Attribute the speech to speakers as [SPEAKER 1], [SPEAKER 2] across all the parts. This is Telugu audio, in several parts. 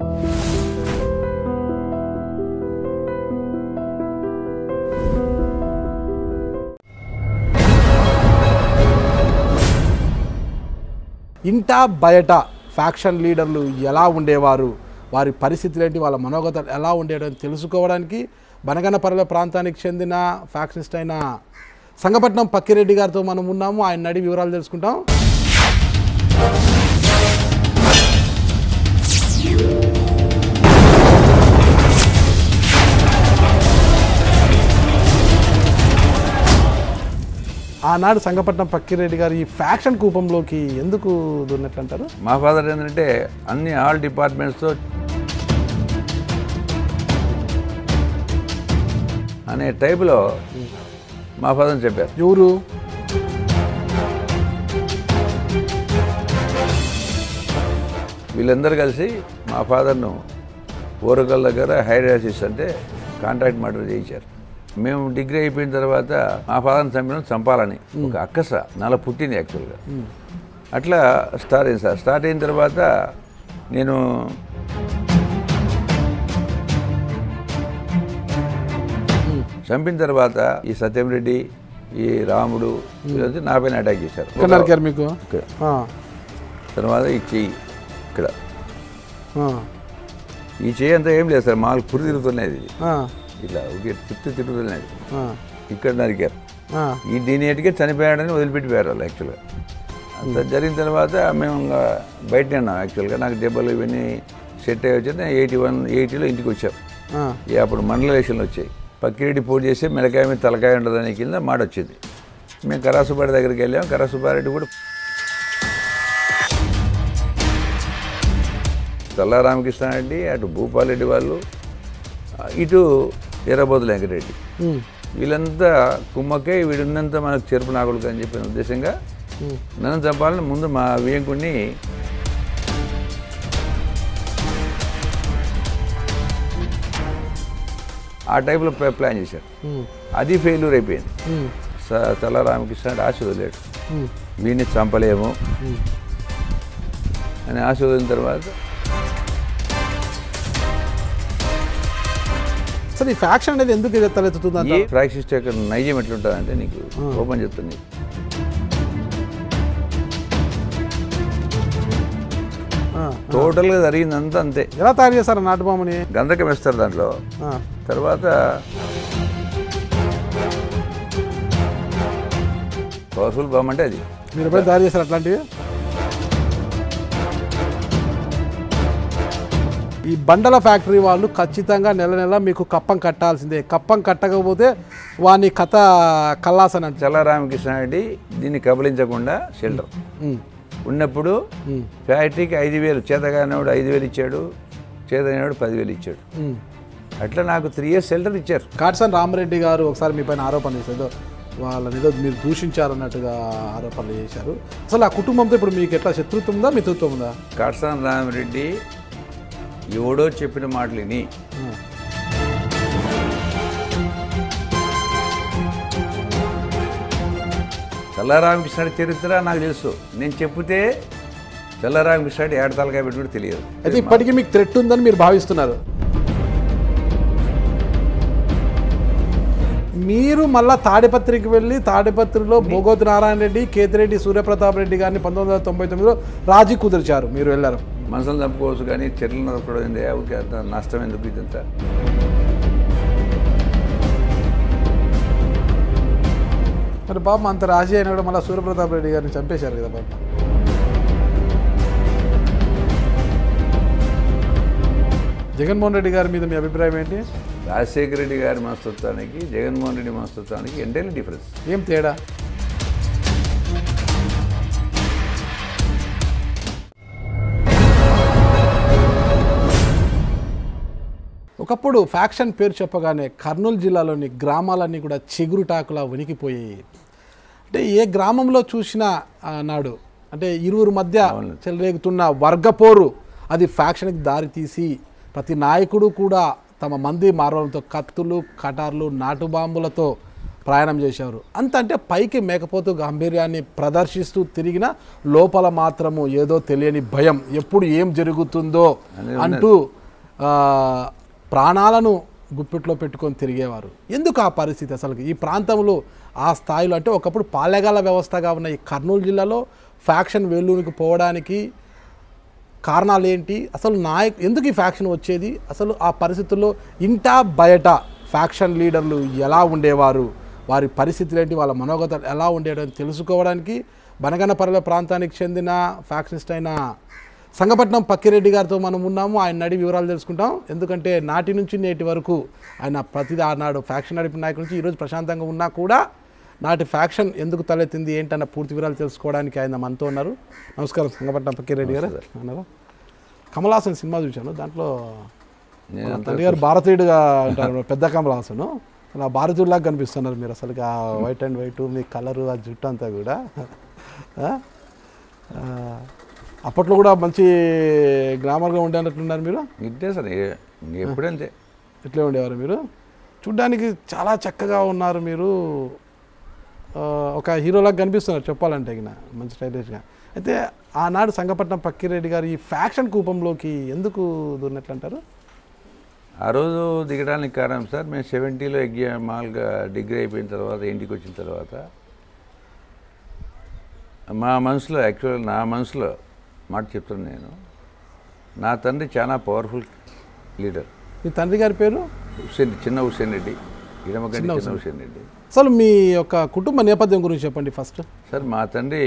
[SPEAKER 1] ఇంటా బయట ఫ్యాక్షన్ లీడర్లు ఎలా ఉండేవారు వారి పరిస్థితులు ఏంటి వాళ్ళ మనోగతాలు ఎలా ఉండేవని తెలుసుకోవడానికి బనగనపర్ల ప్రాంతానికి చెందిన ఫ్యాక్షనిస్ట్ అయిన సంగపట్నం పక్కిరెడ్డి గారితో మనం ఉన్నాము ఆయన నడి వివరాలు తెలుసుకుంటాం ఆనాడు సంగపట్నం పక్కిరెడ్డి గారు ఈ ఫ్యాక్షన్ కూపంలోకి ఎందుకు దూరినట్లు అంటారు
[SPEAKER 2] మా ఫాదర్ ఏంటంటే అన్ని ఆల్ డిపార్ట్మెంట్స్తో అనే టైపులో మా ఫాదర్ చెప్పారు
[SPEAKER 1] ఎవరు
[SPEAKER 2] వీళ్ళందరూ కలిసి మా ఫాదర్ను ఓరకల్ దగ్గర హైడ్రాసిస్ అంటే కాంట్రాక్ట్ మర్డర్ చేయించారు మేము డిగ్రీ అయిపోయిన తర్వాత మా ఫాదర్ని చంపడం చంపాలని ఒక అక్కస నల పుట్టింది యాక్చువల్గా అట్లా స్టార్ట్ అయింది సార్ స్టార్ట్ అయిన తర్వాత నేను చంపిన తర్వాత ఈ సత్యం రెడ్డి ఈ రాముడు వీళ్ళంతా నా పైన అటాక్ చేశారు
[SPEAKER 1] ఎక్కడ నరికారు మీకు
[SPEAKER 2] ఇక్కడ.
[SPEAKER 1] ఆ,
[SPEAKER 2] తర్వాత ఈ చెయ్యి ఇక్కడ
[SPEAKER 1] ఆ,
[SPEAKER 2] ఈ చెయ్యి అంతా ఏం లేదు సార్ మాకు పురి తిరుగుతున్నది ఇది.
[SPEAKER 1] ఆ,
[SPEAKER 2] ఇట్లా ఒక చుట్టూ తిరుగుతున్నది
[SPEAKER 1] ఆ,
[SPEAKER 2] ఇక్కడ నరికారు
[SPEAKER 1] ఆ,
[SPEAKER 2] ఈ దీని ఎటుకే చనిపోయాడని వదిలిపెట్టిపోయారు వాళ్ళు యాక్చువల్గా అంత జరిగిన తర్వాత మేము ఇంకా బయటనే ఉన్నాం యాక్చువల్గా నాకు దెబ్బలు ఇవన్నీ సెట్ అయ్యి వచ్చి ఎయిటీ వన్ ఎయిటీలో ఇంటికి వచ్చాం
[SPEAKER 1] ఆ,
[SPEAKER 2] ఇక అప్పుడు మండల ఎలక్షన్లు వచ్చాయి పక్కిరెడ్డి పోటీ చేస్తే మెడకాయ మీద తలకాయ ఉండదని కింద మాట వచ్చింది మేము కరాసుబారి దగ్గరికి వెళ్ళాం కరాసుబారెడ్డి కూడా తల్లా రామకృష్ణారెడ్డి అటు భూపాలరెడ్డి వాళ్ళు ఆ, ఇటు ఎర్రబోతుల వెంకటరెడ్డి
[SPEAKER 1] ఉమ్,
[SPEAKER 2] వీళ్ళంతా కుమ్మకే వీడున్నంత మనకు చెరుపు నాగుడు అని చెప్పిన ఉద్దేశంగా
[SPEAKER 1] ఉమ్,
[SPEAKER 2] నన్ను చంపాలని ముందు మా వియంకుడిని ఆ టైప్లో ప్లా- ప్లాన్ చేశారు
[SPEAKER 1] ఉమ్,
[SPEAKER 2] అది ఫెయిల్యూర్ అయిపోయింది
[SPEAKER 1] ఉమ్,
[SPEAKER 2] స- తల రామకృష్ణ అంటే ఆశ వదిలేడు
[SPEAKER 1] ఉమ్,
[SPEAKER 2] వీడిని చంపలేము
[SPEAKER 1] ఉమ్.
[SPEAKER 2] అని ఆశ వదిలిన తర్వాత
[SPEAKER 1] అసలు ఈ ఫ్యాక్షన్ అనేది ఎందుకు ఇది తలెత్తుతుంది
[SPEAKER 2] ఏ
[SPEAKER 1] అంటారు
[SPEAKER 2] ప్రాక్టీస్ యొక్క నైజం ఎట్లుంటుందంటే నీకు ఓపెన్ చెప్తుంది
[SPEAKER 1] ఆ,
[SPEAKER 2] టోటల్గా జరిగిందంతా అంతే
[SPEAKER 1] ఎలా తయారు చేస్తారు నాటుబాముని
[SPEAKER 2] గంధకం వేస్తారు దాంట్లో
[SPEAKER 1] ఆ,
[SPEAKER 2] తర్వాత పవర్ఫుల్ బాంబ్ అంటే అది
[SPEAKER 1] మీరు ఎప్పుడైనా తయారు చేస్తారు అట్లాంటివి ఈ బండల ఫ్యాక్టరీ వాళ్ళు ఖచ్చితంగా నెల నెల మీకు కప్పం కట్టాల్సిందే కప్పం కట్టకపోతే వాని కథ కల్లాసని అంటారు
[SPEAKER 2] చల్ల రామకృష్ణారెడ్డి దీన్ని కబలించకుండా షెల్టర్
[SPEAKER 1] ఉమ్,
[SPEAKER 2] ఉన్నప్పుడు
[SPEAKER 1] ఉమ్,
[SPEAKER 2] ఫ్యాక్టరీకి ఐదు వేలు చేతగానేవాడు ఐదు వేలు ఇచ్చాడు చేతనేవాడు పదివేలు ఇచ్చాడు
[SPEAKER 1] ఉమ్.
[SPEAKER 2] అట్లా నాకు త్రీ ఇయర్స్ షెల్టర్ ఇచ్చారు
[SPEAKER 1] కాట్సన్ రామరెడ్డి గారు ఒకసారి మీ పైన ఆరోపణ చేశారు వాళ్ళని ఏదో మీరు దూషించారన్నట్టుగా ఆరోపణలు చేశారు అసలు ఆ కుటుంబంతో ఇప్పుడు మీకు ఎట్లా శత్రుత్వం ఉందా మిత్రుత్వం ఉందా
[SPEAKER 2] కాట్సాన్ రామరెడ్డి ఎవడో చెప్పిన మాటలు విని
[SPEAKER 1] ఆ,
[SPEAKER 2] చల్లారామకృష్ణుడి చరిత్ర నాకు తెలుసు నేను చెప్తే చల్లారామకృష్ణుడి ఏడతలకాయ పెట్టి కూడా తెలియదు
[SPEAKER 1] అయితే ఇప్పటికీ మీకు థ్రెట్ ఉందని మీరు భావిస్తున్నారు మీరు మళ్ళా తాడిపత్రికి వెళ్ళి తాడిపత్రిలో భోగోత్ నారాయణ రెడ్డి కేతిరెడ్డి సూర్యప్రతాప్ రెడ్డి గారిని పంతొమ్మిది వందల తొంభై తొమ్మిదిలో రాజీ కుదిర్చారు మీరు వెళ్ళారు
[SPEAKER 2] మనసులు చంపుకోవచ్చు కానీ చెట్లు నరకడం ఏంది ఊరికే అంత నష్టం ఎందుకు ఇదంతా
[SPEAKER 1] మరి పాపం అంత రాజీ అయినా కూడా మళ్ళీ సూర్యప్రతాప్ రెడ్డి గారిని చంపేశారు కదా పాపం జగన్మోహన్ రెడ్డి గారి మీద మీ అభిప్రాయం ఏంటి
[SPEAKER 2] రాజశేఖర రెడ్డి గారి మనస్తత్వానికి జగన్మోహన్ రెడ్డి మనస్తత్వానికి ఎంటైర్లీ డిఫరెన్స్
[SPEAKER 1] ఏం తేడా ఒకప్పుడు ఫ్యాక్షన్ పేరు చెప్పగానే కర్నూలు జిల్లాలోని గ్రామాలన్నీ కూడా చిగురుటాకులా వణికిపోయాయి అంటే ఏ గ్రామంలో చూసినా ఆ, నాడు అంటే ఇరువురు మధ్య చెలరేగుతున్న వర్గపోరు అది ఫ్యాక్షన్కి దారి తీసి ప్రతి నాయకుడు కూడా తమ మంది మార్వడంతో కత్తులు కటార్లు నాటు బాంబులతో ప్రయాణం చేశారు అంత అంటే పైకి మేకపోతూ గాంభీర్యాన్ని ప్రదర్శిస్తూ తిరిగిన లోపల మాత్రము ఏదో తెలియని భయం ఎప్పుడు ఏం జరుగుతుందో అంటూ ఆ, ప్రాణాలను గుప్పిట్లో పెట్టుకొని తిరిగేవారు ఎందుకు ఆ పరిస్థితి అసలు ఈ ప్రాంతంలో ఆ స్థాయిలో అంటే ఒకప్పుడు పాలెగాల వ్యవస్థగా ఉన్న ఈ కర్నూలు జిల్లాలో ఫ్యాక్షన్ వేలూరుకి పోవడానికి కారణాలు ఏంటి అసలు నాయక్ ఎందుకు ఈ ఫ్యాక్షన్ వచ్చేది అసలు ఆ పరిస్థితుల్లో ఇంటా బయట ఫ్యాక్షన్ లీడర్లు ఎలా ఉండేవారు వారి పరిస్థితులు ఏంటి వాళ్ళ మనోగతాలు ఎలా ఉండేటని తెలుసుకోవడానికి బనగనపర్ల ప్రాంతానికి చెందిన ఫ్యాక్షనిస్ట్ అయిన సంగపట్నం పక్కిరెడ్డి గారితో మనం ఉన్నాము ఆయన నడి వివరాలు తెలుసుకుంటాం ఎందుకంటే నాటి నుంచి నేటి వరకు ఆయన ప్రతిదీ ఆనాడు ఫ్యాక్షన్ నడిపిన నాయకుడి నుంచి ఈరోజు ప్రశాంతంగా ఉన్నా కూడా నాటి ఫ్యాక్షన్ ఎందుకు తలెత్తింది ఏంటన్న పూర్తి వివరాలు తెలుసుకోవడానికి ఆయన మనతో ఉన్నారు నమస్కారం సంగపట్నం పక్కిరెడ్డి గారు అన్నారు కమలాసన్ సినిమా చూశాను దాంట్లో
[SPEAKER 2] నేను
[SPEAKER 1] మన తండ్రి గారు భారతీయుడుగా అంటారు పెద్ద కమలాసను అలా భారతీయుడిలాగా కనిపిస్తున్నారు మీరు అసలు ఆ వైట్ అండ్ వైట్ మీ కలరు ఆ జుట్టు అంతా కూడా ఆ? ఆ, అప్పట్లో కూడా మంచి గ్లామర్గా ఉండేటట్లున్నారు మీరు
[SPEAKER 2] ఇంతే సార్ ఏ- ఇంక ఎప్పుడంతే
[SPEAKER 1] ఇట్లే ఉండేవారు మీరు చూడ్డానికి చాలా చక్కగా ఉన్నారు మీరు ఆ, ఒక హీరోలాగా కనిపిస్తున్నారు చెప్పాలంటే ఇక మంచి స్టైలిష్గా అయితే ఆనాడు సంగపట్నం పక్కిరెడ్డి గారు ఈ ఫ్యాక్షన్ కూపంలోకి ఎందుకు దూరినట్లు అంటారు
[SPEAKER 2] ఆ రోజు దిగడానికి కారణం సార్ మేము సెవెంటీలో ఎగ్జామ్ మామూలుగా డిగ్రీ అయిపోయిన తర్వాత ఇంటికి వచ్చిన తర్వాత మా మనసులో యాక్చువల్ నా మనసులో మాట చెప్తాను నేను నా తండ్రి చాలా పవర్ఫుల్ లీడర్
[SPEAKER 1] మీ తండ్రి గారి పేరు
[SPEAKER 2] హుస్సేన్ చిన్న హుస్సేన్ రెడ్డి ఇడమకండి చిన్న హుస్సేన్ రెడ్డి
[SPEAKER 1] అసలు మీ యొక్క కుటుంబ నేపథ్యం గురించి చెప్పండి ఫస్ట్
[SPEAKER 2] సార్ మా తండ్రి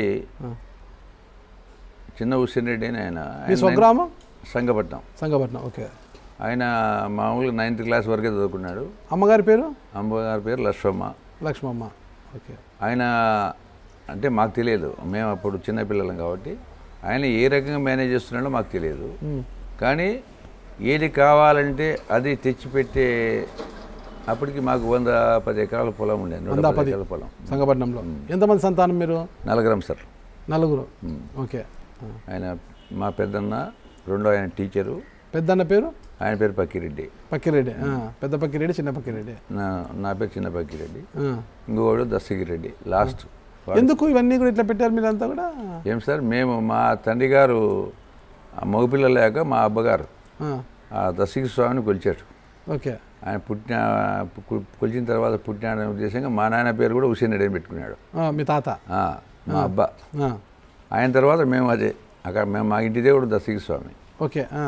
[SPEAKER 2] చిన్న హుస్సేన్ రెడ్డి అని ఆయన
[SPEAKER 1] మీ
[SPEAKER 2] ఆయన
[SPEAKER 1] స్వగ్రామం
[SPEAKER 2] సంగపట్నం
[SPEAKER 1] సంగపట్నం ఓకే
[SPEAKER 2] ఆయన మామూలుగా నైన్త్ క్లాస్ వరకే చదువుకున్నాడు
[SPEAKER 1] అమ్మగారి పేరు
[SPEAKER 2] అమ్మగారి పేరు లక్ష్మమ్మ
[SPEAKER 1] లక్ష్మమ్మ ఓకే
[SPEAKER 2] ఆయన అంటే మాకు తెలియదు మేము అప్పుడు చిన్నపిల్లలం కాబట్టి ఆయన ఏ రకంగా మేనేజ్ చేస్తున్నాడో మాకు తెలియదు కానీ ఏది కావాలంటే అది తెచ్చిపెట్టే అప్పటికి మాకు వంద పది ఎకరాల పొలం ఉండేది నూట పది ఎకరాల పొలం
[SPEAKER 1] సంగపట్నంలో ఎంతమంది సంతానం మీరు
[SPEAKER 2] నలగరం సార్
[SPEAKER 1] నలుగురు ఓకే ఆ.
[SPEAKER 2] ఆయన మా పెద్దన్న రెండో ఆయన టీచరు
[SPEAKER 1] పెద్దన్న పేరు
[SPEAKER 2] ఆయన పేరు పక్కిరెడ్డి
[SPEAKER 1] పక్కిరెడ్డి ఆ, పెద్ద పక్కిరెడ్డి చిన్న పక్కిరెడ్డి
[SPEAKER 2] నా నా పేరు చిన్న పక్కిరెడ్డి
[SPEAKER 1] ఆ.
[SPEAKER 2] ఇంకోడు దస్తగిరెడ్డి లాస్ట్
[SPEAKER 1] ఎందుకు ఇవన్నీ కూడా ఇట్లా పెట్టారు మీరంతా కూడా
[SPEAKER 2] ఏం సార్ మేము మా తండ్రి గారు ఆ మగపిల్లలు లేక మా అబ్బగారు
[SPEAKER 1] ఆ,
[SPEAKER 2] ఆ దశగిరి స్వామిని కొలిచాడు
[SPEAKER 1] ఓకే
[SPEAKER 2] ఆయన పుట్టిన పు- కొలిచిన తర్వాత పుట్టిన ఉద్దేశంగా మా నాయన పేరు కూడా హుసేన్ రెడ్డి అని పెట్టుకున్నాడు
[SPEAKER 1] ఆ, మీ తాత
[SPEAKER 2] ఆ, మా అబ్బా
[SPEAKER 1] ఆ,
[SPEAKER 2] ఆయన తర్వాత మేము అదే అక్కడ మేము మా ఇంటి దేవుడు దశగిరి స్వామి
[SPEAKER 1] ఓకే ఆ,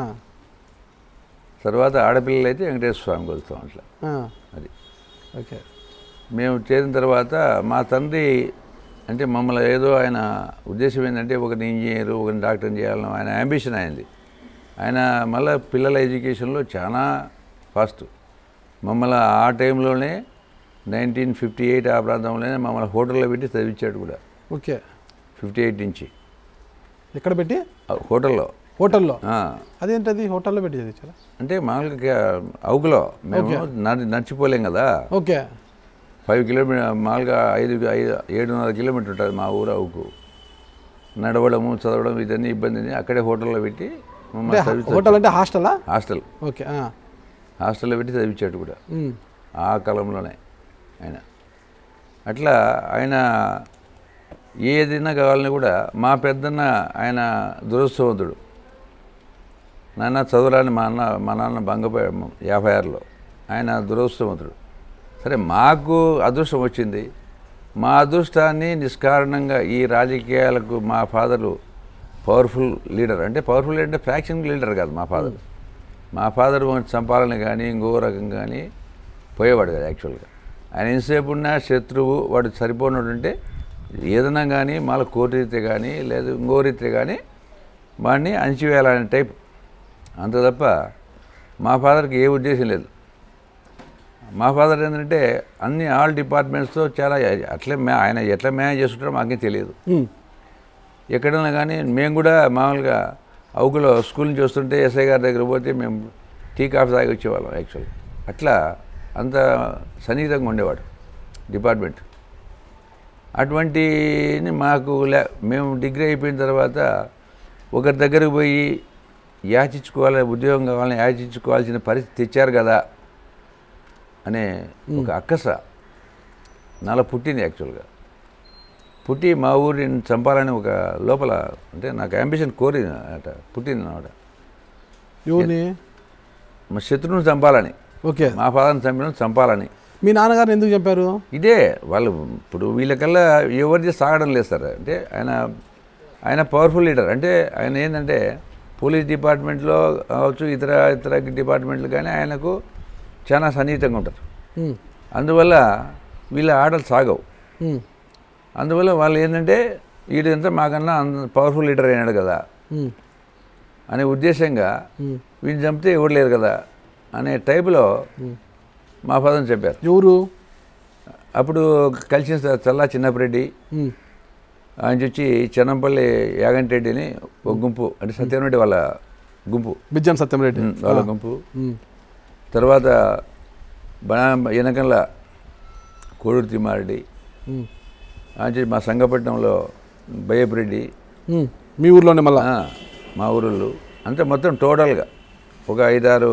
[SPEAKER 2] తర్వాత ఆడపిల్లలు అయితే వెంకటేశ్వర స్వామి కొలుస్తాం అట్లా
[SPEAKER 1] ఆ,
[SPEAKER 2] అది
[SPEAKER 1] ఓకే
[SPEAKER 2] మేము చేరిన తర్వాత మా తండ్రి అంటే మమ్మల్ని ఏదో ఆయన ఉద్దేశం ఏంటంటే ఒకరిని ఇంజనీర్ ఒకరిని డాక్టర్ని చేయాలని ఆయన అంబిషన్ అయింది ఆయన మళ్ళీ పిల్లల ఎడ్యుకేషన్లో చాలా ఫాస్ట్ మమ్మల్ని ఆ టైంలోనే నైన్టీన్ ఫిఫ్టీ ఎయిట్ ఆ ప్రాంతంలోనే మమ్మల్ని హోటల్లో పెట్టి చదివించాడు కూడా
[SPEAKER 1] ఓకే
[SPEAKER 2] ఫిఫ్టీ ఎయిట్ నుంచి
[SPEAKER 1] ఎక్కడ పెట్టి
[SPEAKER 2] ఆ హోటల్లో
[SPEAKER 1] హోటల్లో
[SPEAKER 2] ఆ,
[SPEAKER 1] అదేంటది హోటల్లో పెట్టి చదివించారా
[SPEAKER 2] అంటే మామూలుగా అవుకులో మేము నడి- నడిచిపోలేం కదా
[SPEAKER 1] ఓకే
[SPEAKER 2] ఫైవ్ కిలోమీటర్ మామూలుగా ఐదు ఐదు ఏడున్నర కిలోమీటర్ ఉంటుంది మా ఊరు అవుకు నడవడము చదవడం ఇదన్నీ ఇబ్బంది ఉంది. అక్కడే హోటల్లో పెట్టి
[SPEAKER 1] అంటే
[SPEAKER 2] మమ్మల్ని చదివి
[SPEAKER 1] హోటల్ అంటే హాస్టలా
[SPEAKER 2] హాస్టల్
[SPEAKER 1] ఓకే ఆ,
[SPEAKER 2] హాస్టల్లో పెట్టి చదివించాడు కూడా
[SPEAKER 1] ఉమ్,
[SPEAKER 2] ఆ కాలంలోనే ఆయన అట్లా ఆయన ఏదైనా కావాలని కూడా మా పెద్దన్న ఆయన దురదృష్టవంతుడు నాన్న చదువురాని మా అన్న మా నాన్న బంగపోయాడు యాభై ఆరులో ఆయన దురదృష్టవంతుడు సరే మాకు అదృష్టం వచ్చింది మా అదృష్టాన్ని నిష్కారణంగా ఈ రాజకీయాలకు మా ఫాదరు పవర్ఫుల్ లీడర్ అంటే పవర్ఫుల్ అంటే ఫ్యాక్షన్ లీడర్ కాదు మా ఫాదర్ మా ఫాదర్ చంపాలని కానీ ఇంకో రకం కానీ పోయేవాడు కదా యాక్చువల్గా ఆయన ఎంతసేపు ఉన్నా శత్రువు వాడు సరిపోయినట్టు ఉంటే ఏదైనా కానీ మళ్ళీ కోటి రీతే కానీ లేదు ఇంకో రీతే కానీ వాడిని అణిచివేయాలనే టైప్ అంత తప్ప మా ఫాదర్కి ఏ ఉద్దేశం లేదు మా ఫాదర్ ఏంటంటే అన్ని ఆల్ డిపార్ట్మెంట్స్తో చాలా అట్లే మే ఆయన ఎట్లా మేనేజ్ చేసుకుంటారో మాకేం తెలియదు
[SPEAKER 1] ఉమ్,
[SPEAKER 2] ఎక్కడైనా కానీ మేము కూడా మామూలుగా అవుకులో స్కూల్ నుంచి వస్తుంటే ఎస్ఐ గారి దగ్గర పోతే మేము టీ కాఫీ తాగి వచ్చేవాళ్ళం యాక్చువల్ అట్లా అంత సన్నిహితంగా ఉండేవాడు డిపార్ట్మెంట్ అటువంటి మాకు లే మేము డిగ్రీ అయిపోయిన తర్వాత ఒకరి దగ్గరకు పోయి యాచించుకోవాలి ఉద్యోగం కావాలని యాచించుకోవాల్సిన పరిస్థితి తెచ్చారు కదా అనే ఒక అక్కస నాలో పుట్టింది యాక్చువల్గా పుట్టి మా ఊరిని చంపాలని ఒక లోపల అంటే నాకు అంబిషన్ కోరింది అట పుట్టింది అనమాట
[SPEAKER 1] ఎవరిని
[SPEAKER 2] మా శత్రువుని చంపాలని
[SPEAKER 1] ఓకే
[SPEAKER 2] మా ఫాదర్ని చంపిన చంపాలని
[SPEAKER 1] మీ నాన్నగారిని ఎందుకు చంపారు
[SPEAKER 2] ఇదే వాళ్ళు ఇప్పుడు వీళ్ళకల్లా ఎవరిది సాగడం లేదు సార్ అంటే ఆయన ఆయన పవర్ఫుల్ లీడర్ అంటే ఆయన ఏంటంటే పోలీస్ డిపార్ట్మెంట్లో కావచ్చు ఇతర ఇతర డిపార్ట్మెంట్లు కానీ ఆయనకు చాలా సన్నిహితంగా ఉంటారు
[SPEAKER 1] ఉమ్,
[SPEAKER 2] అందువల్ల వీళ్ళ ఆటలు సాగవు
[SPEAKER 1] ఉమ్,
[SPEAKER 2] అందువల్ల వాళ్ళు ఏంటంటే వీడంతా మాకన్నా పవర్ఫుల్ లీడర్ అయినాడు కదా
[SPEAKER 1] ఉమ్,
[SPEAKER 2] అనే ఉద్దేశంగా
[SPEAKER 1] ఉమ్.
[SPEAKER 2] వీడిని చంపితే ఎవరు లేరు కదా అనే టైపులో మా ఫాదర్ చెప్పారు
[SPEAKER 1] ఎవరు
[SPEAKER 2] అప్పుడు కలిసిన సార్ చల్లా చిన్నపరెడ్డి
[SPEAKER 1] ఉమ్,
[SPEAKER 2] ఆయన వచ్చి చెన్నంపల్లి యాగంటెడ్డి అని ఒక గుంపు అంటే సత్యనారెడ్డి వాళ్ళ గుంపు
[SPEAKER 1] బిజ్జం సత్యంరెడ్డి
[SPEAKER 2] ఉమ్, వాళ్ళ గుంపు
[SPEAKER 1] ఉమ్,
[SPEAKER 2] తర్వాత బనా వెనకల్ల కోడూరు తిమ్మారెడ్డి
[SPEAKER 1] ఉమ్,
[SPEAKER 2] ఆయన వచ్చి మా సంగపట్నంలో బయ్యపురెడ్డి
[SPEAKER 1] ఉమ్. మీ ఊర్లోనే మళ్ళా
[SPEAKER 2] ఆ, మా ఊరుళ్ళు అంతే మొత్తం టోటల్గా ఒక ఐదారు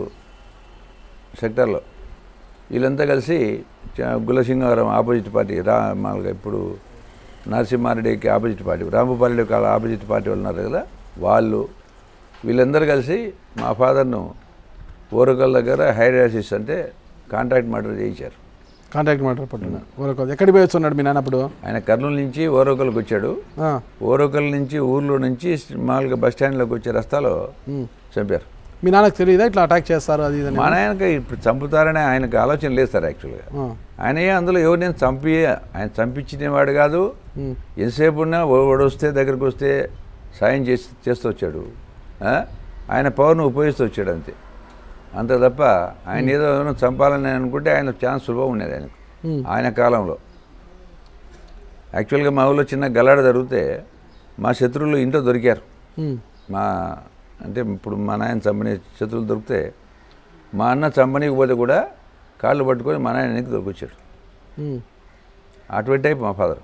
[SPEAKER 2] సెక్టార్లో వీళ్ళంతా కలిసి చ- గులసింగారం ఆపోజిట్ పార్టీ రా మామూలుగా ఇప్పుడు నరసింహారెడ్డికి ఆపోజిట్ పార్టీ రాంభూపారెడ్డికి వాళ్ళ ఆపోజిట్ పార్టీ వాళ్ళు ఉన్నారు కదా వాళ్ళు వీళ్ళందరూ కలిసి మా ఫాదర్ను ఓరకల్ దగ్గర హైడ్రాసిస్ అంటే కాంట్రాక్ట్ మర్డర్ చేయించారు
[SPEAKER 1] కాంటాక్ట్ మాట పట్టిన ఊరకు ఎక్కడికి పోయి వచ్చున్నాడు మీ నాన్న అప్పుడు
[SPEAKER 2] ఆయన కర్నూలు నుంచి ఓరోకల్కి వచ్చాడు
[SPEAKER 1] ఆ,
[SPEAKER 2] ఓరోకల్ నుంచి ఊర్లో నుంచి మామూలుగా బస్ స్టాండ్లోకి వచ్చే రస్తాలో
[SPEAKER 1] ఉమ్.
[SPEAKER 2] చంపారు
[SPEAKER 1] మీ నాన్నకు తెలియదా ఇట్లా అటాక్ చేస్తారు అది ఇది అని?
[SPEAKER 2] మా నాయనకి ఇప్పుడు చంపుతారని ఆయనకు ఆలోచన లేదు సార్ యాక్చువల్గా
[SPEAKER 1] ఆ,
[SPEAKER 2] ఆయన ఏ అందులో ఎవరు నేను చంపి ఆయన చంపించినవాడు కాదు
[SPEAKER 1] ఉమ్,
[SPEAKER 2] ఎంతసేపు ఉన్నా వాడు వస్తే దగ్గరికి వస్తే సాయం చేసి చేస్తూ వచ్చాడు ఆ? ఆయన పవర్ను ఉపయోగిస్తూ వచ్చాడు అంతే అంత తప్ప ఆయన ఏదో ఏమైనా చంపాలని అనుకుంటే ఆయన ఛాన్స్ సులభం ఉండేది ఆయనకు
[SPEAKER 1] ఉమ్,
[SPEAKER 2] ఆయన కాలంలో యాక్చువల్గా మా ఊళ్ళో చిన్న గలాడ జరిగితే మా శత్రువులు ఇంట్లో దొరికారు
[SPEAKER 1] ఉమ్,
[SPEAKER 2] మా అంటే ఇప్పుడు మా నాయన చంపని శత్రువులు దొరికితే మా అన్న చంపనీకపోతే కూడా కాళ్ళు పట్టుకొని మా నాయన వెనక్కి దొరికొచ్చాడు
[SPEAKER 1] ఉమ్.
[SPEAKER 2] అటువంటి టైప్ మా ఫాదర్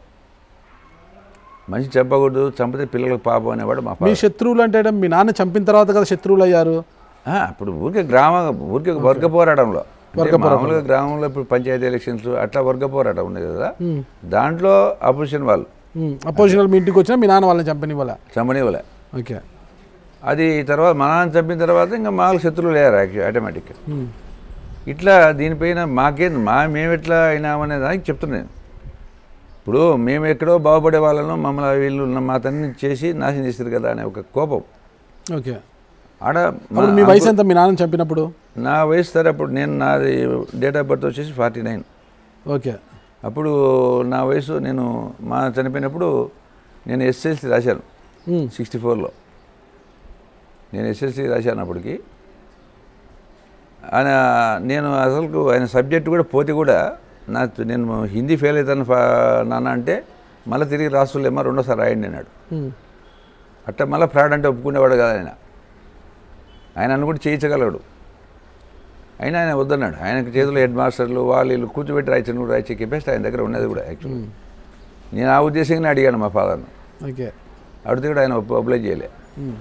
[SPEAKER 2] మనిషి చంపకూడదు చంపితే పిల్లలకు పాపం అనేవాడు మా
[SPEAKER 1] మీ
[SPEAKER 2] ఫాదర్
[SPEAKER 1] శత్రువులు అంటే మీ నాన్న చంపిన తర్వాత కదా శత్రువులు అయ్యారు
[SPEAKER 2] ఆ, అప్పుడు ఊరికే గ్రామ ఊరికే వర్గ పోరాటంలో అంటే మామూలుగా గ్రామంలో ఇప్పుడు పంచాయతీ ఎలక్షన్స్ అట్లా వర్గ పోరాటం ఉండేది కదా
[SPEAKER 1] ఉమ్,
[SPEAKER 2] దాంట్లో అపోజిషన్ వాళ్ళు
[SPEAKER 1] ఉమ్. అపోజిషన్ మీ ఇంటికి వచ్చినా మీ నాన్న వాళ్ళని చంపని వాళ్ళ
[SPEAKER 2] చంపనివ్వలే
[SPEAKER 1] ఓకే
[SPEAKER 2] అది తర్వాత మా నాన్న చంపిన తర్వాత ఇంకా మామూలు శత్రువులు లేరు యాక్చువల్ ఆటోమేటిక్గా
[SPEAKER 1] ఉమ్,
[SPEAKER 2] ఇట్లా దీనిపైన మాకేం మా మేము ఎట్లా అయినామనే దానికి చెప్తున్నాను ఇప్పుడు మేము ఎక్కడో బాగుపడే వాళ్ళను మమ్మల్ని వీళ్ళు ఉన్న మా తండ్రిని చేసి నాశనం చేశారు కదా అనే ఒక కోపం
[SPEAKER 1] ఓకే
[SPEAKER 2] ఆడ మా-
[SPEAKER 1] అప్పుడు మీ వయసు ఎంత మీ నాన్న చంపినప్పుడు
[SPEAKER 2] నా వయసు సరే అప్పుడు నేను నాది డేట్ ఆఫ్ బర్త్ వచ్చేసి ఫార్టీ నైన్
[SPEAKER 1] ఓకే
[SPEAKER 2] అప్పుడు నా వయసు నేను మా చనిపోయినప్పుడు నేను ఎస్ఎల్సి రాశాను
[SPEAKER 1] ఉమ్,
[SPEAKER 2] సిక్స్టీ ఫోర్లో నేను ఎస్ఎల్సి రాశాను అప్పటికి ఆయన నేను అసలు ఆయన సబ్జెక్ట్ కూడా పోతే కూడా నా నేను హిందీ ఫెయిల్ అవుతాను ఫా నాన్న అంటే మళ్ళీ తిరిగి రాసులేమో రెండోసారి రాయండి అన్నాడు
[SPEAKER 1] ఉమ్,
[SPEAKER 2] అట్లా మళ్ళీ ఫ్రాడ్ అంటే ఒప్పుకునేవాడు కదా ఆయన ఆయన అన్న కూడా చేయించగలడు అయినా ఆయన వద్దన్నాడు ఆయనకు చేతిలో హెడ్ మాస్టర్లు వాళ్ళు వీళ్ళు కూర్చోబెట్టి రాయించని కూడా రాయించే కెపాసిటీ ఆయన దగ్గర ఉన్నది కూడా యాక్చువల్లీ నేను ఆ ఉద్దేశంగానే అడిగాను మా ఫాదర్ను
[SPEAKER 1] ఓకే
[SPEAKER 2] అడిగితే కూడా ఆయన అప్లై చేయలే
[SPEAKER 1] ఉమ్,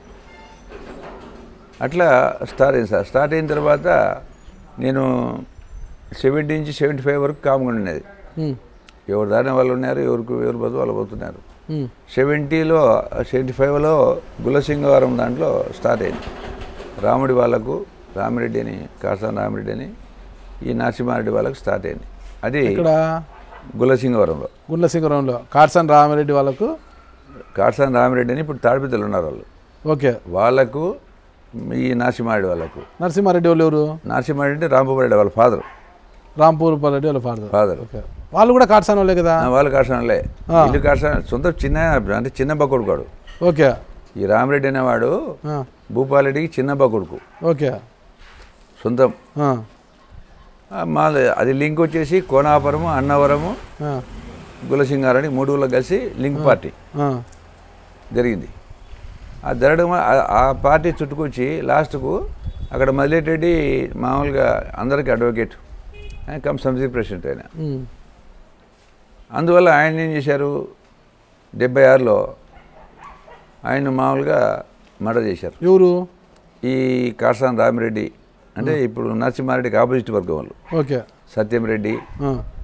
[SPEAKER 2] అట్లా స్టార్ట్ అయింది సార్ స్టార్ట్ అయిన తర్వాత నేను సెవెంటీ నుంచి సెవెంటీ ఫైవ్ వరకు కామ్గా ఉండేది
[SPEAKER 1] ఉమ్,
[SPEAKER 2] ఎవరి దారిన వాళ్ళు ఉన్నారు ఎవరికి ఎవరు బతు వాళ్ళు పోతున్నారు
[SPEAKER 1] ఉమ్,
[SPEAKER 2] సెవెంటీలో సెవెంటీ ఫైవ్లో గులసింగవరం దాంట్లో స్టార్ట్ అయింది రాముడి వాళ్ళకు రామిరెడ్డి అని కాసాన రామిరెడ్డి అని ఈ నరసింహారెడ్డి వాళ్ళకు స్టార్ట్ అయింది అది
[SPEAKER 1] ఇక్కడ
[SPEAKER 2] గులసింగవరంలో
[SPEAKER 1] గుండ్ల సింగరంలో కార్సన్ రామారెడ్డి వాళ్ళకు
[SPEAKER 2] కాసాన రామిరెడ్డి అని ఇప్పుడు తాడిపిద్దలు ఉన్నారు వాళ్ళు
[SPEAKER 1] ఓకే
[SPEAKER 2] వాళ్ళకు ఈ నరసింహారెడ్డి వాళ్ళకు
[SPEAKER 1] నరసింహారెడ్డి వాళ్ళు ఎవరు
[SPEAKER 2] నరసింహారెడ్డి అంటే రాంబాబు వాళ్ళ ఫాదర్
[SPEAKER 1] రాంపూర్ రెడ్డి వాళ్ళ ఫాదర్
[SPEAKER 2] ఫాదర్
[SPEAKER 1] ఓకే వాళ్ళు కూడా కార్సాన్ వాళ్ళే కదా
[SPEAKER 2] వాళ్ళు కాసానలే ఇల్లు కాసాన సొంత చిన్న అంటే చిన్న బకొడుకోడు
[SPEAKER 1] ఓకే
[SPEAKER 2] ఈ రామిరెడ్డి అనేవాడు
[SPEAKER 1] ఆ,
[SPEAKER 2] భూపాలరెడ్డికి చిన్న బకొడుకు
[SPEAKER 1] ఓకే
[SPEAKER 2] సొంతం
[SPEAKER 1] ఆ,
[SPEAKER 2] ఆ, మాది అది లింక్ వచ్చేసి కోనాపురము అన్నవరము
[SPEAKER 1] ఆ,
[SPEAKER 2] గులసింగారని మూడు ఊళ్ళో కలిసి లింక్ పార్టీ
[SPEAKER 1] ఆ,
[SPEAKER 2] జరిగింది ఆ జరగడం ఆ- ఆ పార్టీ చుట్టుకొచ్చి లాస్ట్కు అక్కడ మదిలేటెడ్డి మామూలుగా అందరికీ అడ్వకేట్ ఆయన కమ్ సమితి ప్రెసిడెంట్ ఆయన
[SPEAKER 1] ఉమ్,
[SPEAKER 2] అందువల్ల ఆయన ఏం చేశారు డెబ్బై ఆరులో ఆయన మామూలుగా మర్డర్ చేశారు
[SPEAKER 1] ఎవరు
[SPEAKER 2] ఈ కాసాన్ రామిరెడ్డి అంటే ఇప్పుడు నరసింహారెడ్డికి ఆపోజిట్ వర్గం వాళ్ళు
[SPEAKER 1] ఓకే
[SPEAKER 2] సత్యం రెడ్డి
[SPEAKER 1] ఆ,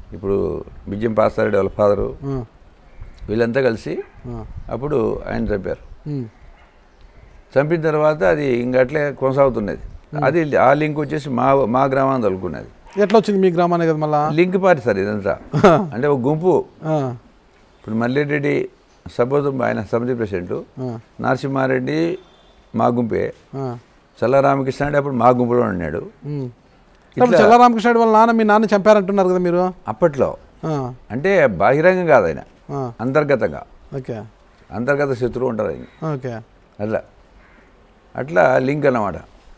[SPEAKER 2] ఇప్పుడు బిజ్యం పాస్తారెడ్డి వాళ్ళ ఫాదరు
[SPEAKER 1] ఆ,
[SPEAKER 2] వీళ్ళంతా కలిసి
[SPEAKER 1] ఆ,
[SPEAKER 2] అప్పుడు ఆయన చంపారు
[SPEAKER 1] ఉమ్,
[SPEAKER 2] చంపిన తర్వాత అది ఇంక అట్లే కొనసాగుతున్నది అది ఆ లింక్ వచ్చేసి మా మా గ్రామాన్ని తలుకున్నది
[SPEAKER 1] ఎట్లా వచ్చింది మీ గ్రామానికి కదా మళ్ళా
[SPEAKER 2] లింక్ పార్టీ సార్ ఇదంతా అంటే ఒక గుంపు
[SPEAKER 1] ఆ,
[SPEAKER 2] ఇప్పుడు మల్లిరెడ్డి సపోజ్ ఆయన సమితి ప్రెసిడెంట్
[SPEAKER 1] ఆ,
[SPEAKER 2] నరసింహారెడ్డి మా గుంపే
[SPEAKER 1] ఆ,
[SPEAKER 2] చల్ల రామకృష్ణ అంటే అప్పుడు మా గుంపులో ఉన్నాడు
[SPEAKER 1] ఉమ్. ఇప్పుడు చల్లారామకృష్ణ రెడ్డి వాళ్ళ నాన్న మీ నాన్న చంపారంటున్నారు కదా మీరు
[SPEAKER 2] అప్పట్లో
[SPEAKER 1] ఆ,
[SPEAKER 2] అంటే బాహిరంగం కాదు ఆయన
[SPEAKER 1] ఆ,
[SPEAKER 2] అంతర్గతంగా
[SPEAKER 1] ఓకే
[SPEAKER 2] అంతర్గత శత్రువు ఉంటారు ఆయన
[SPEAKER 1] ఓకే
[SPEAKER 2] అట్లా అట్లా లింక్ అన్నమాట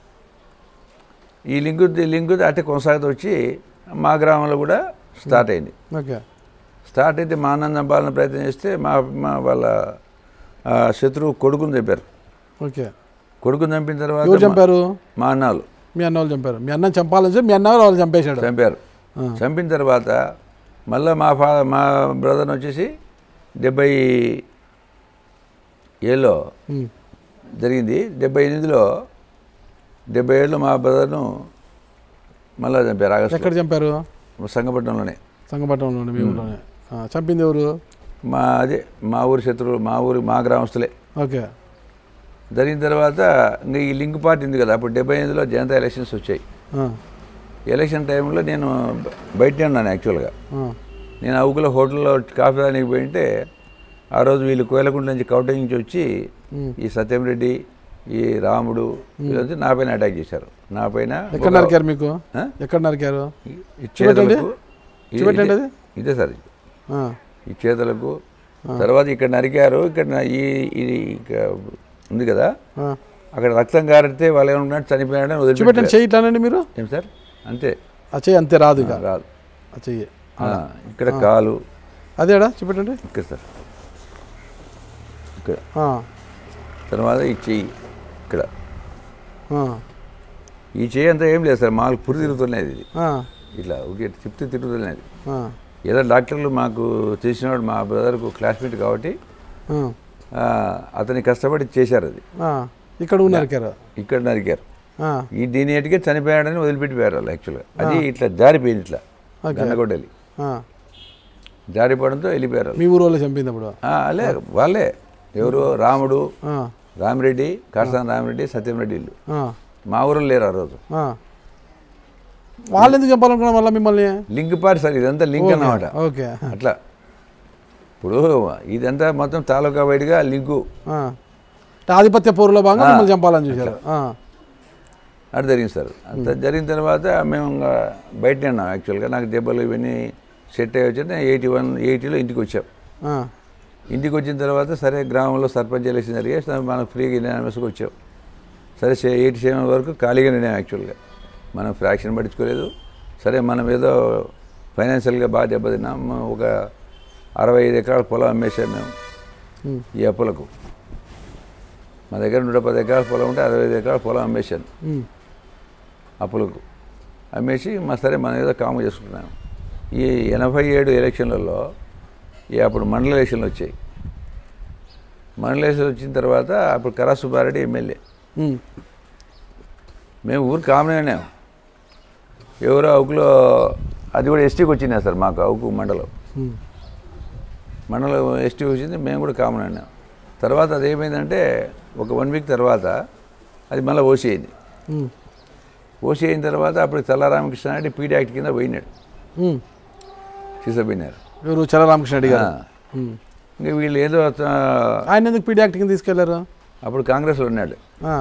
[SPEAKER 2] ఈ లింకు లింకు అట్టే కొనసాగుతూ వచ్చి మా గ్రామంలో కూడా స్టార్ట్ అయింది
[SPEAKER 1] ఓకే
[SPEAKER 2] స్టార్ట్ అయితే మా అన్నం చంపాలని ప్రయత్నం చేస్తే మా మా వాళ్ళ ఆ, శత్రువు కొడుకుని చంపారు
[SPEAKER 1] ఓకే
[SPEAKER 2] కొడుకుని చంపిన తర్వాత
[SPEAKER 1] ఎవరు
[SPEAKER 2] మా-
[SPEAKER 1] చంపారు
[SPEAKER 2] మా అన్నాలు
[SPEAKER 1] మీ అన్న వాళ్ళు చంపారు మీ అన్న చంపాలని చెప్పి మీ అన్న వాళ్ళు చంపేశాడు
[SPEAKER 2] చంపారు
[SPEAKER 1] ఆ.
[SPEAKER 2] చంపిన తర్వాత మళ్ళీ మా ఫా మా బ్రదర్ని వచ్చేసి డెబ్బై ఏళ్ళలో
[SPEAKER 1] ఉమ్,
[SPEAKER 2] జరిగింది డెబ్బై ఎనిమిదిలో డెబ్బై ఏళ్ళు మా బ్రదర్ను మళ్ళీ చంపారు ఆగస్టు
[SPEAKER 1] ఎక్కడ చంపారు
[SPEAKER 2] సంగపట్నంలోనే
[SPEAKER 1] సంగపట్నంలోనే మీ ఊళ్ళోనే ఆ, చంపింది ఎవరు
[SPEAKER 2] మా అదే మా ఊరి శత్రువులు మా ఊరి మా గ్రామస్తులే
[SPEAKER 1] ఓకే
[SPEAKER 2] జరిగిన తర్వాత ఇంకా ఈ లింక్ పార్టీ ఉంది కదా అప్పుడు డెబ్బై ఎనిమిదిలో జనతా ఎలక్షన్స్ వచ్చాయి
[SPEAKER 1] ఆ,
[SPEAKER 2] ఎలక్షన్ టైంలో నేను బ- బయటనే ఉన్నాను యాక్చువల్గా
[SPEAKER 1] ఆ,
[SPEAKER 2] నేను అవుకుల హోటల్లో కాఫీ తాగడానికి పోయింటే ఆ రోజు వీళ్ళు కోయలకుంట నుంచి కౌంటింగ్ నుంచి వచ్చి
[SPEAKER 1] ఉమ్.
[SPEAKER 2] ఈ సత్యంరెడ్డి ఈ రాముడు వీళ్ళంతా నా పైన అటాక్ చేశారు నా పైన
[SPEAKER 1] ఎక్కడ
[SPEAKER 2] ఒక-
[SPEAKER 1] నరికారు మీకు
[SPEAKER 2] ఆ?
[SPEAKER 1] ఎక్కడ నరికారు
[SPEAKER 2] ఈ- ఈ
[SPEAKER 1] చూపెట్టండి.
[SPEAKER 2] చేతులకు ఈ-
[SPEAKER 1] చూపెట్టండి
[SPEAKER 2] ఇదే- ఇదే సార్ ఇది.
[SPEAKER 1] ఆ,
[SPEAKER 2] ఈ చేతులకు తర్వాత ఇక్కడ నరికారు ఇక్కడ నా- ఈ ఇది ఇక ఉంది కదా
[SPEAKER 1] ఆ.
[SPEAKER 2] అక్కడ రక్తం కారితే వాళ్ళు ఏమనుకున్నట్టు చనిపోయాడని
[SPEAKER 1] చూపెట్టండి
[SPEAKER 2] వదిలిపెట్టారు
[SPEAKER 1] చెయ్యి ఇట్లానండి మీరు
[SPEAKER 2] ఏం సార్ అంతే
[SPEAKER 1] ఆ చెయ్యి అంతే రాదు ఇక
[SPEAKER 2] రాదు
[SPEAKER 1] ఆ చెయ్యి
[SPEAKER 2] ఆ, ఇక్కడ కాలు
[SPEAKER 1] అదేడా చూపెట్టండి
[SPEAKER 2] ఇక్కడ సార్ ఇక్కడ
[SPEAKER 1] ఆ,
[SPEAKER 2] తర్వాత ఈ చెయ్యి ఇక్కడ
[SPEAKER 1] ఆ,
[SPEAKER 2] ఈ చెయ్యి అంతా ఏం లేదు సార్ మాకు పురి తిరుగుతున్నది ఇది
[SPEAKER 1] ఆ,
[SPEAKER 2] ఇట్లా ఊరికే తిప్పితే తిరుగుతున్నది
[SPEAKER 1] ఆ,
[SPEAKER 2] ఏదో డాక్టర్లు మాకు తెలిసినవాడు మా బ్రదర్కు క్లాస్మేట్ కాబట్టి
[SPEAKER 1] ఆ,
[SPEAKER 2] ఆ, అతని కష్టపడి చేశారు అది
[SPEAKER 1] ఆ. ఇక్కడ ఉన్న నరికారు
[SPEAKER 2] ఇక్కడ నరికారు
[SPEAKER 1] ఆ,
[SPEAKER 2] ఈ దీని ఏటికే చనిపోయాడని వదిలిపెట్టిపోయారు వాళ్ళు యాక్చువల్గా అది ఇట్లా జారిపోయింది ఇట్లా
[SPEAKER 1] ఓకే.
[SPEAKER 2] గన్నగొడ్డలి
[SPEAKER 1] ఆ.
[SPEAKER 2] జారిపోవడంతో వెళ్ళిపోయారు వాళ్ళు.
[SPEAKER 1] మీ ఊరు వాళ్ళు చంపింది అప్పుడు
[SPEAKER 2] ఆ, లే వాళ్ళే ఎవరు రాముడు
[SPEAKER 1] ఆ,
[SPEAKER 2] రామిరెడ్డి కాసాన్ రామిరెడ్డి సత్యంరెడ్డి ఇల్లు
[SPEAKER 1] ఆ,
[SPEAKER 2] మా ఊరిలో లేరు ఆ రోజు
[SPEAKER 1] ఆ. వాళ్ళు ఎందుకు చంపాలనుకున్నారు మళ్ళీ మిమ్మల్ని
[SPEAKER 2] లింక్ పార్టీ సార్ ఇదంతా లింక్
[SPEAKER 1] ఓకే,
[SPEAKER 2] అన్నమాట
[SPEAKER 1] ఓకే
[SPEAKER 2] అట్లా ఇప్పుడు ఇదంతా మొత్తం తాలూకా వైడ్గా లింకు
[SPEAKER 1] ఆ. అంటే ఆధిపత్య పోరులో భాగంగా మిమ్మల్ని చంపాలని చూశారు ఆ,
[SPEAKER 2] అటు జరిగింది సార్ అంత జరిగిన తర్వాత మేము ఇంకా బయటనే ఉన్నాం యాక్చువల్గా నాకు దెబ్బలు ఇవన్నీ సెట్ అయ్యి వచ్చి ఎయిటీ వన్ ఎయిటీలో ఇంటికి వచ్చాం
[SPEAKER 1] ఆ,
[SPEAKER 2] ఇంటికి వచ్చిన తర్వాత సరే గ్రామంలో సర్పంచ్ ఎలక్షన్ జరిగాయి సరే మనకు ఫ్రీగా యూనివర్స్కి వచ్చాం సరే ఎయిటీ సెవెన్ వరకు ఖాళీగా నేను యాక్చువల్గా మనం ఫ్రాక్షన్ పట్టించుకోలేదు సరే మనం ఏదో ఫైనాన్షియల్గా బాగా దెబ్బతిన్నాం మనం ఒక అరవై ఐదు ఎకరాల పొలం అమ్మేసాం మేము
[SPEAKER 1] ఉమ్,
[SPEAKER 2] ఈ అప్పులకు మా దగ్గర నూట పది ఎకరాల పొలం ఉంటే అరవై ఐదు ఎకరాల పొలం అమ్మేశాను
[SPEAKER 1] ఉమ్,
[SPEAKER 2] అప్పులకు అమ్మేసి మా సరే మనం ఏదో కాము చేసుకుంటున్నాం ఈ ఎనభై ఏడు ఎలక్షన్లలో ఈ అప్పుడు మండల ఎలక్షన్లు వచ్చాయి మండల ఎలక్షన్లు వచ్చిన తర్వాత అప్పుడు కరా సుబ్బారెడ్డి ఎమ్మెల్యే
[SPEAKER 1] ఉమ్,
[SPEAKER 2] మేము ఊరు కామనే ఎవరో అవుకులో అది కూడా ఎస్టీకి వచ్చింది సార్ మాకు అవుకు మండలం
[SPEAKER 1] ఉమ్,
[SPEAKER 2] మండలం ఎస్టీ వచ్చింది మేము కూడా కామన్ అన్నాం తర్వాత అది ఏమైందంటే ఒక వన్ వీక్ తర్వాత అది మళ్ళీ ఓసీ అయింది
[SPEAKER 1] ఉమ్,
[SPEAKER 2] ఓసీ అయిన తర్వాత అప్పుడు చల్లారామకృష్ణ రెడ్డి పీడీ యాక్ట్ కింద పోయినాడు
[SPEAKER 1] ఉమ్.
[SPEAKER 2] తీసుకుపోయినారు
[SPEAKER 1] ఎవరు చలరామకృష్ణ రెడ్డి గారు
[SPEAKER 2] ఆ.
[SPEAKER 1] ఉమ్.
[SPEAKER 2] ఇంకా వీళ్ళు ఏదో ఆ,
[SPEAKER 1] ఆయన ఎందుకు పీడి యాక్ట్ కింద తీసుకెళ్లారు
[SPEAKER 2] అప్పుడు కాంగ్రెస్లో ఉన్నాడు
[SPEAKER 1] ఆ,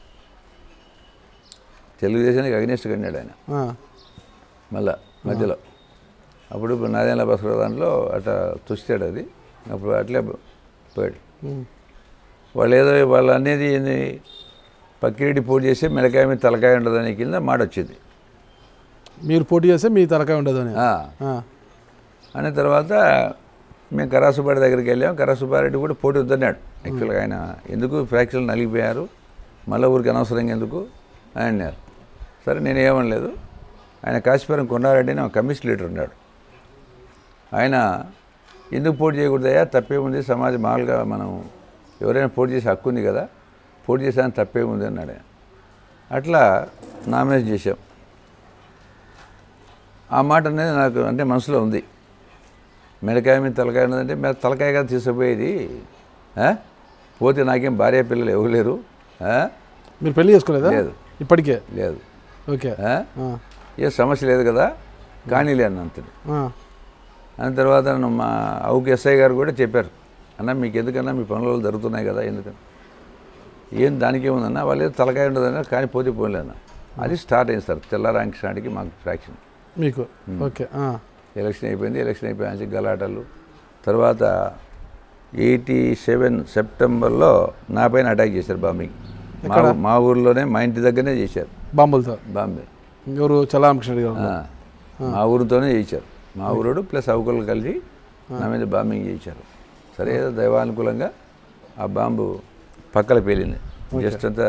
[SPEAKER 2] తెలుగుదేశానికి అగ్నిస్ట్గా ఉన్నాడు ఆయన
[SPEAKER 1] ఆ,
[SPEAKER 2] మళ్ళా మధ్యలో అప్పుడు నాదేళ్ళ బసరావు దాంట్లో అట్లా తుస్తాడు అది అప్పుడు అట్లే పోయాడు
[SPEAKER 1] ఉమ్,
[SPEAKER 2] వాళ్ళు ఏదో వాళ్ళు అనేది ఏంది పక్కిరెడ్డి పోటీ చేస్తే మెడకాయ మీద తలకాయ ఉండదని కింద మాట వచ్చింది
[SPEAKER 1] మీరు పోటీ చేస్తే మీ తలకాయ ఉండదు అని
[SPEAKER 2] ఆ,
[SPEAKER 1] ఆ,
[SPEAKER 2] అనే తర్వాత మేము కరాసుబారెడ్డి దగ్గరికి వెళ్ళాం కరాసుబారెడ్డి కూడా పోటీ వద్దన్నాడు యాక్చువల్గా ఆయన ఎందుకు ఫ్యాక్టరీలు నలిగిపోయారు మళ్ళీ ఊరికి అనవసరంగా ఎందుకు అని అన్నారు సరే నేను ఏమనలేదు ఆయన కాశీపురం కొండారెడ్డి అని ఒక కమ్యూనిస్ట్ లీడర్ ఉన్నాడు ఆయన ఎందుకు పోటీ చేయకూడదయ్యా తప్పేముంది సమాజం మామూలుగా మనం ఎవరైనా పోటీ చేసే హక్కు ఉంది కదా పోటీ చేసాను తప్పేముంది అన్నాడు ఆయన అట్లా నామినేషన్ చేశాం ఆ మాట అనేది నాకు అంటే మనసులో ఉంది మెడకాయ మీద తలకాయ ఉన్నదంటే మీద తలకాయ కదా తీసుకుపోయేది ఆ? పోతే నాకేం భార్య పిల్లలు ఎవరు లేరు ఆ?
[SPEAKER 1] మీరు పెళ్లి చేసుకోలేదా
[SPEAKER 2] లేదు.
[SPEAKER 1] ఇప్పటికే
[SPEAKER 2] లేదు
[SPEAKER 1] ఓకే
[SPEAKER 2] ఆ?
[SPEAKER 1] ఆ,
[SPEAKER 2] ఏ సమస్య లేదు కదా కానీ లేను అంతని
[SPEAKER 1] ఆ,
[SPEAKER 2] అన్న తర్వాత నన్ను మా అవుకు ఎస్ఐ గారు కూడా చెప్పారు అన్న మీకు ఎందుకన్నా మీ పనులు జరుగుతున్నాయి కదా ఎందుకని ఏం దానికి ఏముందన్న వాళ్ళు ఏదో తలకాయ ఉండదన్న కానీ పోతే పోలేదన్న అది స్టార్ట్ అయింది సార్ తెల్లారాంకినాటికి మాకు ఫ్రాక్షన్
[SPEAKER 1] మీకు ఓకే ఆ,
[SPEAKER 2] ఎలక్షన్ అయిపోయింది ఎలక్షన్ అయిపోయాక గలాటలు తర్వాత ఎయిటీ సెవెన్ సెప్టెంబర్లో నా పైన అటాక్ చేశారు బాంబింగ్ మా ఊ- మా ఊర్లోనే మా ఇంటి దగ్గరనే చేశారు
[SPEAKER 1] బాంబులతో
[SPEAKER 2] బాంబే
[SPEAKER 1] ఎవరు చల్లారామకృష్ణ గారు
[SPEAKER 2] ఆ, మా ఊరితోనే చేయించారు మా ఊరుడు ప్లస్ అవుకులు కలిసి నా మీద బాంబింగ్ చేయించారు సరే ఏదో దైవానుకూలంగా ఆ బాంబు పక్కల పేలింది జస్ట్ అంతా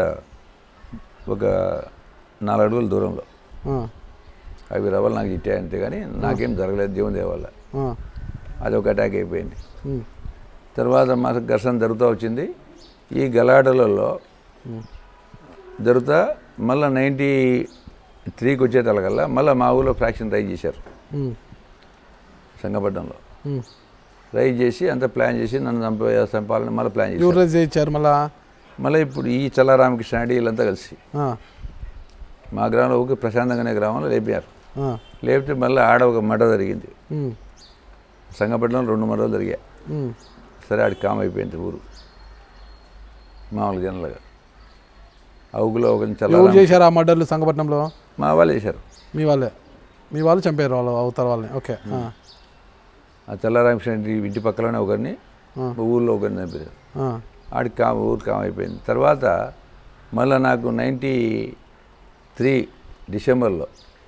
[SPEAKER 2] ఒక నాలుగు అడుగుల దూరంలో
[SPEAKER 1] ఆ,
[SPEAKER 2] అవి రవ్వలు నాకు ఇట్టాయి అంతే కానీ నాకేం జరగలేదు దేవుని దేవల్ల
[SPEAKER 1] ఆ,
[SPEAKER 2] అది ఒక అటాక్ అయిపోయింది
[SPEAKER 1] ఉమ్,
[SPEAKER 2] తర్వాత మాకు ఘర్షణ జరుగుతూ వచ్చింది ఈ గలాటలలో జరుగుతా మళ్ళీ నైంటీ త్రీకి వచ్చేటలకల్లా మళ్ళీ మా ఊళ్ళో ఫ్రాక్షన్ రైజ్ చేశారు
[SPEAKER 1] ఉమ్,
[SPEAKER 2] సంగపట్నంలో
[SPEAKER 1] ఉమ్.
[SPEAKER 2] రైజ్ చేసి అంత ప్లాన్ చేసి నన్ను చంప చంపాలని మళ్ళీ ప్లాన్
[SPEAKER 1] ఎవరు
[SPEAKER 2] చేశారు
[SPEAKER 1] రైజ్ చేయించారు మళ్ళా
[SPEAKER 2] మళ్ళీ ఇప్పుడు ఈ చల్లారామకృష్ణ రెడ్డి వీళ్ళంతా కలిసి
[SPEAKER 1] ఆ,
[SPEAKER 2] మా గ్రామంలో ఒక ప్రశాంతంగానే గ్రామంలో లేపారు
[SPEAKER 1] ఆ,
[SPEAKER 2] లేపితే మళ్ళీ ఆడ ఒక మర్డర్ జరిగింది
[SPEAKER 1] ఉమ్,
[SPEAKER 2] సంగపట్నంలో రెండు మర్డర్లు జరిగాయి
[SPEAKER 1] ఉమ్,
[SPEAKER 2] సరే ఆడికి కామ్ అయిపోయింది ఊరు మామూలు జనరల్గా అవుగులో ఒక
[SPEAKER 1] ఎవరు
[SPEAKER 2] చల్లారామ
[SPEAKER 1] చేశారు ఆ మర్డర్లు సంగపట్నంలో
[SPEAKER 2] మా వాళ్ళు వేశారు
[SPEAKER 1] మీ వాళ్ళే మీ వాళ్ళు చంపారు వాళ్ళు అవతారు వాళ్ళని ఓకే ఆ,
[SPEAKER 2] ఆ తెల్లారామకృష్ణ రెడ్డి ఇంటి పక్కలోనే ఒకరిని
[SPEAKER 1] ఆ.
[SPEAKER 2] ఊళ్ళో ఒకరిని చంపారు
[SPEAKER 1] ఆ,
[SPEAKER 2] ఆడికి కామ ఊరు కామ అయిపోయింది తర్వాత మళ్ళీ నాకు నైంటీ త్రీ డిసెంబర్లో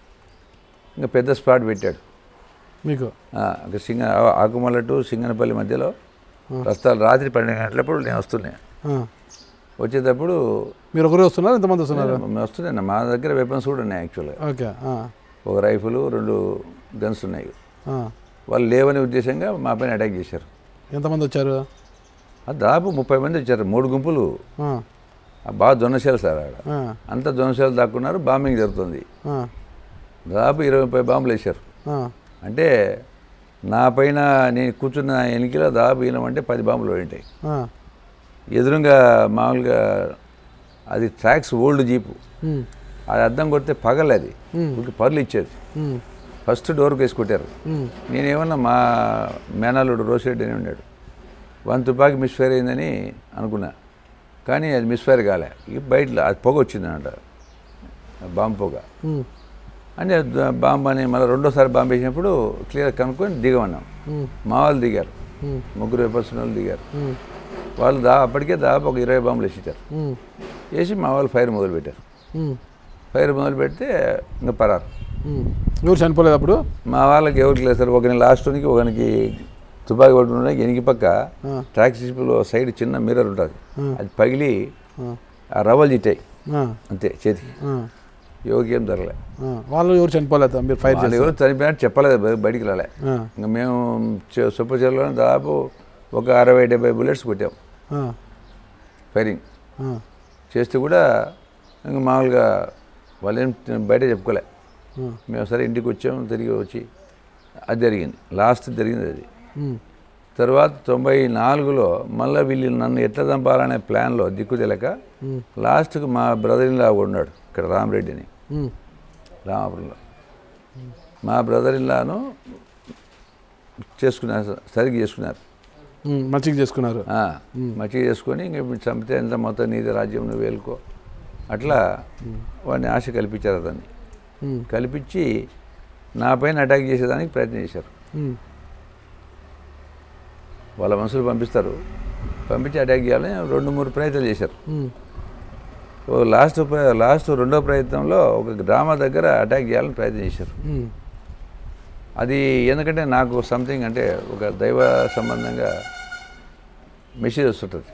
[SPEAKER 2] ఇంకా పెద్ద స్పాట్ పెట్టాడు
[SPEAKER 1] మీకు
[SPEAKER 2] ఆ, ఒక సింగ ఆ- ఆకుమల్ల టు సింగనపల్లి మధ్యలో రస్తాలు రాత్రి పన్నెండు గంటలప్పుడు నేను వస్తున్నాను
[SPEAKER 1] ఆ,
[SPEAKER 2] వచ్చేటప్పుడు
[SPEAKER 1] మీరు ఒకరు వస్తున్నారు ఎంతమంది వస్తున్నారు
[SPEAKER 2] మేము వస్తున్నాను మా దగ్గర వెపన్స్ కూడా ఉన్నాయి యాక్చువల్గా
[SPEAKER 1] ఓకే ఆ,
[SPEAKER 2] ఒక రైఫిల్ రెండు గన్స్ ఉన్నాయి
[SPEAKER 1] ఆ.
[SPEAKER 2] వాళ్ళు లేవని ఉద్దేశంగా మా పైన అటాక్ చేశారు
[SPEAKER 1] ఎంతమంది వచ్చారు
[SPEAKER 2] ఆ దాదాపు ముప్పై మంది వచ్చారు మూడు గుంపులు
[SPEAKER 1] ఆ,
[SPEAKER 2] ఆ బాగా దొన్నశాలు సార్ ఆడ
[SPEAKER 1] ఆ,
[SPEAKER 2] అంతా దొన్నశాలు దాక్కున్నారు బాంబింగ్ జరుగుతుంది
[SPEAKER 1] ఆ,
[SPEAKER 2] దాదాపు ఇరవై ముప్పై బాంబులు వేశారు
[SPEAKER 1] ఆ,
[SPEAKER 2] అంటే నా పైన నేను కూర్చున్న ఎన్నికలో దాదాపు ఈయనమంటే పది బాంబులు ఉంటాయి
[SPEAKER 1] ఆ,
[SPEAKER 2] ఎదురుగా మామూలుగా అది ట్రాక్స్ ఓల్డ్ జీపు
[SPEAKER 1] ఉమ్,
[SPEAKER 2] అది అద్దం కొడితే పగలది
[SPEAKER 1] మ్మ్.
[SPEAKER 2] ఇంక పర్లు ఇచ్చేది
[SPEAKER 1] ఉమ్,
[SPEAKER 2] ఫస్ట్ డోర్కి వేసి కొట్టారు
[SPEAKER 1] ఉమ్,
[SPEAKER 2] నేనేమన్నా మా మేనల్లుడు రోసిరెడ్డి అని ఉన్నాడు వన్ తుపాకి మిస్ఫైర్ అయిందని అనుకున్నా కానీ అది మిస్ఫైర్ కాలే ఇక బయట అది పొగ వచ్చిందన్నమాట బాంబు పొగ
[SPEAKER 1] ఉమ్,
[SPEAKER 2] అంటే ద- బాంబు అని మళ్ళీ రెండోసారి బాంబు వేసినప్పుడు క్లియర్ కనుక్కొని దిగమన్నాం
[SPEAKER 1] ఉమ్,
[SPEAKER 2] మా వాళ్ళు దిగారు
[SPEAKER 1] ఉమ్,
[SPEAKER 2] ముగ్గురు పర్సన్ వాళ్ళు దిగారు
[SPEAKER 1] ఉమ్,
[SPEAKER 2] వాళ్ళు దా అప్పటికే దాదాపు ఒక ఇరవై బాంబులు వేసిచ్చారు
[SPEAKER 1] ఉమ్,
[SPEAKER 2] వేసి మా వాళ్ళు ఫైర్ మొదలుపెట్టారు
[SPEAKER 1] ఉమ్,
[SPEAKER 2] ఫైర్ మొదలు పెడితే ఇంకా పరారు
[SPEAKER 1] ఉమ్. ఎవరు చనిపోలేదు అప్పుడు
[SPEAKER 2] మా వాళ్ళకి ఎవరికి లేదు సార్ ఒకని లాస్ట్కి ఒకనికి తుపాకీ పట్టుకున్న ఎనికి పక్క
[SPEAKER 1] ఆ.
[SPEAKER 2] ట్రాక్సీలో సైడ్ చిన్న మిర్రర్ ఉంటుంది
[SPEAKER 1] ఆ.
[SPEAKER 2] అది పగిలి
[SPEAKER 1] ఆ,
[SPEAKER 2] ఆ రవ్వలు చిట్టాయి
[SPEAKER 1] ఆ,
[SPEAKER 2] అంతే చేతికి
[SPEAKER 1] ఆ,
[SPEAKER 2] ఎవరికి ఏం జరగలే
[SPEAKER 1] ఆ. వాళ్ళు ఎవరు చనిపోలేదు మీరు ఫైర్
[SPEAKER 2] వాళ్ళు
[SPEAKER 1] చేసి
[SPEAKER 2] ఎవరు చనిపోయినట్టు చెప్పలేదు బయ- బయటికి రాలే
[SPEAKER 1] ఆ,
[SPEAKER 2] ఇంకా మేము సొప్పచెరులో దాదాపు ఒక అరవై డెబ్బై బుల్లెట్స్ కొట్టాం
[SPEAKER 1] ఆ,
[SPEAKER 2] ఫైరింగ్
[SPEAKER 1] ఆ,
[SPEAKER 2] చేస్తే కూడా ఇంకా మామూలుగా వాళ్ళు ఏం బయట చెప్పుకోలే
[SPEAKER 1] ఆ,
[SPEAKER 2] మేము సరే ఇంటికి వచ్చాము తిరిగి వచ్చి అది జరిగింది లాస్ట్ జరిగింది అది
[SPEAKER 1] ఉమ్,
[SPEAKER 2] తర్వాత తొంభై నాలుగులో మళ్ళీ వీళ్ళు నన్ను ఎట్లా చంపాలనే ప్లాన్లో దిక్కు తెలియక
[SPEAKER 1] ఉమ్,
[SPEAKER 2] లాస్ట్కి మా బ్రదర్ ఇన్లా ఉన్నాడు ఇక్కడ రామరెడ్డిని
[SPEAKER 1] ఉమ్,
[SPEAKER 2] రామాపురంలో మా బ్రదర్ ఇన్లాను చేసుకున్నారు సరిగ్గా చేసుకున్నారు
[SPEAKER 1] ఉమ్, మంచిగా చేసుకున్నారు
[SPEAKER 2] ఆ, మంచిగా చేసుకొని ఇంక ఇప్పుడు చంపితే ఎంత మొత్తం నీది రాజ్యం నువ్వు వేలుకో అట్లా వాడిని ఆశ కల్పించారు అతన్ని
[SPEAKER 1] ఉమ్,
[SPEAKER 2] కల్పించి నా పైన అటాక్ చేసేదానికి ప్రయత్నం చేశారు
[SPEAKER 1] ఉమ్,
[SPEAKER 2] వాళ్ళ మనుషులు పంపిస్తారు పంపించి అటాక్ చేయాలని రెండు మూడు ప్రయత్నాలు చేశారు
[SPEAKER 1] ఉమ్,
[SPEAKER 2] ఓ లాస్ట్ ప్ర- లాస్ట్ రెండో ప్రయత్నంలో ఒక గ్రామ దగ్గర అటాక్ చేయాలని ప్రయత్నం చేశారు
[SPEAKER 1] ఉమ్,
[SPEAKER 2] అది ఎందుకంటే నాకు సంథింగ్ అంటే ఒక దైవ సంబంధంగా మెసేజ్ వస్తుంటుంది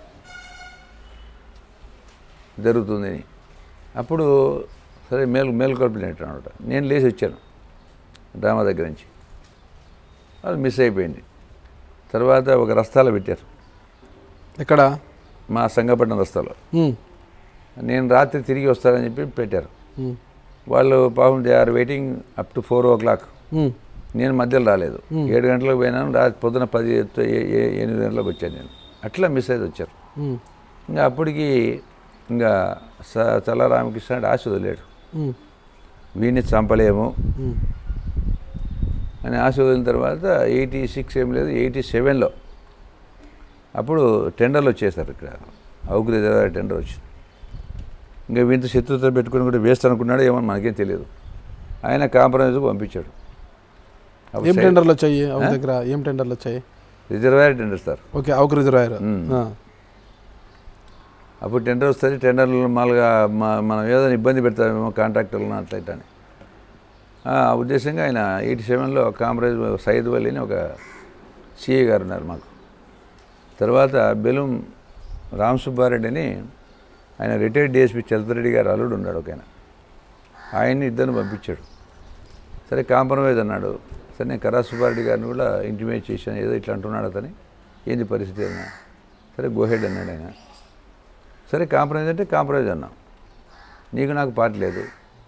[SPEAKER 2] జరుగుతుంది అని. అప్పుడు సరే మేలు మేలుకొల్పినట్టు అనమాట నేను లేచి వచ్చాను డ్రామా దగ్గర నుంచి అది మిస్ అయిపోయింది తర్వాత ఒక రస్తాలో పెట్టారు
[SPEAKER 1] ఎక్కడ
[SPEAKER 2] మా సంగపట్నం రస్తాలో
[SPEAKER 1] ఉమ్,
[SPEAKER 2] నేను రాత్రి తిరిగి వస్తానని చెప్పి పెట్టారు
[SPEAKER 1] ఉమ్,
[SPEAKER 2] వాళ్ళు పాపం they are waiting up to four o'clock
[SPEAKER 1] um,
[SPEAKER 2] నేను మధ్యలో రాలేదు ఏడు గంటలకు పోయినాను రాత్రి పొద్దున పది ఏ- ఏ- ఎనిమిది గంటలకు వచ్చాను నేను అట్లా మిస్ అయితే వచ్చారు
[SPEAKER 1] ఉమ్,
[SPEAKER 2] ఇంకా అప్పటికి ఇంకా స చల్ల రామకృష్ణ అంటే ఆశ వదిలేడు
[SPEAKER 1] ఉమ్,
[SPEAKER 2] వీడిని చంపలేము
[SPEAKER 1] ఉమ్,
[SPEAKER 2] అని ఆశ వదిలిన తర్వాత ఎయిటీ సిక్స్ ఏం లేదు ఎయిటీ సెవెన్లో అప్పుడు టెండర్లు వచ్చేసారు ఇక్కడ అవుకు రిజర్వాయర్ టెండర్ వచ్చింది ఇంకా వీంత శత్రుత పెట్టుకుని కూడా వేస్ట్ అనుకున్నాడు ఏమో మనకేం తెలియదు ఆయన కాంప్రమైజ్ పంపించాడు అప్పుడు
[SPEAKER 1] ఏం
[SPEAKER 2] సై-
[SPEAKER 1] టెండర్లు వచ్చాయి అవున దగ్గర ఏం టెండర్లు వచ్చాయి
[SPEAKER 2] reservoir tender sir
[SPEAKER 1] okay Avuku reservoir
[SPEAKER 2] మ్మ్.
[SPEAKER 1] ఆ,
[SPEAKER 2] అప్పుడు టెండర్ వస్తుంది టెండర్లు మామూలుగా మా- మనం ఏదైనా ఇబ్బంది పెడతామేమో కాంట్రాక్టర్లను అట్లా ఇట్లా అని ఆ ఉద్దేశంగా ఆయన ఎయిటీ సెవెన్లో కాంప్రమైజ్ సయ్యద్ వల్లిని ఒక సిఏ గారు ఉన్నారు మాకు తర్వాత బెలూం రామ్ సుబ్బారెడ్డి అని ఆయన రిటైర్డ్ డిఎస్పీ చలపతిరెడ్డి గారు అల్లుడు ఉన్నాడు ఒక ఆయన ఆయన్ని ఇద్దరిని పంపించాడు సరే కాంప్రమైజ్ అన్నాడు సరే నేను కరా సుబ్బారెడ్డి గారిని కూడా ఇంటిమేట్ చేశాను ఏదో ఇట్లా అంటున్నాడు అతని ఏంది పరిస్థితి అన్నా సరే గోహెడ్ అన్నాడు ఆయన సరే కాంప్రమైజ్ అంటే కాంప్రమైజ్ అన్నాం నీకు నాకు పార్టీ లేదు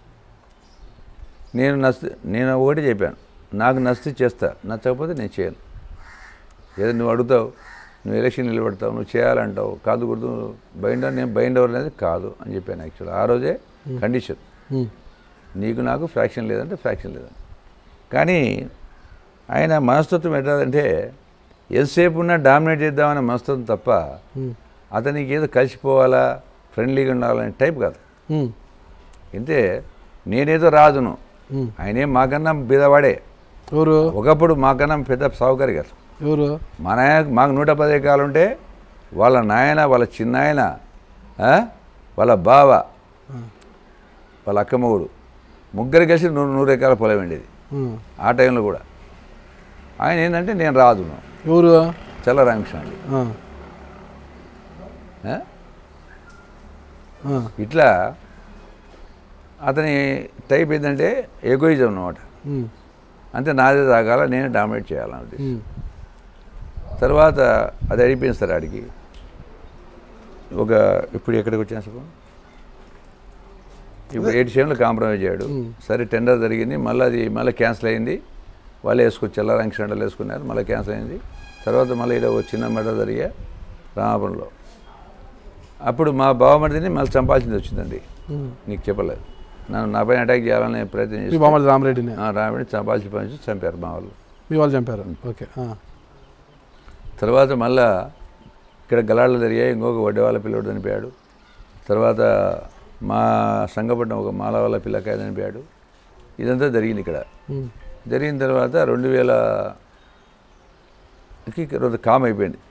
[SPEAKER 2] నేను నచ్చ నేను ఒకటి చెప్పాను నాకు నచ్చితే చేస్తా నచ్చకపోతే నేను చేయను ఏదో నువ్వు అడుగుతావు నువ్వు ఎలక్షన్ నిలబడతావు నువ్వు చేయాలంటావు కాదు కూడదు బైండ్ నేను బైండ్ అవ్వరు అనేది కాదు అని చెప్పాను యాక్చువల్ ఆ రోజే కండిషన్
[SPEAKER 1] ఉమ్,
[SPEAKER 2] నీకు నాకు ఫ్రాక్షన్ లేదంటే ఫ్రాక్షన్ లేదని కానీ ఆయన మనస్తత్వం ఎట్టాదంటే ఎంతసేపు ఉన్నా డామినేట్ చేద్దామనే మనస్తత్వం తప్ప
[SPEAKER 1] ఉమ్,
[SPEAKER 2] అతనికి ఏదో కలిసిపోవాలా ఫ్రెండ్లీగా ఉండాలనే టైప్ కాదు
[SPEAKER 1] ఉమ్,
[SPEAKER 2] అంటే నేనేదో రాజును
[SPEAKER 1] ఉమ్.
[SPEAKER 2] ఆయనే మాకన్నా బీదవాడే
[SPEAKER 1] ఎవరు
[SPEAKER 2] ఒకప్పుడు మాకన్నా పెద్ద సావుకారి గారు
[SPEAKER 1] ఎవరు
[SPEAKER 2] మా నాయన మాకు నూట పది ఎకరాలు ఉంటే వాళ్ళ నాయన వాళ్ళ చిన్నాయన ఆ, వాళ్ళ బావ వాళ్ళ అక్కమ్మగుడు ముగ్గురు కలిసి నూరు నూరు ఎకరాల పొలం ఉండేది
[SPEAKER 1] ఉమ్,
[SPEAKER 2] ఆ టైంలో కూడా ఆయన ఏంటంటే నేను రాజును
[SPEAKER 1] ఎవరు
[SPEAKER 2] చల్ల రామకృష్ణ అండి
[SPEAKER 1] ఆ,
[SPEAKER 2] ఆ?
[SPEAKER 1] ఆ,
[SPEAKER 2] ఇట్లా అతని టైప్ ఏంటంటే ఎగోయిజం అన్నమాట
[SPEAKER 1] ఉమ్,
[SPEAKER 2] అంతే నాదే తాగాల నేనే డామినేట్ చేయాలని ఉద్దేశం
[SPEAKER 1] ఉమ్,
[SPEAKER 2] తర్వాత అది అయిపోయింది సార్ ఆడికి ఒక ఇప్పుడు ఎక్కడికి వచ్చాను సార్ ఇప్పుడు ఎయిట్ సెవెన్లో కాంప్రమైజ్ అయ్యాడు సరే టెండర్ జరిగింది మళ్ళీ అది మళ్ళీ క్యాన్సిల్ అయింది వాళ్ళు వేసుకొచ్చి ఎల్లారంకి సెంటర్లు వేసుకున్నారు మళ్ళీ క్యాన్సిల్ అయింది తర్వాత మళ్ళీ ఇక్కడ ఒక చిన్న మెడ జరిగా రామాపురంలో అప్పుడు మా బావమరిదిని మళ్ళీ చంపాల్సింది వచ్చిందండి
[SPEAKER 1] ఉమ్.
[SPEAKER 2] నీకు చెప్పలేదు నన్ను నా పైన అటాక్ చేయాలని ప్రయత్నం
[SPEAKER 1] మీ
[SPEAKER 2] చేసి
[SPEAKER 1] బామ్మది రామరెడ్డిని
[SPEAKER 2] రామిడి చంపాల్సి పని చంపారు మా వాళ్ళు
[SPEAKER 1] మీ వాళ్ళు చంపారు ఓకే ఆ,
[SPEAKER 2] తర్వాత మళ్ళా ఇక్కడ గలాళ్ళు జరిగాయి ఇంకొక వడ్డేవాళ్ళ పిల్లడు చనిపోయాడు తర్వాత మా సంఘపట్నం ఒక మాల వాళ్ళ పిల్లకాయ చనిపోయాడు ఇదంతా జరిగింది ఇక్కడ
[SPEAKER 1] ఉమ్,
[SPEAKER 2] జరిగిన తర్వాత రెండు వేల రోజు కామ్ అయిపోయింది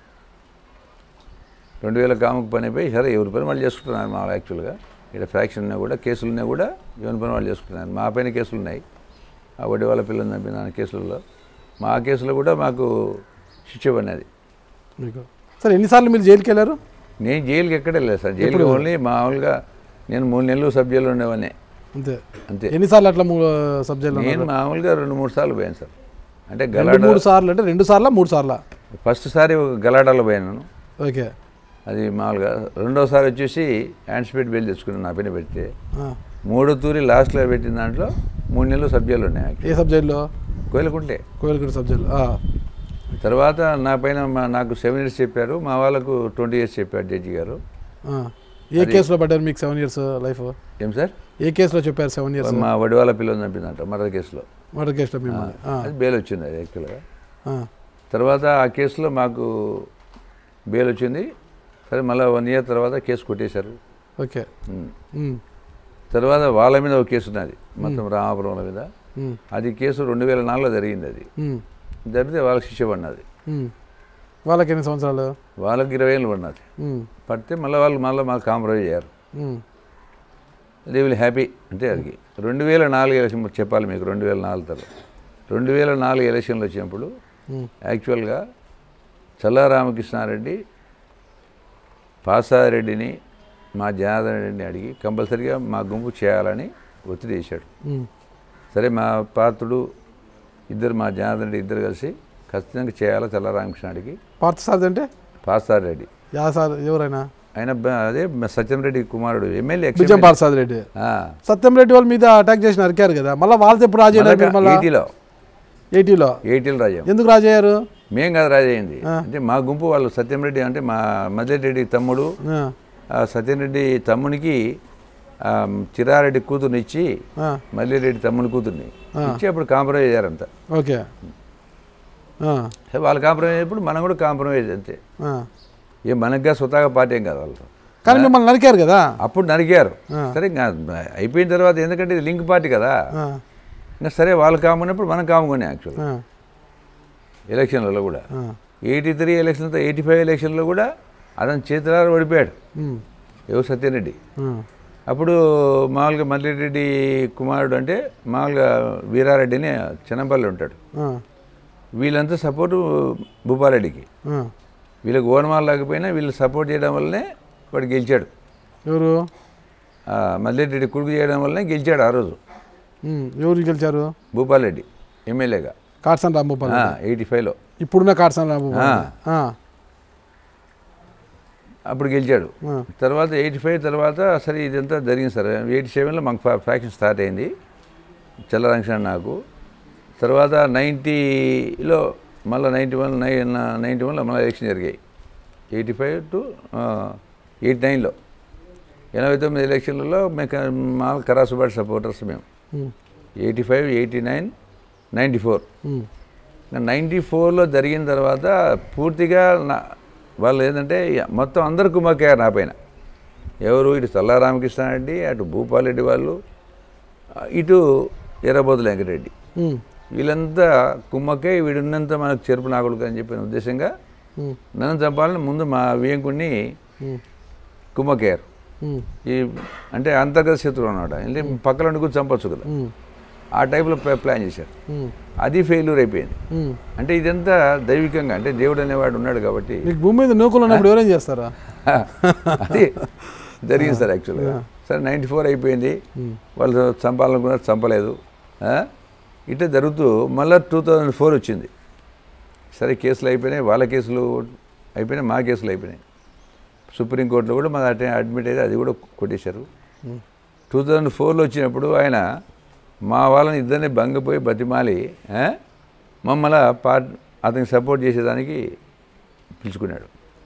[SPEAKER 2] రెండు వేల కాముకు పని అయిపోయి సరే ఎవరి పని వాళ్ళు చేసుకుంటున్నారు మా యాక్చువల్గా ఇక్కడ ఫ్రాక్షన్ ఉన్నా కూడా కేసులు ఉన్నా కూడా ఎవరి పని వాళ్ళు చేసుకుంటున్నారు మా పైన కేసులు ఉన్నాయి ఆ వడ్డీ వాళ్ళ పిల్లలు చంపిన దాని కేసులలో మా కేసులో కూడా మాకు శిక్ష పడినది
[SPEAKER 1] మీకు సరే ఎన్నిసార్లు మీరు జైలుకి వెళ్ళారు
[SPEAKER 2] నేను జైలుకి ఎక్కడ వెళ్ళలేదు సార్ జైలు ఓన్లీ మామూలుగా నేను మూడు నెలలు సబ్ జైల్లో ఉండేవాడిని
[SPEAKER 1] అంతే
[SPEAKER 2] అంతే
[SPEAKER 1] ఎన్నిసార్లు అట్లా మూడు సబ్జెక్టులు
[SPEAKER 2] నేను మామూలుగా రెండు మూడు సార్లు పోయాను సార్ అంటే
[SPEAKER 1] రెండు
[SPEAKER 2] గలాడ
[SPEAKER 1] మూడు సార్లు అంటే రెండు సార్లా మూడు సార్లా
[SPEAKER 2] ఫస్ట్ సారి ఒక గలాడాలో పోయాను
[SPEAKER 1] ఓకే
[SPEAKER 2] అది మామూలుగా రెండోసారి వచ్చేసి హ్యాండ్ స్పీడ్ బెయిల్ తెచ్చుకున్నాను నా పైన పెడితే
[SPEAKER 1] ఆ,
[SPEAKER 2] మూడో తూరి లాస్ట్లో పెట్టిన దాంట్లో మూడు నెలలు సబ్జెక్టులు ఉన్నాయి
[SPEAKER 1] ఏ సబ్జెక్టులో
[SPEAKER 2] కోయిలకుంటే
[SPEAKER 1] కోయిలగూడ సబ్జెక్టులు ఆ,
[SPEAKER 2] తర్వాత నా పైన మా- నాకు సెవెన్ ఇయర్స్ చెప్పారు మా వాళ్ళకు ట్వంటీ ఇయర్స్ చెప్పారు జడ్జి గారు
[SPEAKER 1] ఆ. ఏ కేసులో పడ్డారు మీకు సెవెన్ ఇయర్స్ లైఫ్
[SPEAKER 2] ఏం సార్
[SPEAKER 1] ఏ కేసులో చెప్పారు సెవెన్ ఇయర్స్
[SPEAKER 2] మా వడివాళ్ళ పిల్లలు చంపిందంట మరొక కేసులో
[SPEAKER 1] మర్డర్ కేసులో మిమ్మల్ని ఆ,
[SPEAKER 2] అది బెయిల్ వచ్చింది అది యాక్చువల్గా
[SPEAKER 1] ఆ,
[SPEAKER 2] తర్వాత ఆ కేసులో మాకు బెయిల్ వచ్చింది సరే మళ్ళీ వన్ ఇయర్ తర్వాత కేసు కొట్టేశారు
[SPEAKER 1] ఓకే
[SPEAKER 2] ఉమ్.
[SPEAKER 1] ఉమ్,
[SPEAKER 2] తర్వాత వాళ్ళ మీద ఒక కేసు ఉన్నది మొత్తం రామాపురం మీద
[SPEAKER 1] ఉమ్,
[SPEAKER 2] అది కేసు రెండు వేల నాలుగులో జరిగింది అది
[SPEAKER 1] ఉమ్,
[SPEAKER 2] జరిగితే వాళ్ళకి శిక్ష పడినది
[SPEAKER 1] ఉమ్. వాళ్ళకి ఎన్ని సంవత్సరాలు
[SPEAKER 2] వాళ్ళకి ఇరవై ఏళ్ళు పడినది
[SPEAKER 1] ఉమ్,
[SPEAKER 2] పడితే మళ్ళీ వాళ్ళు మళ్ళీ మాకు కాంప్రమైజ్ అయ్యారు
[SPEAKER 1] ఉమ్,
[SPEAKER 2] దే విల్ హ్యాపీ అంటే అది రెండు వేల నాలుగు ఎలక్షన్ చెప్పాలి మీకు రెండు వేల నాలుగు తర్వాత రెండు వేల నాలుగు ఎలక్షన్లు వచ్చినప్పుడు
[SPEAKER 1] ఉమ్,
[SPEAKER 2] యాక్చువల్గా చల్లా రామకృష్ణారెడ్డి పాసారెడ్డిని మా జనార్దన్ రెడ్డిని అడిగి కంపల్సరీగా మా గుంపు చేయాలని ఒత్తిడి చేశాడు
[SPEAKER 1] ఉమ్,
[SPEAKER 2] సరే మా పాత్రుడు ఇద్దరు మా జనార్దన్ రెడ్డి ఇద్దరు కలిసి ఖచ్చితంగా చేయాలా చల్లా రామకృష్ణ అడిగి
[SPEAKER 1] పార్థసారథి అంటే
[SPEAKER 2] పాసారెడ్డి
[SPEAKER 1] యా సార్ ఎవరైనా
[SPEAKER 2] ఆయన బ- అదే సత్యం రెడ్డి కుమారుడు ఎమ్మెల్యే
[SPEAKER 1] విజయం ప్రసాద్ రెడ్డి సత్యం రెడ్డి వాళ్ళ మీద అటాక్ చేసి నరికారు కదా మళ్ళీ వాళ్ళతో ఎప్పుడు రాజయ్యారు మళ్ళీ
[SPEAKER 2] ఎయిటీలో
[SPEAKER 1] ఎయిటీలో
[SPEAKER 2] ఎయిటీలో రాజాం
[SPEAKER 1] ఎందుకు రాజయ్యారు
[SPEAKER 2] మేం కాదు రాజయ్యింది అంటే మా గుంపు వాళ్ళు సత్యం రెడ్డి అంటే మా మదిరెడ్డి తమ్ముడు
[SPEAKER 1] ఆ,
[SPEAKER 2] ఆ సత్యరెడ్డి తమ్మునికి ఆ, చిరారెడ్డి కూతుర్ని ఇచ్చి
[SPEAKER 1] ఆ,
[SPEAKER 2] మల్లిరెడ్డి తమ్ముని కూతుర్ని ఇచ్చి అప్పుడు కాంప్రమైజ్ అయ్యారంట
[SPEAKER 1] ఓకే ఆ,
[SPEAKER 2] సరే వాళ్ళు కాంప్రమైజ్ అయినప్పుడు మనం కూడా కాంప్రమైజ్ అంతే
[SPEAKER 1] ఆ.
[SPEAKER 2] ఏ మనకుగా స్వతహాగా పార్టీ ఏం కాదు వాళ్ళు
[SPEAKER 1] కానీ మిమ్మల్ని నరికారు కదా
[SPEAKER 2] అప్పుడు నరికారు సరే ఇంకా అయిపోయిన తర్వాత ఎందుకంటే ఇది లింక్ పార్టీ కదా
[SPEAKER 1] ఆ,
[SPEAKER 2] ఇంకా సరే వాళ్ళు కాముకున్నప్పుడు మనం కాముకునే యాక్చువల్
[SPEAKER 1] ఆ,
[SPEAKER 2] ఎలక్షన్లలో కూడా
[SPEAKER 1] ఆ.
[SPEAKER 2] ఎయిటీ త్రీ ఎలక్షన్తో ఎయిటీ ఫైవ్ ఎలక్షన్లో కూడా అతను చేతులారు ఓడిపోయాడు
[SPEAKER 1] ఉమ్,
[SPEAKER 2] ఎవరు సత్యరెడ్డి
[SPEAKER 1] ఆ,
[SPEAKER 2] అప్పుడు మామూలుగా మల్లిరెడ్డి కుమారుడు అంటే మామూలుగా వీరారెడ్డి అని చిన్నపల్లి ఉంటాడు
[SPEAKER 1] ఆ,
[SPEAKER 2] వీళ్ళంతా సపోర్టు భూపారెడ్డికి
[SPEAKER 1] ఆ.
[SPEAKER 2] వీళ్ళకి ఓనమాలు లేకపోయినా వీళ్ళు సపోర్ట్ చేయడం వల్లనే వాడు గెలిచాడు
[SPEAKER 1] ఎవరు
[SPEAKER 2] ఆ, మల్లిరెడ్డి కొడుకు చేయడం వల్లనే గెలిచాడు ఆ రోజు
[SPEAKER 1] ఉమ్, ఎవరు గెలిచారు
[SPEAKER 2] భూపాలరెడ్డి ఎమ్మెల్యేగా
[SPEAKER 1] కాట్సాన్ రాంభూపాల్
[SPEAKER 2] ఎయిటీ ఫైవ్లో
[SPEAKER 1] ఇప్పుడున్న కాట్సాన్ రాంభూపాల్ ఆ,
[SPEAKER 2] అప్పుడు గెలిచాడు
[SPEAKER 1] ఆ.
[SPEAKER 2] తర్వాత ఎయిటీ ఫైవ్ తర్వాత సరే ఇదంతా జరిగింది సార్ ఎయిటీ సెవెన్లో మాకు ఫ్యాక్షన్ స్టార్ట్ అయింది చల్లరంక్షన్ నాకు తర్వాత నైంటీలో మళ్ళీ నైంటీ వన్ నై నైంటీ వన్లో మళ్ళీ ఎలక్షన్ జరిగాయి ఎయిటీ ఫైవ్ టు ఎయిటీ నైన్లో ఎనభై తొమ్మిది ఎలక్షన్లలో మేము మా కరాసుబాటి సపోర్టర్స్ మేము
[SPEAKER 1] um,
[SPEAKER 2] eighty five eighty nine ninety four
[SPEAKER 1] um,
[SPEAKER 2] ninety ఫోర్లో జరిగిన తర్వాత పూర్తిగా నా వాళ్ళు ఏంటంటే మొత్తం అందరు కుమ్మక్కారు నా పైన ఎవరు ఇటు చల్లా రామకృష్ణారెడ్డి అటు భూపాలరెడ్డి వాళ్ళు ఆ, ఇటు ఎర్రబోతుల వెంకటరెడ్డి
[SPEAKER 1] ఉమ్,
[SPEAKER 2] వీళ్ళంతా కుమ్మక్కే వీడున్నంత మనకు చెరుపు నాకుడు అని చెప్పిన ఉద్దేశంగా
[SPEAKER 1] ఉమ్,
[SPEAKER 2] నన్ను చంపాలని ముందు మా వియంకుడిని
[SPEAKER 1] ఉమ్,
[SPEAKER 2] కుమ్మక్కారు
[SPEAKER 1] ఉమ్,
[SPEAKER 2] ఈ అంటే అంతర్గత శత్రువు అనమాట అంటే పక్కన కూడా చంపొచ్చు కదా
[SPEAKER 1] ఉమ్,
[SPEAKER 2] ఆ టైప్లో ప్లా- ప్లాన్ చేశారు
[SPEAKER 1] ఉమ్,
[SPEAKER 2] అది ఫెయిల్యూర్ అయిపోయింది
[SPEAKER 1] ఉమ్.
[SPEAKER 2] అంటే ఇదంతా దైవికంగా అంటే దేవుడు అనేవాడు ఉన్నాడు కాబట్టి
[SPEAKER 1] మీకు భూమి మీద నూకలు ఉన్నప్పుడు ఎవరేం చేస్తారా
[SPEAKER 2] అది జరిగింది సార్ యాక్చువల్గా సరే నైంటీ ఫోర్ అయిపోయింది వాళ్ళు చంపాలనుకున్నారు చంపలేదు ఆ? ఇట్లా జరుగుతూ మళ్ళీ టూ థౌజండ్ ఫోర్ వచ్చింది సరే కేసులు అయిపోయినాయి వాళ్ళ కేసులు అయిపోయినాయి మా కేసులు అయిపోయినాయి సుప్రీంకోర్టులో కూడా మాది అటే అడ్మిట్ అయితే అది కూడా కొట్టేశారు టూ థౌజండ్ ఫోర్లో వచ్చినప్పుడు ఆయన మా వాళ్ళని ఇద్దరిని బంగపోయి బతిమాలి ఆ? మమ్మల్ని పార్ట్ అతనికి సపోర్ట్ చేసేదానికి పిలుచుకున్నాడు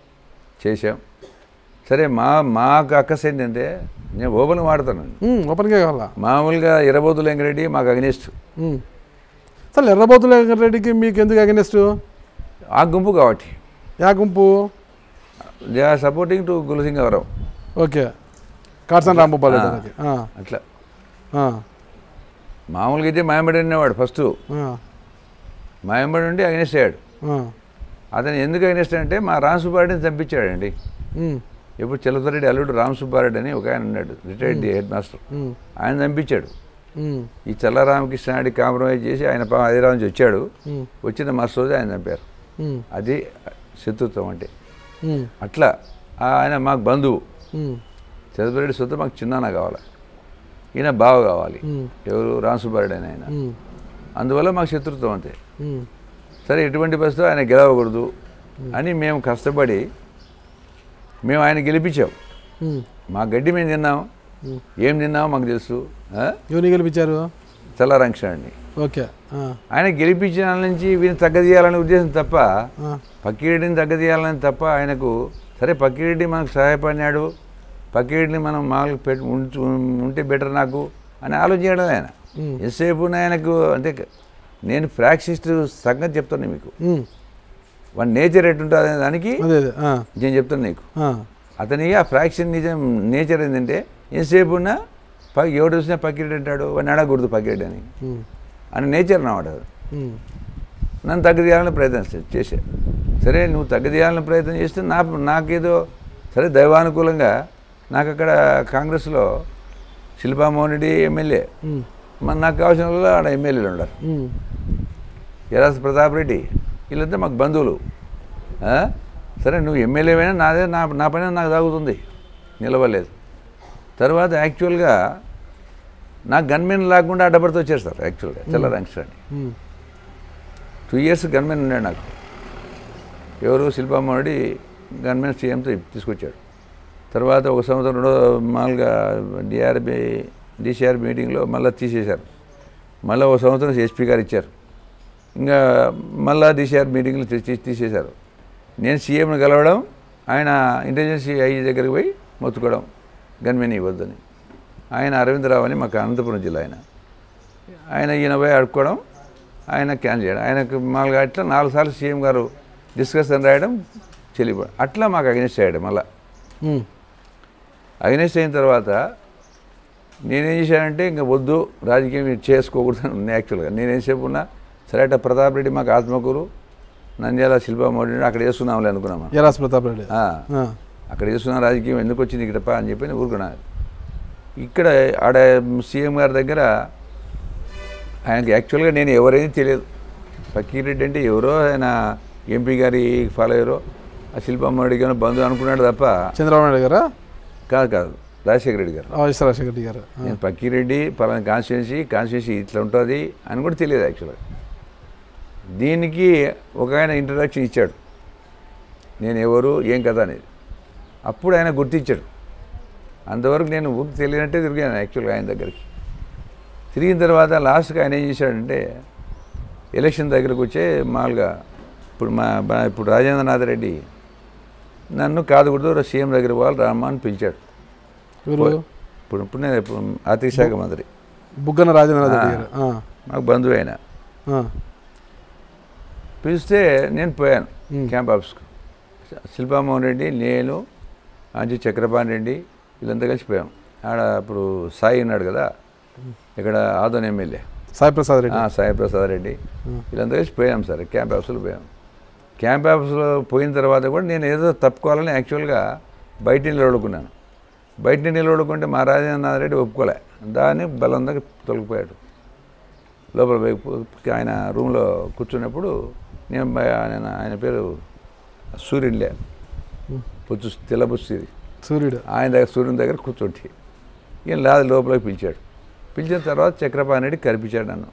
[SPEAKER 2] చేశాం సరే మా మాకు అక్కస్ ఏంటంటే నేను ఓపెన్ వాడతాను
[SPEAKER 1] ఉమ్, ఓపెన్గా కావాలా
[SPEAKER 2] మామూలుగా ఇరబోతుల వెంకరెడ్డి మాకు అగనిస్ట్
[SPEAKER 1] ఉమ్. అసలు ఎర్రబోతుల రెడ్డికి మీకు ఎందుకు అగెనెస్ట్
[SPEAKER 2] ఆ గుంపు కాబట్టి
[SPEAKER 1] యా గుంపు
[SPEAKER 2] they are supporting to Gulasingavaram
[SPEAKER 1] okay Katasani Rambhupal Reddy గారికి. ఆ,
[SPEAKER 2] అట్లా
[SPEAKER 1] ఆ,
[SPEAKER 2] మామూలుగా అయితే మాయమడి అనేవాడు ఫస్ట్
[SPEAKER 1] ఆ,
[SPEAKER 2] మాయమడి నుండి అగనిస్ట్ అయ్యాడు
[SPEAKER 1] ఆ,
[SPEAKER 2] అతను ఎందుకు అగనిస్ట్ అంటే మా రామ్ సుబ్బారెడ్డిని చంపించాడండి
[SPEAKER 1] ఉమ్,
[SPEAKER 2] ఇప్పుడు చెల్లతరెడ్డి అల్లుడు రామ్ సుబ్బారెడ్డి అని ఒక ఆయన ఉన్నాడు రిటైర్డ్ హెడ్ మాస్టర్
[SPEAKER 1] ఉమ్,
[SPEAKER 2] ఆయన చంపించాడు
[SPEAKER 1] ఉమ్,
[SPEAKER 2] ఈ చల్ల రామకృష్ణారెడ్డి కాంప్రమైజ్ చేసి ఆయన పాపం హైదరాబాద్ నుంచి వచ్చాడు
[SPEAKER 1] ఉమ్,
[SPEAKER 2] వచ్చిన మస్తు రోజు ఆయన చంపారు
[SPEAKER 1] ఉమ్,
[SPEAKER 2] అది శత్రుత్వం అంటే
[SPEAKER 1] ఉమ్,
[SPEAKER 2] అట్లా ఆయన మాకు బంధువు
[SPEAKER 1] ఉమ్,
[SPEAKER 2] చంద్రబారెడ్డి సొంత మాకు చిన్నాన్న కావాలి ఈయన బావ కావాలి
[SPEAKER 1] ఉమ్,
[SPEAKER 2] ఎవరు రామ్ సుబ్బారెడ్డి అని ఆయన
[SPEAKER 1] ఉమ్,
[SPEAKER 2] అందువల్ల మాకు శత్రుత్వం అంతే
[SPEAKER 1] ఉమ్,
[SPEAKER 2] సరే ఎటువంటి పరిస్థితుల్లో ఆయన గెలవకూడదు అని మేము కష్టపడి మేము ఆయన గెలిపించాం
[SPEAKER 1] ఉమ్.
[SPEAKER 2] మా గడ్డి మేము తిన్నాం ఏం తిన్నామో మాకు తెలుసు ఆ?
[SPEAKER 1] ఎవరిని గెలిపించారు
[SPEAKER 2] చల్లారంక్షాన్ని
[SPEAKER 1] ఓకే ఆ,
[SPEAKER 2] ఆయన గెలిపించిన వాళ్ళ నుంచి వీరిని తగ్గదీయాలనే ఉద్దేశం తప్ప
[SPEAKER 1] ఆ,
[SPEAKER 2] పక్కిరెడ్డిని తగ్గదీయాలని తప్ప ఆయనకు సరే పక్కిరెడ్డి మనకు సహాయపడినాడు పక్కిరెడ్డిని మనం మామూలు పెట్టి ఉంచు ఉంటే బెటర్ నాకు అని ఆలోచించడం ఆయన
[SPEAKER 1] ఉమ్,
[SPEAKER 2] ఎంతసేపు ఆయనకు అంటే నేను ప్రాక్సిస్ట్ సంగతి చెప్తాను మీకు
[SPEAKER 1] ఉమ్,
[SPEAKER 2] వాడి నేచర్ ఎట్టుంటుంది అనే దానికి
[SPEAKER 1] అదే అదే ఆ,
[SPEAKER 2] నేను చెప్తాను నీకు
[SPEAKER 1] ఆ,
[SPEAKER 2] అతని ఆ ఫ్రాక్షన్ నిజం నేచర్ ఏంటంటే ఎంతసేపు ఉన్నా పక్క ఎవడు చూసినా పక్కిరెడ్డి అంటాడు వాడిని అడగకూడదు పక్కిరెడ్డి అని
[SPEAKER 1] ఉమ్,
[SPEAKER 2] అని నేచర్ నావాడు
[SPEAKER 1] ఉమ్,
[SPEAKER 2] నన్ను తగ్గదీయాలని ప్రయత్నం చే- చేశా సరే నువ్వు తగ్గదీయాలని ప్రయత్నం చేస్తే నా నాకేదో సరే దైవానుకూలంగా నాకు అక్కడ కాంగ్రెస్లో శిల్పామోహన్ రెడ్డి ఎమ్మెల్యే
[SPEAKER 1] ఉమ్,
[SPEAKER 2] మరి నాకు కావాల్సిన వాళ్ళు ఆడ ఎమ్మెల్యేలు ఉన్నారు
[SPEAKER 1] ఉమ్,
[SPEAKER 2] ఎరాస్ ప్రతాప్ రెడ్డి వీళ్ళంతా మాకు బంధువులు ఆ? సరే నువ్వు ఎమ్మెల్యేవైనా నాదే నా నా పైన నాకు తాగుతుంది నిలవలేదు తర్వాత యాక్చువల్గా నాకు గన్మెన్ లేకుండా అడ్డపడితే వచ్చేస్తారు యాక్చువల్గా చల్ల రంకిస్టాండి
[SPEAKER 1] ఉమ్,
[SPEAKER 2] టూ ఇయర్స్ గన్మెన్ ఉన్నాడు నాకు ఎవరు శిల్పామోడి గన్మెన్ సీఎంతో తీసుకొచ్చాడు తర్వాత ఒక సంవత్సరం రెండో మామూలుగా డిఆర్బి డిసిఆర్ మీటింగ్లో మళ్ళీ తీసేశారు మళ్ళీ ఒక సంవత్సరం ఎస్పీ గారు ఇచ్చారు ఇంకా మళ్ళా డిసిఆర్ మీటింగ్లో తీసి తీసేశారు నేను సీఎంని కలవడం ఆయన ఇంటెలిజెన్స్ ఐజీ దగ్గరికి పోయి మొత్తుకోవడం గన్మెన్ ఇవ్వద్దని ఆయన అరవిందరావు అని మాకు అనంతపురం జిల్లా ఆయన ఆయన ఈయన పోయి అడుక్కోవడం ఆయన క్యాన్ చేయడం ఆయనకు మామూలుగా అట్లా నాలుగు సార్లు సీఎం గారు డిస్కషన్ రాయడం చెల్లిపోవడం అట్లా మాకు అగెనిస్ట్ అయ్యాడు మళ్ళీ
[SPEAKER 1] ఉమ్.
[SPEAKER 2] అగెనిస్ట్ అయిన తర్వాత నేనేం చేశానంటే ఇంకా వద్దు రాజకీయం ఇది చేసుకోకూడదు ఉంది యాక్చువల్గా నేనేం సేపు ఉన్నా సరే అట్ట ప్రతాప్ రెడ్డి మాకు ఆత్మకూరు నంద్యాల శిల్పమోడి అక్కడ వేస్తున్నాంలే అనుకున్నాం మనం.
[SPEAKER 1] ఎరాస్ ప్రతాప్ రెడ్డి
[SPEAKER 2] ఆ,
[SPEAKER 1] ఆ.
[SPEAKER 2] అక్కడ వేస్తున్న రాజకీయం ఎందుకు వచ్చింది ఇక్కడపా అని చెప్పి నేను ఊరుకున్నా ఇక్కడ ఆడ సీఎం గారి దగ్గర ఆయనకి యాక్చువల్గా నేను ఎవరైనా తెలియదు ఫకీరెడ్డి అంటే ఎవరో ఆయన ఎంపీ గారి ఫాలో అయ్యారో ఆ శిల్పమ్మడి గారు బంధువు అనుకున్నాడు తప్ప
[SPEAKER 1] చంద్రబాబు నాయుడు గారా
[SPEAKER 2] కాదు కాదు రాజశేఖర రెడ్డి గారు
[SPEAKER 1] ఆ, ఎస్ రాజశేఖర రెడ్డి గారు ఆ.
[SPEAKER 2] నేను పక్కిరెడ్డి పలానా కాన్స్టిట్యున్సీ కాన్స్టిట్యున్సీ ఇట్లా ఉంటుంది అని కూడా తెలియదు యాక్చువల్గా దీనికి ఒక ఆయన ఇంట్రడక్షన్ ఇచ్చాడు నేను ఎవరు ఏం కదా అనేది అప్పుడు ఆయన గుర్తించాడు అంతవరకు నేను ఊరికి తెలియనట్టే తిరిగాను యాక్చువల్గా ఆయన దగ్గరికి తిరిగిన తర్వాత లాస్ట్కి ఆయన ఏం చేశాడంటే ఎలక్షన్ దగ్గరకు వచ్చే మామూలుగా ఇప్పుడు మా మా- ఇప్పుడు రాజేంద్రనాథ్ రెడ్డి నన్ను కాదుకూడదు సీఎం దగ్గర పోవాలి రామ్మా అని పిలిచాడు
[SPEAKER 1] ఎవరు
[SPEAKER 2] ఇప్పుడు ఇప్పుడు నేను ఇప్పుడు ఆర్థిక శాఖ మంత్రి
[SPEAKER 1] బుగ్గన రాజేంద్ర రెడ్డి గారు ఆ.
[SPEAKER 2] మాకు బంధువు ఆయన
[SPEAKER 1] ఆ.
[SPEAKER 2] పిలిస్తే నేను పోయాను
[SPEAKER 1] మ్.
[SPEAKER 2] క్యాంప్ ఆఫీస్కు శిల్పామోహన్ రెడ్డి నేను అంజు చక్రపాణి రెడ్డి వీళ్ళంతా కలిసి పోయాం ఆడ ఇప్పుడు సాయి ఉన్నాడు కదా ఇక్కడ ఆదోన్ ఎమ్మెల్యే
[SPEAKER 1] సాయి ప్రసాద్ రెడ్డి
[SPEAKER 2] ఆ, సాయి ప్రసాద్ రెడ్డి వీళ్ళంతా కలిసి పోయాం సార్ క్యాంప్ ఆఫీస్లో పోయాం క్యాంప్ ఆఫీస్లో పోయిన తర్వాత కూడా నేను ఏదో తప్పుకోవాలని యాక్చువల్గా బయట నిలబడుకున్నాను బయట నిలబడుకుంటే మా రాజేంద్రనాథ్ రెడ్డి ఒప్పుకోలే దాన్ని బలంగా తొలగిపోయాడు లోపల పోయి పు- ఆయన రూమ్లో కూర్చున్నప్పుడు నేను బయ- ఆయన ఆయన పేరు సూర్యుడిలే పుచ్చు తెల్లబుచ్చి
[SPEAKER 1] సూర్యుడు
[SPEAKER 2] ఆయన దగ్గర సూర్యుని దగ్గర కూర్చోటి ఈయన లాది లోపలికి పిలిచాడు పిలిచిన తర్వాత చక్రపాణి రెడ్డి కనిపించాడు నన్ను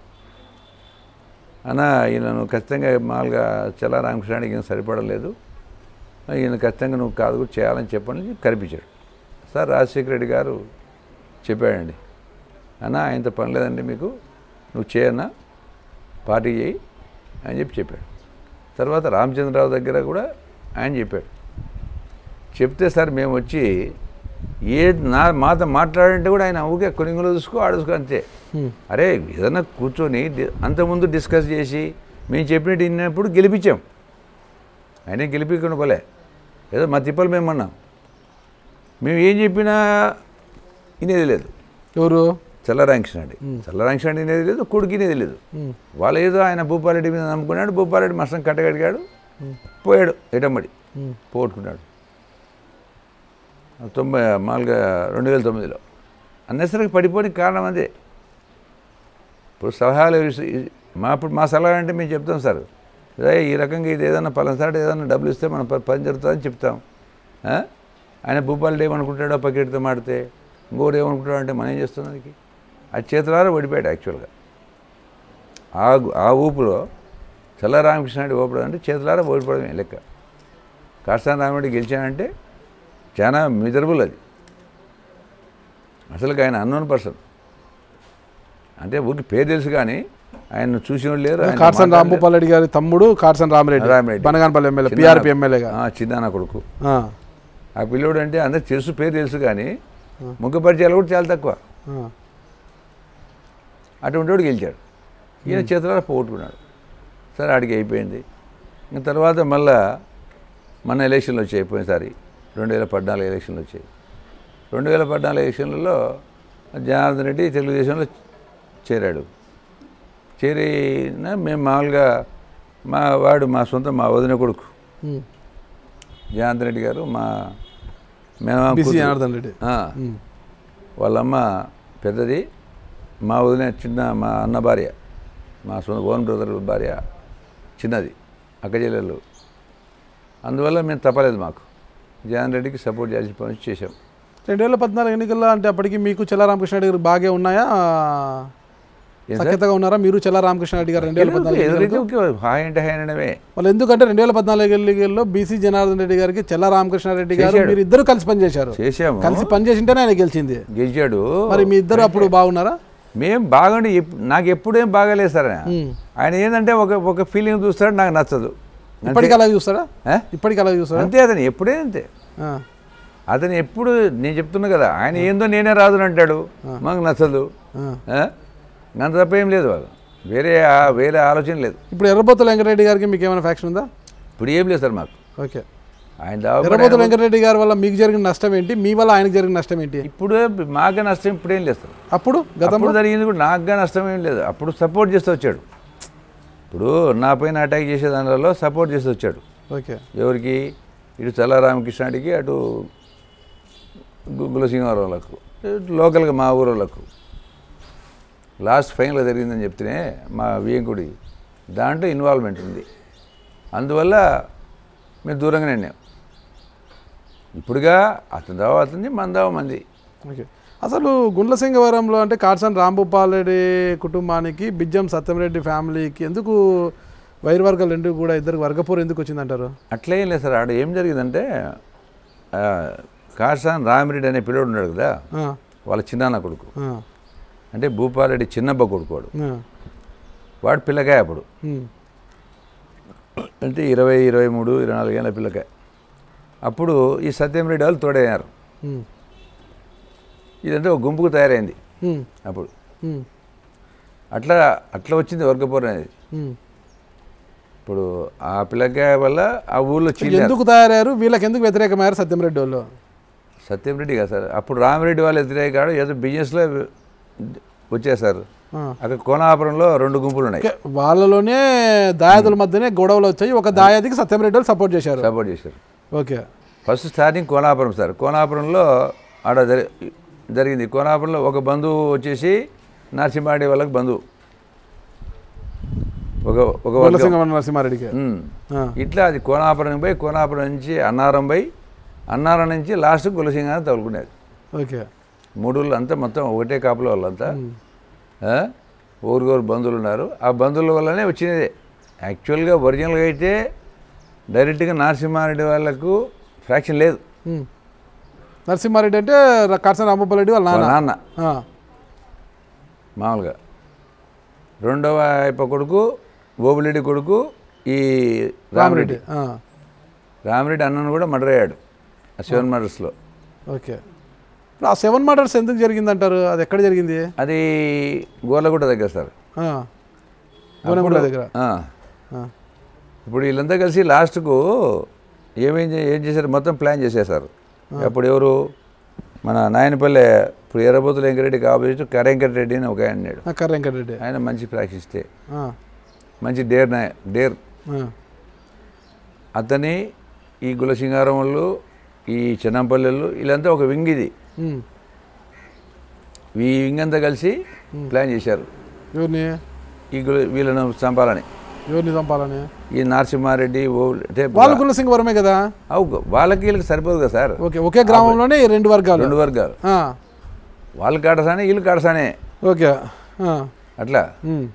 [SPEAKER 2] అన్న ఈయనను ఖచ్చితంగా మామూలుగా చల్ల రామకృష్ణానికి ఈయన సరిపడలేదు ఈయన ఖచ్చితంగా నువ్వు కాదు కూడా చేయాలని చెప్పని కనిపించాడు సార్ రాజశేఖర రెడ్డి గారు చెప్పాడండి అన్న ఆయనతో పని లేదండి మీకు నువ్వు చేయన్నా పార్టీ చేయి అని చెప్పి చెప్పాడు తర్వాత రామచంద్రరావు దగ్గర కూడా ఆయన చెప్పాడు చెప్తే సార్ మేము వచ్చి ఏ నా మాతో మాట్లాడంటే కూడా ఆయన ఊకే కొనింగులో చూసుకో ఆడుసుకో అంతే
[SPEAKER 1] హ్మ్.
[SPEAKER 2] అరే ఏదైనా కూర్చొని డి- అంతకుముందు డిస్కస్ చేసి మేము చెప్పినట్టు విన్నప్పుడు గెలిపించాం ఆయన గెలిపించకుండా పోలే ఏదో మా తిప్పలు మేము అన్నాం మేము ఏం చెప్పినా వినేది లేదు
[SPEAKER 1] ఎవరు
[SPEAKER 2] చల్లరాంకృష్ణాడి చల్లరాంకృష్ణాడి వినేది లేదు కొడుకు వినేది లేదు
[SPEAKER 1] హ్మ్.
[SPEAKER 2] వాళ్ళు ఏదో ఆయన భూపారెడ్డి మీద నమ్ముకున్నాడు భూపారెడ్డి మస్తం కట్టగడిగాడు పోయాడు ఎటమ్మడి
[SPEAKER 1] హ్మ్.
[SPEAKER 2] పోగొట్టుకున్నాడు తొంభై మామూలుగా రెండు వేల తొమ్మిదిలో అన్నెసరికి పడిపోనికి కారణం అదే ఇప్పుడు సలహాలు ఇస్- ఇ- మా ఇప్పుడు మా సలహా అంటే మేము చెప్తాం సార్ అదే ఈ రకంగా ఇది ఏదైనా పలాసారి ఏదైనా డబ్బులు ఇస్తే మన ప- పని జరుగుతుందని చెప్తాం ఆ? ఆయన భూపాలుడు ఏమనుకుంటాడో పకెట్తో మాడితే ఇంకోటి ఏమనుకుంటాడో అంటే మనం ఏం చేస్తాం దానికి అది చేతులారా ఓడిపోయాడు యాక్చువల్గా ఆ గు- ఆ ఊపులో చల్ల రామకృష్ణారెడ్డి ఓపడం అంటే చేతులారా ఓడిపోవడమే లెక్క కాస్తాన్ రామరెడ్డి గెలిచానంటే చాలా మిజరబుల్ అది అసలు ఆయన అన్నోన్ పర్సన్ అంటే ఊరికి పేరు తెలుసు కానీ ఆయన చూసిన వాళ్ళు లేరు ఆయన
[SPEAKER 1] కార్సన్
[SPEAKER 2] మాట్లాడలేరు.
[SPEAKER 1] రాంభూపాల్ రెడ్డి గారి తమ్ముడు కార్సన్ రామరెడ్డి
[SPEAKER 2] రామిరెడ్డి.
[SPEAKER 1] బనగానపల్లి ఎమ్మెల్యే
[SPEAKER 2] చిన్న-
[SPEAKER 1] పిఆర్పి ఎమ్మెల్యేగా
[SPEAKER 2] ఆ, చిన్నాన్న కొడుకు
[SPEAKER 1] ఆ.
[SPEAKER 2] ఆ పిల్లోడు అంటే అందరికి తెలుసు పేరు తెలుసు కానీ ముగ్గు పరిచయాలు కూడా చాలా తక్కువ
[SPEAKER 1] ఆ.
[SPEAKER 2] అటువంటి వాడు గెలిచాడు ఈయన చేతులారా పోగొట్టుకున్నాడు సరే ఆడికి అయిపోయింది ఇంకా తర్వాత మళ్ళా మన ఎలక్షన్లు వచ్చాయి పోయినసారి రెండు వేల పద్నాలుగు ఎలక్షన్లు వచ్చాయి రెండు వేల పద్నాలుగు ఎలక్షన్లలో జనార్దన్ రెడ్డి తెలుగుదేశంలో చేరాడు చేరిన మేము మామూలుగా మా వాడు మా సొంత మా వదిన కొడుకు
[SPEAKER 1] హ్మ్.
[SPEAKER 2] జనార్దన్ రెడ్డి గారు మా మేనమామ
[SPEAKER 1] బిసి
[SPEAKER 2] కూతురు.
[SPEAKER 1] జనార్దన్ రెడ్డి
[SPEAKER 2] ఆ.
[SPEAKER 1] హ్మ్.
[SPEAKER 2] వాళ్ళమ్మ పెద్దది మా వదిన చిన్న మా అన్న భార్య మా సొంత ఓన్ బ్రదర్ భార్య చిన్నది అక్క చెల్లెలు అందువల్ల మేము తప్పలేదు మాకు జగన్ రెడ్డికి సపోర్ట్ చేసి పని చేసాం
[SPEAKER 1] రెండు వేల పద్నాలుగు ఎన్నికల్లో అంటే అప్పటికి మీకు చెల్ల రామకృష్ణ రెడ్డి గారు బాగా ఉన్నాయా
[SPEAKER 2] ఏం సార్?
[SPEAKER 1] సఖ్యతగా ఉన్నారా మీరు చెల్ల రామకృష్ణారెడ్డి గారు రెండు వేల పద్నాలుగు
[SPEAKER 2] ఎదురుకి ఊరికే హాయ్ అంటే హాయ్ అనడమే
[SPEAKER 1] వాళ్ళు ఎందుకంటే రెండు వేల పద్నాలుగు ఎన్నికల్లో బీసీ జనార్దన్ రెడ్డి గారికి చెల్ల రామకృష్ణారెడ్డి గారు
[SPEAKER 2] చేశాడు.
[SPEAKER 1] మీరు ఇద్దరు కలిసి పనిచేశారు
[SPEAKER 2] చేసాము
[SPEAKER 1] కలిసి పనిచేసింటేనే ఆయన గెలిచింది
[SPEAKER 2] గెలిచాడు
[SPEAKER 1] మరి మీ ఇద్దరు అప్పుడు బాగున్నారా
[SPEAKER 2] మేము బాగుండి ఎప్- నాకు ఎప్పుడేం బాగాలేదు సార్ ఆయన. ఆయన ఏంటంటే ఒక ఒక ఫీలింగ్ చూస్తాడు నాకు నచ్చదు అంతే.
[SPEAKER 1] ఇప్పటికి అలా చూస్తారా
[SPEAKER 2] ఆ?
[SPEAKER 1] ఇప్పటికి అలా చూస్తారా
[SPEAKER 2] అంతే అతను ఎప్పుడే అంతే
[SPEAKER 1] ఆ.
[SPEAKER 2] అతను ఎప్పుడు నేను చెప్తున్నా కదా ఆయన ఏందో నేనే రాజుని అంటాడు మాకు నచ్చదు
[SPEAKER 1] ఆ.
[SPEAKER 2] ఆ? అంత తప్ప ఏం లేదు వాళ్ళు వేరే ఆ- వేరే ఆలోచన లేదు
[SPEAKER 1] ఇప్పుడు ఎర్రబోతుల వెంకటరెడ్డి గారికి మీకు ఏమైనా ఫ్యాక్షన్ ఉందా
[SPEAKER 2] ఇప్పుడు ఏం లేదు సార్ మాకు
[SPEAKER 1] ఓకే
[SPEAKER 2] ఆయన దావపడి
[SPEAKER 1] ఎర్రబోతుల వెంకటరెడ్డి గారి వల్ల మీకు జరిగిన నష్టం ఏంటి మీ వల్ల ఆయనకు జరిగిన నష్టం ఏంటి
[SPEAKER 2] ఇప్పుడు మాకే నష్టం ఇప్పుడు ఏం లేదు సార్
[SPEAKER 1] అప్పుడు గతంలో
[SPEAKER 2] అప్పుడు జరిగింది కూడా నాకుగా నష్టం ఏం లేదు అప్పుడు సపోర్ట్ చేస్తూ వచ్చాడు ఇప్పుడు నా పైన అటాక్ చేసే దానిలో సపోర్ట్ చేస్తూ వచ్చాడు
[SPEAKER 1] ఓకే
[SPEAKER 2] ఎవరికి ఇటు చల్ల రామకృష్ణాడికి అటు గుగ్గుల సింహారావులకు ఇటు లోకల్గా మా ఊరోళ్ళకు లాస్ట్ ఫైనల్ జరిగిందని చెప్తేనే మా వియంకుడి దాంట్లో ఇన్వాల్వ్మెంట్ ఉంది అందువల్ల మేము దూరంగానే ఉన్నాం ఇప్పుడుగా అతని దావ అతని మన దావ మంది
[SPEAKER 1] ఓకే అసలు గుండ్లసింగవరంలో అంటే కాట్సన్ రాంభూపాల్ రెడ్డి కుటుంబానికి బిజ్జం సత్యంరెడ్డి ఫ్యామిలీకి ఎందుకు వైర్వర్గాలు రెండు కూడా ఇద్దరు వర్గపూర్ ఎందుకు వచ్చిందంటారు
[SPEAKER 2] అట్లే ఏం లేదు సార్ ఆడ ఏం జరిగిందంటే ఆ, కాసాన్ రామిరెడ్డి అనే పిల్లోడు ఉన్నాడు కదా
[SPEAKER 1] ఆ,
[SPEAKER 2] వాళ్ళ చిన్నాన్న కొడుకు
[SPEAKER 1] ఆ,
[SPEAKER 2] అంటే భూపాలరెడ్డి చిన్నబ్బ కొడుకు వాడు
[SPEAKER 1] ఆ,
[SPEAKER 2] వాడు పిల్లకాయ అప్పుడు
[SPEAKER 1] ఉమ్,
[SPEAKER 2] అంటే ఇరవై ఇరవై మూడు ఇరవై నాలుగేళ్ళ పిల్లకాయ అప్పుడు ఈ సత్యం రెడ్డి వాళ్ళు తోడయ్యారు
[SPEAKER 1] ఉమ్,
[SPEAKER 2] ఇదంతా ఒక గుంపుకు తయారైంది
[SPEAKER 1] ఉమ్,
[SPEAKER 2] అప్పుడు
[SPEAKER 1] ఉమ్,
[SPEAKER 2] అట్లా అట్లా వచ్చింది వర్గపూర్ అనేది
[SPEAKER 1] ఉమ్.
[SPEAKER 2] ఇప్పుడు ఆ పిల్లకాయ వల్ల ఆ ఊళ్ళో చీలారు
[SPEAKER 1] ఎందుకు తయారయ్యారు వీళ్ళకి ఎందుకు వ్యతిరేకమయ్యారు సత్యంరెడ్డి వాళ్ళు
[SPEAKER 2] సత్యం రెడ్డి కదా సార్ అప్పుడు రామిరెడ్డి వాళ్ళు వ్యతిరేకాడు ఏదో బిజినెస్లో వచ్చేసారు
[SPEAKER 1] ఆ.
[SPEAKER 2] అక్కడ కోనాపురంలో రెండు గుంపులు ఉన్నాయి
[SPEAKER 1] ఓకే, వాళ్ళలోనే దాయాదుల మధ్యనే గొడవలు వచ్చాయి ఒక దాయాదికి సత్యంరెడ్డి వాళ్ళు సపోర్ట్ చేశారు
[SPEAKER 2] సపోర్ట్ చేశారు
[SPEAKER 1] okay
[SPEAKER 2] first starting Konapuram sir కోనాపురంలో ఆడ జరి జరిగింది కోనాపురంలో ఒక బంధువు వచ్చేసి నరసింహారెడ్డి వాళ్ళకి బంధువు ఒక ఒక వర్గం
[SPEAKER 1] గుండ్లసింగం నరసింహారెడ్డికి
[SPEAKER 2] ఉమ్.
[SPEAKER 1] ఆ,
[SPEAKER 2] ఇట్లా అది కోనాపురం పోయి కోనాపురం నుంచి అన్నారం పోయి అన్నారం నుంచి లాస్ట్ గులసింగాన్ని తగులుకునేది
[SPEAKER 1] ఓకే
[SPEAKER 2] మూడు ఊళ్ళు అంతా మొత్తం ఒకటే కాపుల వాళ్ళంతా ఆ? ఊరిగోరు బంధువులు ఉన్నారు ఆ బంధువుల వల్లనే వచ్చినదే యాక్చువల్గా ఒరిజినల్గా అయితే డైరెక్ట్గా నరసింహారెడ్డి వాళ్ళకు ఫ్రాక్షన్ లేదు
[SPEAKER 1] ఉమ్. నరసింహారెడ్డి అంటే ర- కాట్సన్ రాంభూపాల్ రెడ్డి వాళ్ళ
[SPEAKER 2] వాళ్ళ
[SPEAKER 1] నాన్న
[SPEAKER 2] నాన్న
[SPEAKER 1] ఆ,
[SPEAKER 2] మామూలుగా రెండవ అయిప కొడుకు ఓబులెడ్డి కొడుకు ఈ రామిరెడ్డి
[SPEAKER 1] రామరెడ్డి ఆ,
[SPEAKER 2] రామిరెడ్డి అన్నను కూడా మర్డర్ అయ్యాడు ఆ సెవెన్ మర్డర్స్లో
[SPEAKER 1] ఓకే ఇప్పుడు ఆ సెవెన్ మర్డర్స్ ఎందుకు జరిగిందంటారు అది ఎక్కడ జరిగింది
[SPEAKER 2] అది గోర్లగుట్ట దగ్గర సార్
[SPEAKER 1] ఆ, గోనెగూడ దగ్గర
[SPEAKER 2] ఆ.
[SPEAKER 1] ఆ,
[SPEAKER 2] ఇప్పుడు వీళ్ళంతా కలిసి లాస్ట్కు ఏమేం చే- ఏం చేశారు మొత్తం ప్లాన్ చేసేసారు అప్పుడు ఎవరు మన నాయనపల్లె ఇప్పుడు ఎర్రబోతుల వెంకరెడ్డికి ఆపోజిట్ కరెంకర్ రెడ్డి అని ఒక ఆయన ఉన్నాడు
[SPEAKER 1] ఆ, కర్ర వెంకటరెడ్డి
[SPEAKER 2] ఆయన మంచి ప్రాక్టిస్తే
[SPEAKER 1] ఆ,
[SPEAKER 2] మంచి డేర్ నాయ డేర్
[SPEAKER 1] ఆ,
[SPEAKER 2] అతని ఈ గులసింగారం వాళ్ళు ఈ చెన్నంపల్లెలు వీళ్ళంతా ఒక వింగ్ ఇది
[SPEAKER 1] ఉమ్.
[SPEAKER 2] ఈ వింగ్ అంతా కలిసి ప్లాన్ చేశారు
[SPEAKER 1] ఎవరిని
[SPEAKER 2] ఈ గుల వీళ్ళను చంపాలని
[SPEAKER 1] ఎవరిని చంపాలని
[SPEAKER 2] ఈ నరసింహారెడ్డి ఓ అంటే
[SPEAKER 1] వాళ్ళు గుండ్లసింగవరమే కదా
[SPEAKER 2] అవు వాళ్ళకి వీళ్ళకి సరిపోదు కదా సార్
[SPEAKER 1] ఓకే ఒకే గ్రామంలోనే ఈ రెండు వర్గాలు
[SPEAKER 2] రెండు వర్గాలు
[SPEAKER 1] ఆ,
[SPEAKER 2] వాళ్ళు కాడసానే వీళ్ళు కాడసానే
[SPEAKER 1] ఓకే ఆ,
[SPEAKER 2] అట్లా
[SPEAKER 1] ఉమ్,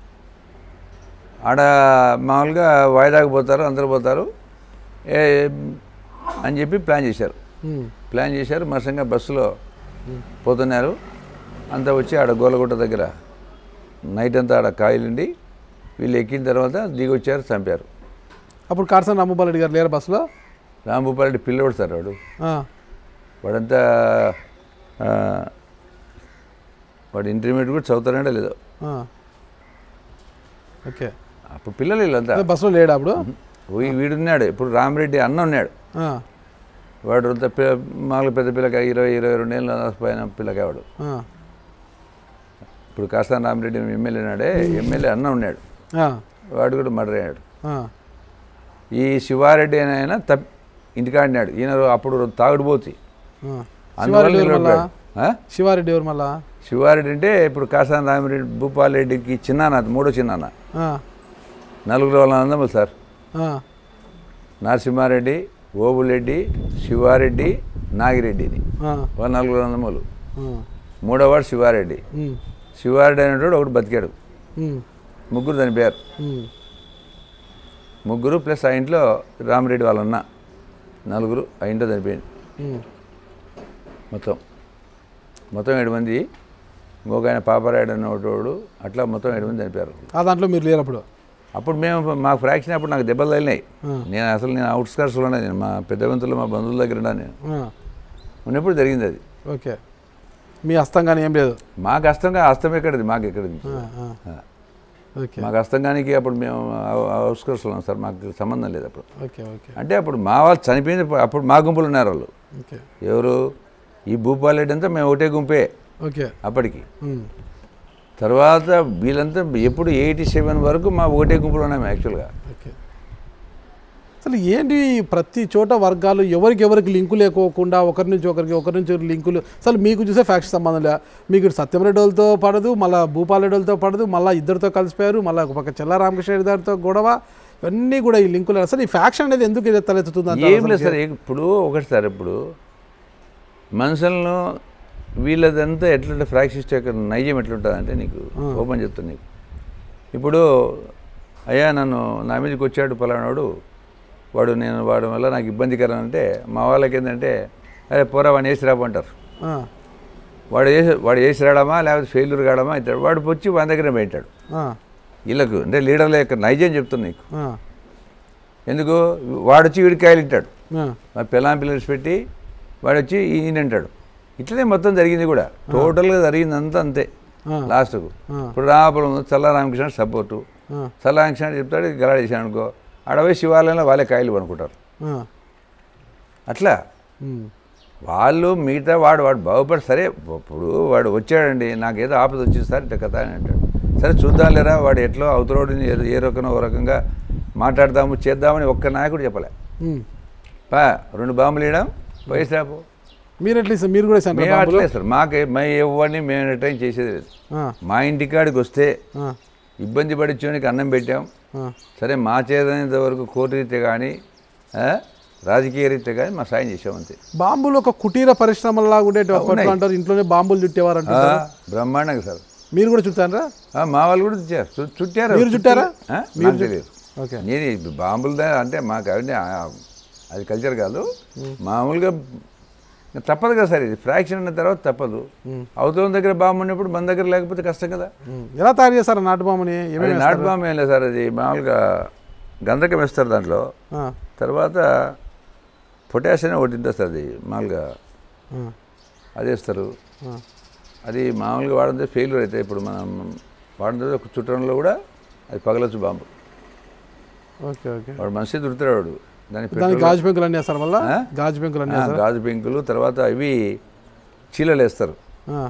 [SPEAKER 2] ఆడ మామూలుగా వాయిదాకు పోతారు అందరు పోతారు ఏ అని చెప్పి ప్లాన్ చేశారు
[SPEAKER 1] ఉమ్,
[SPEAKER 2] ప్లాన్ చేశారు మరసంగా బస్సులో పోతున్నారు అంతా వచ్చి ఆడ గోలగుట్ట దగ్గర నైట్ అంతా ఆడ కాయలుండి వీళ్ళు ఎక్కిన తర్వాత దిగి వచ్చారు చంపారు
[SPEAKER 1] అప్పుడు కాట్సన్ రాంభూపాల్ రెడ్డి గారు లేరు బస్సులో
[SPEAKER 2] రాంభూపారెడ్డి పిల్లవాడు సార్ వాడు
[SPEAKER 1] ఆ,
[SPEAKER 2] వాడంతా ఆ, వాడు ఇంటర్మీడియట్ కూడా చదువుతారంటే లేదో
[SPEAKER 1] ఆ. ఓకే
[SPEAKER 2] అప్పుడు పిల్లలు వీళ్ళంతా
[SPEAKER 1] అదే బస్సులో లేడా అప్పుడు
[SPEAKER 2] వీ- వీడున్నాడు ఇప్పుడు రామరెడ్డి అన్న ఉన్నాడు
[SPEAKER 1] ఆ,
[SPEAKER 2] వాడు అంత పి- మామూలు పెద్ద పిల్లకాయ ఇరవై ఇరవై రెండు ఏళ్ళ పైన పిల్లకాయ వాడు
[SPEAKER 1] ఆ,
[SPEAKER 2] ఇప్పుడు కాస్తాన్ రామరెడ్డి ఎమ్మెల్యే ఉన్నాడే ఎమ్మెల్యే అన్న ఉన్నాడు
[SPEAKER 1] ఆ,
[SPEAKER 2] వాడు కూడా మర్డర్ అయ్యాడు
[SPEAKER 1] ఆ,
[SPEAKER 2] ఈ శివారెడ్డి అనే ఆయన తప్ ఇంటికాడినాడు ఈయన అప్పుడు తాగుడుపోతి
[SPEAKER 1] ఆ.
[SPEAKER 2] అందువల్ల
[SPEAKER 1] శివారెడ్డి ఎవరు మళ్ళా
[SPEAKER 2] నిలబడ్డాడు. ఆ?
[SPEAKER 1] శివారెడ్డి ఎవరు మళ్ళా
[SPEAKER 2] శివారెడ్డి అంటే ఇప్పుడు కాసాన్ రామిరెడ్డి భూపాల్ రెడ్డికి చిన్నాన్న మూడో చిన్నాన్న
[SPEAKER 1] ఆ,
[SPEAKER 2] నలుగురు వాళ్ళ అందములు సార్
[SPEAKER 1] ఆ,
[SPEAKER 2] నరసింహారెడ్డి ఓబులెడ్డి శివారెడ్డి నాగిరెడ్డిని
[SPEAKER 1] ఆ,
[SPEAKER 2] వాళ్ళ నలుగురు అందములు
[SPEAKER 1] ఆ,
[SPEAKER 2] మూడోవాడు శివారెడ్డి
[SPEAKER 1] ఉమ్,
[SPEAKER 2] శివారెడ్డి అనేటోడు ఒకటి బతికాడు
[SPEAKER 1] ఉమ్,
[SPEAKER 2] ముగ్గురు చనిపోయారు
[SPEAKER 1] ఉమ్,
[SPEAKER 2] ముగ్గురు ప్లస్ ఆ ఇంట్లో రామిరెడ్డి వాళ్ళ అన్న నలుగురు ఆ ఇంట్లో చనిపోయింది
[SPEAKER 1] ఉమ్,
[SPEAKER 2] మొత్తం మొత్తం ఏడు మంది ఇంకొక ఆయన పాపరాయుడు అన్నోటోడు అట్లా మొత్తం ఏడు మంది చనిపోయారు
[SPEAKER 1] ఆ దాంట్లో మీరు లేరు అప్పుడు
[SPEAKER 2] అప్పుడు మేము మాకు ఫ్రాక్షన్ అప్పుడు నాకు దెబ్బలు తగిలినాయి
[SPEAKER 1] ఆ.
[SPEAKER 2] నేను అసలు నేను అవుట్స్కర్ట్స్లో ఉన్నా నేను మా పెద్ద వంతులు మా బంధువుల దగ్గర ఉన్నా నేను
[SPEAKER 1] ఆ, ఉన్నప్పుడు
[SPEAKER 2] జరిగింది అది
[SPEAKER 1] ఓకే మీ హస్తం కానీ ఏం లేదు
[SPEAKER 2] మాకు హస్తంగా హస్తం ఎక్కడిది మాకు ఎక్కడిది
[SPEAKER 1] ఆ, ఆ,
[SPEAKER 2] ఆ.
[SPEAKER 1] ఓకే
[SPEAKER 2] మాకు హస్తంగానికి అప్పుడు మేము అవుట్స్కర్ట్స్లో ఉన్నాం సార్ మాకు సంబంధం లేదు అప్పుడు
[SPEAKER 1] ఓకే ఓకే
[SPEAKER 2] అంటే అప్పుడు మా వాళ్ళు చనిపోయింది అప్పుడు మా గుంపులు ఉన్నారు వాళ్ళు
[SPEAKER 1] ఓకే
[SPEAKER 2] ఎవరు ఈ భూపాలరెడ్డి అంతా మేము ఒకటే గుంపే
[SPEAKER 1] ఓకే
[SPEAKER 2] అప్పటికి
[SPEAKER 1] ఉమ్,
[SPEAKER 2] తర్వాత వీళ్ళంతా ఎప్పుడు ఎయిటీ సెవెన్ వరకు మా ఒకటే గుంపులు ఉన్నాము యాక్చువల్గా
[SPEAKER 1] ఓకే అసలు ఏంటి ప్రతి చోట వర్గాలు ఎవరికి ఎవరికి లింకు లేకోకుండా ఒకరి నుంచి ఒకరికి ఒకరి నుంచి ఒకరికి లింకులు అసలు మీకు చూసే ఫ్యాక్షన్ సంబంధం లే మీకు ఇటు సత్యమరెడ్డి వాళ్ళతో పడదు మళ్ళీ భూపాలరెడ్డి వాళ్ళతో పడదు మళ్ళీ ఇద్దరితో కలిసిపోయారు మళ్ళీ ఒక పక్క చెల్ల రామకృష్ణ రెడ్డి గారితో గొడవ ఇవన్నీ కూడా ఈ లింకులు అసలు ఈ ఫ్యాక్షన్ అనేది ఎందుకు ఇది తలెత్తుతుంది అంటారు
[SPEAKER 2] ఏం లేదు
[SPEAKER 1] అసలు?
[SPEAKER 2] సార్ ఇప్పుడు ఒకటి సార్ ఇప్పుడు మనుషులను వీళ్ళదంతా ఎట్లుంటే ఫ్రాక్సిస్ట్ యొక్క నైజం ఎట్లుంటుందంటే నీకు ఓపెన్ చెప్తాను నీకు ఇప్పుడు అయ్యా నన్ను నా మీదకి వచ్చాడు పలానాడు వాడు నేను వాడి వల్ల నాకు ఇబ్బందికరం అంటే మా వాళ్ళకి ఏంటంటే అరే పోరా వాడిని వేసి రాబంటారు
[SPEAKER 1] ఆ,
[SPEAKER 2] వాడు వేసి వాడు వేసి రావడమా లేకపోతే ఫెయిల్యూర్ కావడమా ఇస్తాడు వాడు వచ్చి వాని దగ్గర పెట్టాడు
[SPEAKER 1] ఆ,
[SPEAKER 2] వీళ్ళకు అంటే లీడర్ల యొక్క నైజం చెప్తున్నా నీకు
[SPEAKER 1] ఆ,
[SPEAKER 2] ఎందుకు వాడు వచ్చి వీడికి కాయలు ఇట్టాడు
[SPEAKER 1] ఆ,
[SPEAKER 2] మా పిల్లం పిల్లలు పెట్టి వాడు వచ్చి ఈయన అంటాడు ఇట్లనే మొత్తం జరిగింది కూడా టోటల్గా జరిగింది అంతా అంతే
[SPEAKER 1] ఆ.
[SPEAKER 2] లాస్ట్కు
[SPEAKER 1] ఆ.
[SPEAKER 2] ఇప్పుడు రామపురం ఉంది, చల్ల రామకృష్ణ సపోర్టు
[SPEAKER 1] ఆ,
[SPEAKER 2] చల్ల రామకృష్ణ చెప్తాడు గలాడ్ చేశాను అనుకో అడవి శివాలయంలో వాళ్ళే కాయలు అనుకుంటారు
[SPEAKER 1] ఆ,
[SPEAKER 2] అట్లా
[SPEAKER 1] ఉమ్,
[SPEAKER 2] వాళ్ళు మిగతా వాడు వాడు బాగుపడి సరే ఇప్పుడు వాడు వచ్చాడండి నాకు ఏదో ఆపద వచ్చింది సార్ ఇట్లా కథ అని అంటాడు సరే చూద్దాం లేరా వాడు ఎట్లో అవతలోడిని ఏ- ఏ రకంగా ఓ రకంగా మాట్లాడదాము చేద్దామని ఒక్క నాయకుడు చెప్పలే
[SPEAKER 1] ఉమ్.
[SPEAKER 2] పా రెండు బాంబులు వేయడం వయసు రాపు
[SPEAKER 1] మీరు ఎట్లా ఇస్తారు? మీరు కూడా ఇస్తారు
[SPEAKER 2] మేము
[SPEAKER 1] బాంబులు?
[SPEAKER 2] అట్లే సార్ మాకు మా ఎవరిని మేము ఎంటర్టైన్ చేసేది లేదు
[SPEAKER 1] ఆ,
[SPEAKER 2] మా ఇంటికాడికి వస్తే
[SPEAKER 1] ఆ,
[SPEAKER 2] ఇబ్బంది పడిచ్చోనికి అన్నం పెట్టాం
[SPEAKER 1] ఆ,
[SPEAKER 2] సరే మా చేతనంత వరకు కోర్టు రీత్యా కానీ ఆ, రాజకీయ రీత్యా కానీ మా సాయం చేసాం అంతే
[SPEAKER 1] బాంబులు ఒక కుటీర పరిశ్రమలాగా ఉండేటి అప్పట్లో
[SPEAKER 2] ఉన్నాయి.
[SPEAKER 1] అంటారు ఇంట్లోనే బాంబులు చుట్టేవారు
[SPEAKER 2] ఆ,
[SPEAKER 1] అంటారు
[SPEAKER 2] బ్రహ్మాండంగా సార్
[SPEAKER 1] మీరు కూడా చుట్టారా
[SPEAKER 2] ఆ, మా వాళ్ళు కూడా చుట్టారు చు- చుట్టారు
[SPEAKER 1] మీరు చుట్టారా?
[SPEAKER 2] ఆ?
[SPEAKER 1] మీరు
[SPEAKER 2] నాకు తెలియదు
[SPEAKER 1] ఓకే
[SPEAKER 2] నేను ఈ బాంబులు దా- అంటే మాకు అవన్నీ ఆ, అది కల్చర్ కాదు మామూలుగా తప్పదు కదా సార్ ఇది ఫ్రాక్షన్ అన్న తర్వాత తప్పదు అవతల దగ్గర బాంబు ఉన్నప్పుడు మన దగ్గర లేకపోతే కష్టం కదా
[SPEAKER 1] ఉమ్. ఎలా తయారు చేస్తారు నాటు బాంబుని
[SPEAKER 2] అది
[SPEAKER 1] ఏమేమి
[SPEAKER 2] నాటు బాంబు ఏం లేదు సార్ అది మామూలుగా గంధకం వేస్తారు దాంట్లో
[SPEAKER 1] ఆ,
[SPEAKER 2] తర్వాత పొటాషియం ఒకటి ఉంటుంది సార్ అది మామూలుగా
[SPEAKER 1] ఆ,
[SPEAKER 2] అది వేస్తారు
[SPEAKER 1] ఆ.
[SPEAKER 2] అది మామూలుగా వాడితే ఫెయిల్యూర్ అయితే ఇప్పుడు మనం వాడిన ఒక చుట్టంలో కూడా అది పగలొచ్చు బాంబు
[SPEAKER 1] ఓకే ఓకే
[SPEAKER 2] వాడు మనిషి దొరుకుతాడు వాడు దాని
[SPEAKER 1] దానికి
[SPEAKER 2] పెట్రోల్
[SPEAKER 1] గాజు పెంకులు అన్నీ వేస్తారు మళ్ళీ
[SPEAKER 2] ఆ?
[SPEAKER 1] గాజు పెంకులు అన్నీ
[SPEAKER 2] ఆ,
[SPEAKER 1] వేస్తారు
[SPEAKER 2] గాజు పెంకులు తర్వాత ఇవి చీలలు వేస్తారు
[SPEAKER 1] ఆ,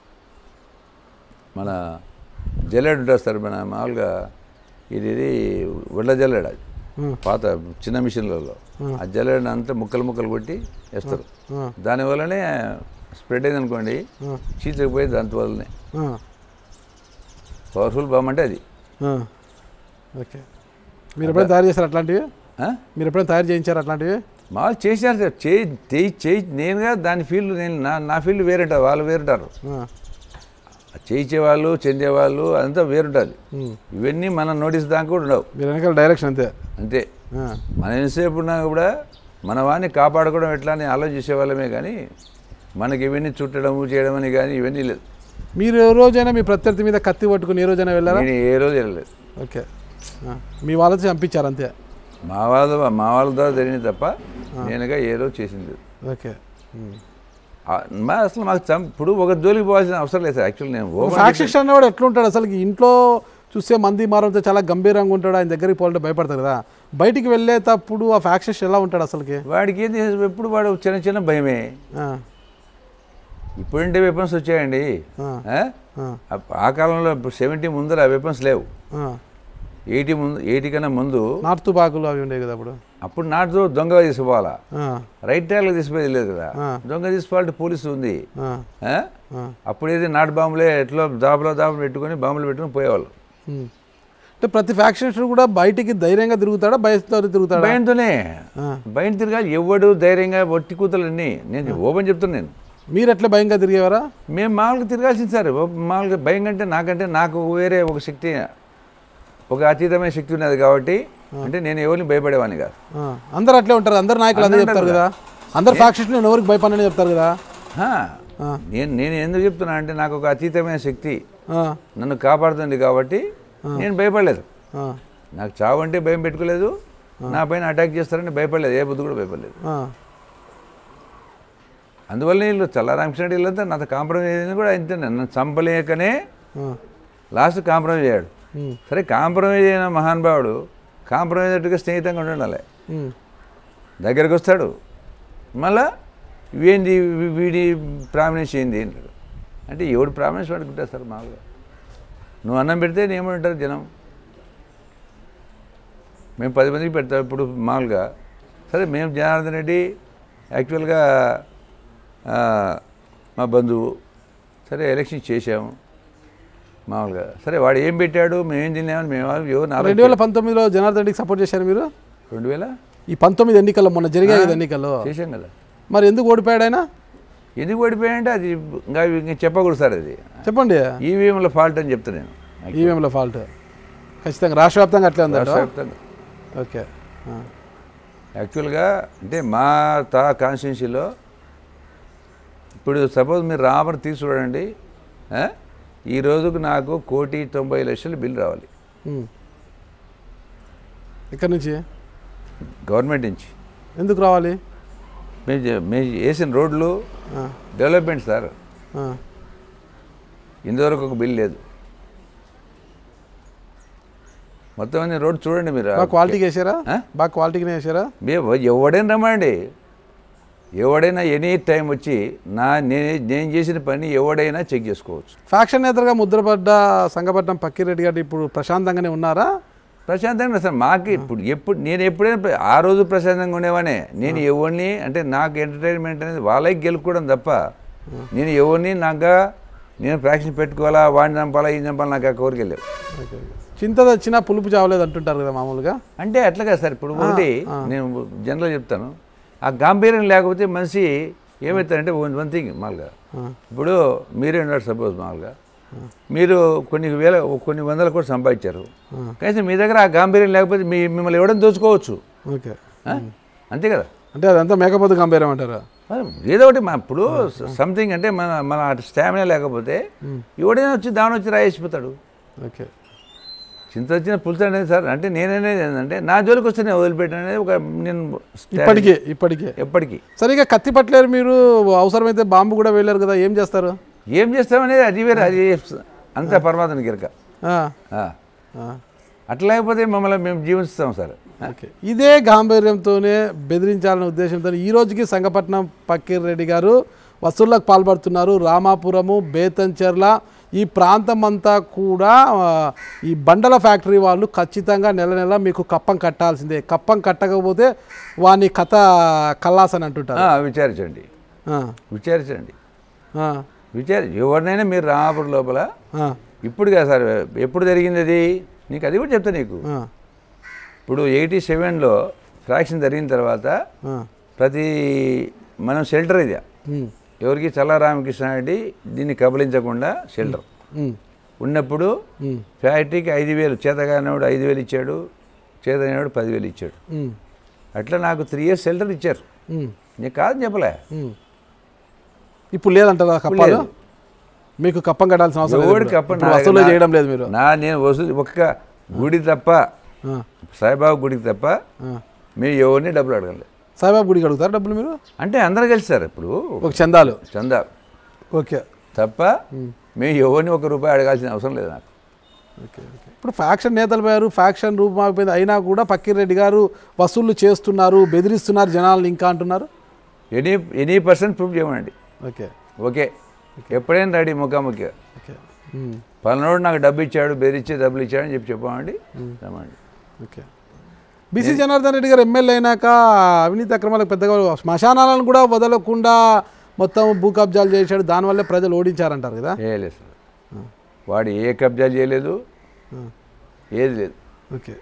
[SPEAKER 2] మన జల్లెడ ఉంటుంది సార్ మన మామూలుగా ఇది ఇది వడ్ల జల్లెడ అది
[SPEAKER 1] ఉమ్,
[SPEAKER 2] పాత చిన్న మిషన్లలో ఆ జల్లెడని అంతా ముక్కలు ముక్కలు కొట్టి వేస్తారు
[SPEAKER 1] ఆ,
[SPEAKER 2] దానివల్లనే స్ప్రెడ్ అయింది అనుకోండి
[SPEAKER 1] ఆ,
[SPEAKER 2] చీచకపోయి దానివల్లనే
[SPEAKER 1] ఆ,
[SPEAKER 2] పవర్ఫుల్ బాంబ్ అంటే అది
[SPEAKER 1] ఆ. ఓకే మీరు ఎప్పుడైనా తయారు చేశారు అట్లాంటివి
[SPEAKER 2] ఆ?
[SPEAKER 1] మీరు ఎప్పుడైనా తయారు చేయించారు అట్లాంటివి
[SPEAKER 2] మామూలు చేశారు సార్ చేయి చేయి చేయి నేనుగా దాని ఫీల్డ్ నేను నా నా ఫీల్డ్ వేరుంటారు వాళ్ళు వేరుంటారు
[SPEAKER 1] ఆ,
[SPEAKER 2] చేయించే వాళ్ళు చెందేవాళ్ళు అంతా వేరుంటుంది
[SPEAKER 1] ఉమ్.
[SPEAKER 2] ఇవన్నీ మనం నోటీస్ దాకా కూడా ఉండవు
[SPEAKER 1] మీరు వెనకాల డైరెక్షన్ అంతే
[SPEAKER 2] అంతే
[SPEAKER 1] ఆ,
[SPEAKER 2] మనం ఎంతసేపు ఉన్నా కూడా మన వాడిని కాపాడుకోవడం ఎట్లా అని ఆలోచన చేసేవాళ్ళమే కానీ మనకి ఇవన్నీ చుట్టడం చేయడం అని కానీ ఇవన్నీ లేదు
[SPEAKER 1] మీరు ఏ రోజైనా మీ ప్రత్యర్థి మీద కత్తి పట్టుకుని ఏ రోజైనా వెళ్ళారా
[SPEAKER 2] నేను ఏ రోజు వెళ్ళలేదు
[SPEAKER 1] ఓకే ఆ, మీ వాళ్ళతో చంపించారు అంతే
[SPEAKER 2] మా వాళ్ళ మా వాళ్ళ ద్వారా జరిగింది తప్ప నేనుగా ఏ రోజు చేసింది లేదు.
[SPEAKER 1] ఓకే ఉమ్.
[SPEAKER 2] ఆ, మా అసలు మాకు చం ఇప్పుడు ఒక జోలికి పోవాల్సిన అవసరం లేదు సార్ యాక్చువల్లీ నేను ఓపెన్
[SPEAKER 1] ఫ్యాక్షన్ అనేవాడు ఎట్లుంటాడు అసలు ఇంట్లో చూస్తే మంది మారంతో చాలా గంభీరంగా ఉంటాడు ఆయన దగ్గరికి పోవాలంటే భయపడతారు కదా బయటికి వెళ్ళేటప్పుడు ఆ ఫ్యాక్షన్ ఎలా ఉంటాడు అసలుకి
[SPEAKER 2] వాడికి ఏంది ఎప్పుడు వాడు చిన్న చిన్న భయమే
[SPEAKER 1] ఆ,
[SPEAKER 2] ఇప్పుడంటే వెపన్స్ వచ్చాయండి
[SPEAKER 1] ఆ,
[SPEAKER 2] ఆ?
[SPEAKER 1] ఆ,
[SPEAKER 2] ఆ- ఆ కాలంలో సెవెంటీ ముందర వెపన్స్ లేవు
[SPEAKER 1] ఆ.
[SPEAKER 2] ఎయిటీ ముందు ఎయిటీ కన్నా ముందు
[SPEAKER 1] నార్త్ తుపాకులు అవి ఉండేవి కదా అప్పుడు
[SPEAKER 2] అప్పుడు నాటుతో దొంగ తీసుకోవాలా
[SPEAKER 1] ఆ,
[SPEAKER 2] రైట్ ట్రాక్లో తీసిపోయేది లేదు కదా
[SPEAKER 1] ఆ.
[SPEAKER 2] దొంగ తీసుకోవాలంటే పోలీసు ఉంది
[SPEAKER 1] ఆ,
[SPEAKER 2] ఆ?
[SPEAKER 1] ఆ.
[SPEAKER 2] అప్పుడు ఏది నాటు బాంబులే ఎట్లా దాబులో దాబులు పెట్టుకొని బాంబులు పెట్టుకొని పోయేవాళ్ళు
[SPEAKER 1] ఉమ్. అంటే ప్రతి ఫ్యాక్షన్స్ కూడా బయటికి ధైర్యంగా తిరుగుతాడా భయంతో తిరుగుతాడా
[SPEAKER 2] భయంతోనే
[SPEAKER 1] ఆ,
[SPEAKER 2] భయం తిరగాలి ఎవడు ధైర్యంగా ఒట్టి కూతలన్నీ నేను ఓపెన్ చెప్తున్నా నేను
[SPEAKER 1] మీరు ఎట్లా భయంగా తిరిగేవారా
[SPEAKER 2] మేము మామూలుగా తిరగాల్సింది సార్ ఓ మామూలుగా భయం కంటే నాకంటే నాకు వేరే ఒక శక్తి ఒక అతీతమైన శక్తి ఉన్నది కాబట్టి అంటే నేను ఎవరిని భయపడేవాడిని కాదు
[SPEAKER 1] ఆ, అందరు అట్లే ఉంటారు అందరు నాయకులు అదే
[SPEAKER 2] అందరూ
[SPEAKER 1] చెప్తారు కదా అందరు ఫ్యాక్షన్స్ నేను ఎవరికి భయపడని చెప్తారు కదా
[SPEAKER 2] హా, నేను నేను ఎందుకు చెప్తున్నా అంటే నాకు ఒక అతీతమైన శక్తి
[SPEAKER 1] ఆ,
[SPEAKER 2] నన్ను కాపాడుతుంది కాబట్టి నేను భయపడలేదు
[SPEAKER 1] ఆ,
[SPEAKER 2] నాకు చావు అంటే భయం పెట్టుకోలేదు నా పైన అటాక్ చేస్తారని భయపడలేదు ఏ బుద్ధి కూడా భయపడలేదు
[SPEAKER 1] ఆ,
[SPEAKER 2] అందువల్ల వీళ్ళు చల్లారామకృష్ణ వీళ్ళంతా నాతో కాంప్రమైజ్ అయింది కూడా అంతే నన్ను చంపలేకనే
[SPEAKER 1] ఆ,
[SPEAKER 2] లాస్ట్ కాంప్రమైజ్ అయ్యాడు
[SPEAKER 1] ఉమ్,
[SPEAKER 2] సరే కాంప్రమైజ్ అయిన మహానుభావుడు కాంప్రమైజ్ అట్టుగా స్నేహితంగా ఉండాలి
[SPEAKER 1] ఉమ్,
[SPEAKER 2] దగ్గరికి వస్తాడు మళ్ళా ఇవేంది వీ- వీడి ప్రామినెన్స్ ఏంది అంటాడు అంటే ఎవడు ప్రామినెన్స్ వాడికి ఉంటుంది సార్ మామూలుగా నువ్వు అన్నం పెడితే ఏమంటారు జనం మేము పది మందికి పెడతాం ఇప్పుడు మామూలుగా సరే మేము జనార్దన్ రెడ్డి యాక్చువల్గా ఆ, మా బంధువు సరే ఎలక్షన్ చేసాము మామూలుగా సరే వాడు ఏం పెట్టాడు మేము ఏం తిన్నామని మేము ఎవరు
[SPEAKER 1] రెండు
[SPEAKER 2] నాలుగు
[SPEAKER 1] వేల పంతొమ్మిదిలో జనార్దన్ రెడ్డికి సపోర్ట్ చేశారు మీరు
[SPEAKER 2] రెండు వేల
[SPEAKER 1] ఈ పంతొమ్మిది ఎన్నికల్లో మొన్న జరిగాయి కదా ఎన్నికల్లో
[SPEAKER 2] చేసాం కదా
[SPEAKER 1] మరి ఎందుకు ఓడిపోయాడు ఆయన
[SPEAKER 2] ఎందుకు ఓడిపోయాయంటే అది ఇంకా ఇంకా చెప్పకూడదు సార్ అది
[SPEAKER 1] చెప్పండి
[SPEAKER 2] ఈవీఎంల ఫాల్ట్ అని చెప్తా నేను
[SPEAKER 1] ఈవీఎంలో ఫాల్ట్ ఖచ్చితంగా రాష్ట్ర వ్యాప్తంగా అట్లే ఉందంట
[SPEAKER 2] రాష్ట్ర వ్యాప్తంగా
[SPEAKER 1] ఓకే ఆ,
[SPEAKER 2] యాక్చువల్గా అంటే మా తా కాన్స్టిట్యున్సీలో ఇప్పుడు సపోజ్ మీరు రామర్ తీసి చూడండి ఆ? ఈ రోజుకు నాకు కోటి తొంభై లక్షలు బిల్ రావాలి
[SPEAKER 1] ఉమ్. ఎక్కడి నుంచి
[SPEAKER 2] గవర్నమెంట్ నుంచి
[SPEAKER 1] ఎందుకు రావాలి
[SPEAKER 2] మేము చే- మేము వేసిన రోడ్లు
[SPEAKER 1] ఆ,
[SPEAKER 2] డెవలప్మెంట్ సార్
[SPEAKER 1] ఆ,
[SPEAKER 2] ఇంతవరకు ఒక బిల్ లేదు మొత్తం అన్ని రోడ్ చూడండి మీరు
[SPEAKER 1] బాగా క్వాలిటీకి వేసారా
[SPEAKER 2] ఆ?
[SPEAKER 1] బాగా క్వాలిటీకి వేసారా
[SPEAKER 2] మేము ఎవడైనా రమ్మండి ఎవడైనా ఎనీ టైం వచ్చి నా నేను నేను చేసిన పని ఎవడైనా చెక్ చేసుకోవచ్చు
[SPEAKER 1] ఫ్యాక్షన్ నేతగా ముద్రపడ్డ సంగపట్నం పక్కిరెడ్డి గారు ఇప్పుడు ప్రశాంతంగానే ఉన్నారా
[SPEAKER 2] ప్రశాంతంగా అసలు మాకు ఇప్పుడు ఎప్పుడు నేను ఎప్పుడైనా ప్ర- ఆ రోజు ప్రశాంతంగా ఉండేవానే నేను ఎవరిని అంటే నాకు ఎంటర్టైన్మెంట్ అనేది వాళ్ళకి గెలుపుకోవడం తప్ప నేను ఎవరిని నాగా నేను ప్రాక్టీస్ పెట్టుకోవాలా వాడిని చంపాలా ఈ చంపాలా నాకు ఆ కోరిక లేవు
[SPEAKER 1] చింత తెచ్చినా పులుపు చావలేదు అంటుంటారు కదా మామూలుగా
[SPEAKER 2] అంటే అట్లా కదా సార్ ఇప్పుడు ఒకటి నేను జనరల్ చెప్తాను ఆ గాంభీర్యం లేకపోతే మనిషి ఏమవుతారంటే వన్ థింగ్ మామూలుగా
[SPEAKER 1] ఆ,
[SPEAKER 2] ఇప్పుడు మీరే ఉన్నారు సపోజ్ మామూలుగా మీరు కొన్ని వేల కొన్ని వందల కోట్లు సంపాదించారు కనీసం మీ దగ్గర ఆ గాంభీర్యం లేకపోతే మీ మిమ్మల్ని ఎవడం దోచుకోవచ్చు
[SPEAKER 1] ఓకే
[SPEAKER 2] ఆ? అంతే కదా
[SPEAKER 1] అంటే అదంతా మేకపోతే గంభీరం అంటారా
[SPEAKER 2] మరి ఏదో ఒకటి మా ఇప్పుడు సంథింగ్ అంటే మన మన స్టామినా లేకపోతే ఎవడైనా వచ్చి దాని వచ్చి రాయేసిపోతాడు
[SPEAKER 1] ఓకే
[SPEAKER 2] చింత వచ్చిన పులుసు అనేది సార్ అంటే నేననేది ఏంటంటే నా జోలికి వస్తే నేను వదిలిపెట్టాను అనేది ఒక నేను
[SPEAKER 1] ఇప్పటికే ఇప్పటికే
[SPEAKER 2] ఎప్పటికీ
[SPEAKER 1] సరిగా కత్తి పట్టలేరు మీరు అవసరమైతే బాంబు కూడా వెళ్ళారు కదా ఏం చేస్తారు
[SPEAKER 2] ఏం చేస్తామనేది అది వేరే అది అంత పరమాత్మ గిరక
[SPEAKER 1] ఆ,
[SPEAKER 2] ఆ.
[SPEAKER 1] ఆ,
[SPEAKER 2] అట్లా లేకపోతే మమ్మల్ని మేము జీవిస్తాం సార్
[SPEAKER 1] ఓకే ఇదే గాంభీర్యంతోనే బెదిరించాలనే ఉద్దేశంతో ఈ రోజుకి సంగపట్నం పక్కీర్ రెడ్డి గారు వసూళ్లకు పాల్పడుతున్నారు రామాపురము బేతంచెర్ల ఈ ప్రాంతం అంతా కూడా ఆ, ఈ బండల ఫ్యాక్టరీ వాళ్ళు ఖచ్చితంగా నెల నెల మీకు కప్పం కట్టాల్సిందే కప్పం కట్టకపోతే వాని కథ కల్లాస్ అని అంటుంటారు
[SPEAKER 2] ఆ, విచారించండి
[SPEAKER 1] ఆ,
[SPEAKER 2] విచారించండి
[SPEAKER 1] ఆ,
[SPEAKER 2] విచారి ఎవరినైనా మీరు రామాపురం లోపల
[SPEAKER 1] ఆ,
[SPEAKER 2] ఇప్పుడు కాదు సార్ ఎప్పుడు జరిగింది అది నీకు అది కూడా చెప్తా నీకు
[SPEAKER 1] ఆ,
[SPEAKER 2] ఇప్పుడు ఎయిటీ సెవెన్లో ఫ్రాక్షన్ జరిగిన తర్వాత
[SPEAKER 1] ఆ,
[SPEAKER 2] ప్రతి మనం షెల్టర్ ఇది
[SPEAKER 1] ఉమ్,
[SPEAKER 2] ఎవరికి చల్ల రామకృష్ణ రెడ్డి దీన్ని కబలించకుండా షెల్టర్
[SPEAKER 1] ఉమ్,
[SPEAKER 2] ఉన్నప్పుడు
[SPEAKER 1] ఉమ్,
[SPEAKER 2] ఫ్యాక్టరీకి ఐదు వేలు చేతగానోడు ఐదు వేలు ఇచ్చాడు చేతగానోడు పదివేలు ఇచ్చాడు
[SPEAKER 1] ఉమ్,
[SPEAKER 2] అట్లా నాకు త్రీ ఇయర్స్ షెల్టర్ ఇచ్చారు
[SPEAKER 1] ఉమ్,
[SPEAKER 2] నీకు కాదని చెప్పలే
[SPEAKER 1] ఉమ్. ఇప్పుడు లేదంటారా కప్పాలు
[SPEAKER 2] లేదు.
[SPEAKER 1] మీకు కప్పం కట్టాల్సిన అవసరం లేదు
[SPEAKER 2] ఎవడికి
[SPEAKER 1] ఇప్పుడు.
[SPEAKER 2] అప్ప
[SPEAKER 1] ఇప్పుడు
[SPEAKER 2] నా-
[SPEAKER 1] వసూలు
[SPEAKER 2] నా-
[SPEAKER 1] చేయడం లేదు మీరు
[SPEAKER 2] నా నేను వసూలు ఒక్క గుడి తప్ప
[SPEAKER 1] ఆ,
[SPEAKER 2] సాయిబాబా గుడికి తప్ప
[SPEAKER 1] ఆ.
[SPEAKER 2] మేము ఎవరిని డబ్బులు అడగలేదు
[SPEAKER 1] సాయిబాబు గుడికి అడుగుతారా డబ్బులు మీరు
[SPEAKER 2] అంటే అందరూ కలిసి సార్ ఇప్పుడు
[SPEAKER 1] ఒక చందాలు
[SPEAKER 2] చందా
[SPEAKER 1] ఓకే
[SPEAKER 2] తప్ప మేము ఎవరిని ఒక రూపాయి అడగాల్సిన అవసరం లేదు నాకు
[SPEAKER 1] ఓకే ఓకే ఇప్పుడు ఫ్యాక్షన్ నేతలు పోయారు ఫ్యాక్షన్ రూపమైపోయింది అయినా కూడా పక్కిరెడ్డి గారు వసూళ్లు చేస్తున్నారు బెదిరిస్తున్నారు జనాలను ఇంకా అంటున్నారు
[SPEAKER 2] ఎనీ ఎనీ పర్సెంట్ ప్రూఫ్ చేయమండి
[SPEAKER 1] ఓకే
[SPEAKER 2] ఓకే ఎప్పుడైనా రెడీ ముఖాముఖి
[SPEAKER 1] ఓకే ఉమ్,
[SPEAKER 2] పలానోడు నాకు డబ్బు ఇచ్చాడు బెదిరిచ్చే డబ్బులు ఇచ్చాడని చెప్పి చెప్పమండి రమ్మండి
[SPEAKER 1] ఓకే బీసీ జనార్దన్ రెడ్డి గారు ఎమ్మెల్యే అయినాక అవినీతి అక్రమాలకు పెద్దగా శ్మశానాలను కూడా వదలకుండా మొత్తం భూ కబ్జాలు చేశాడు దానివల్లే ప్రజలు ఓడించారంటారు కదా
[SPEAKER 2] చేయలేదు సార్ వాడు ఏ కబ్జాలు చేయలేదు ఏది లేదు
[SPEAKER 1] ఓకే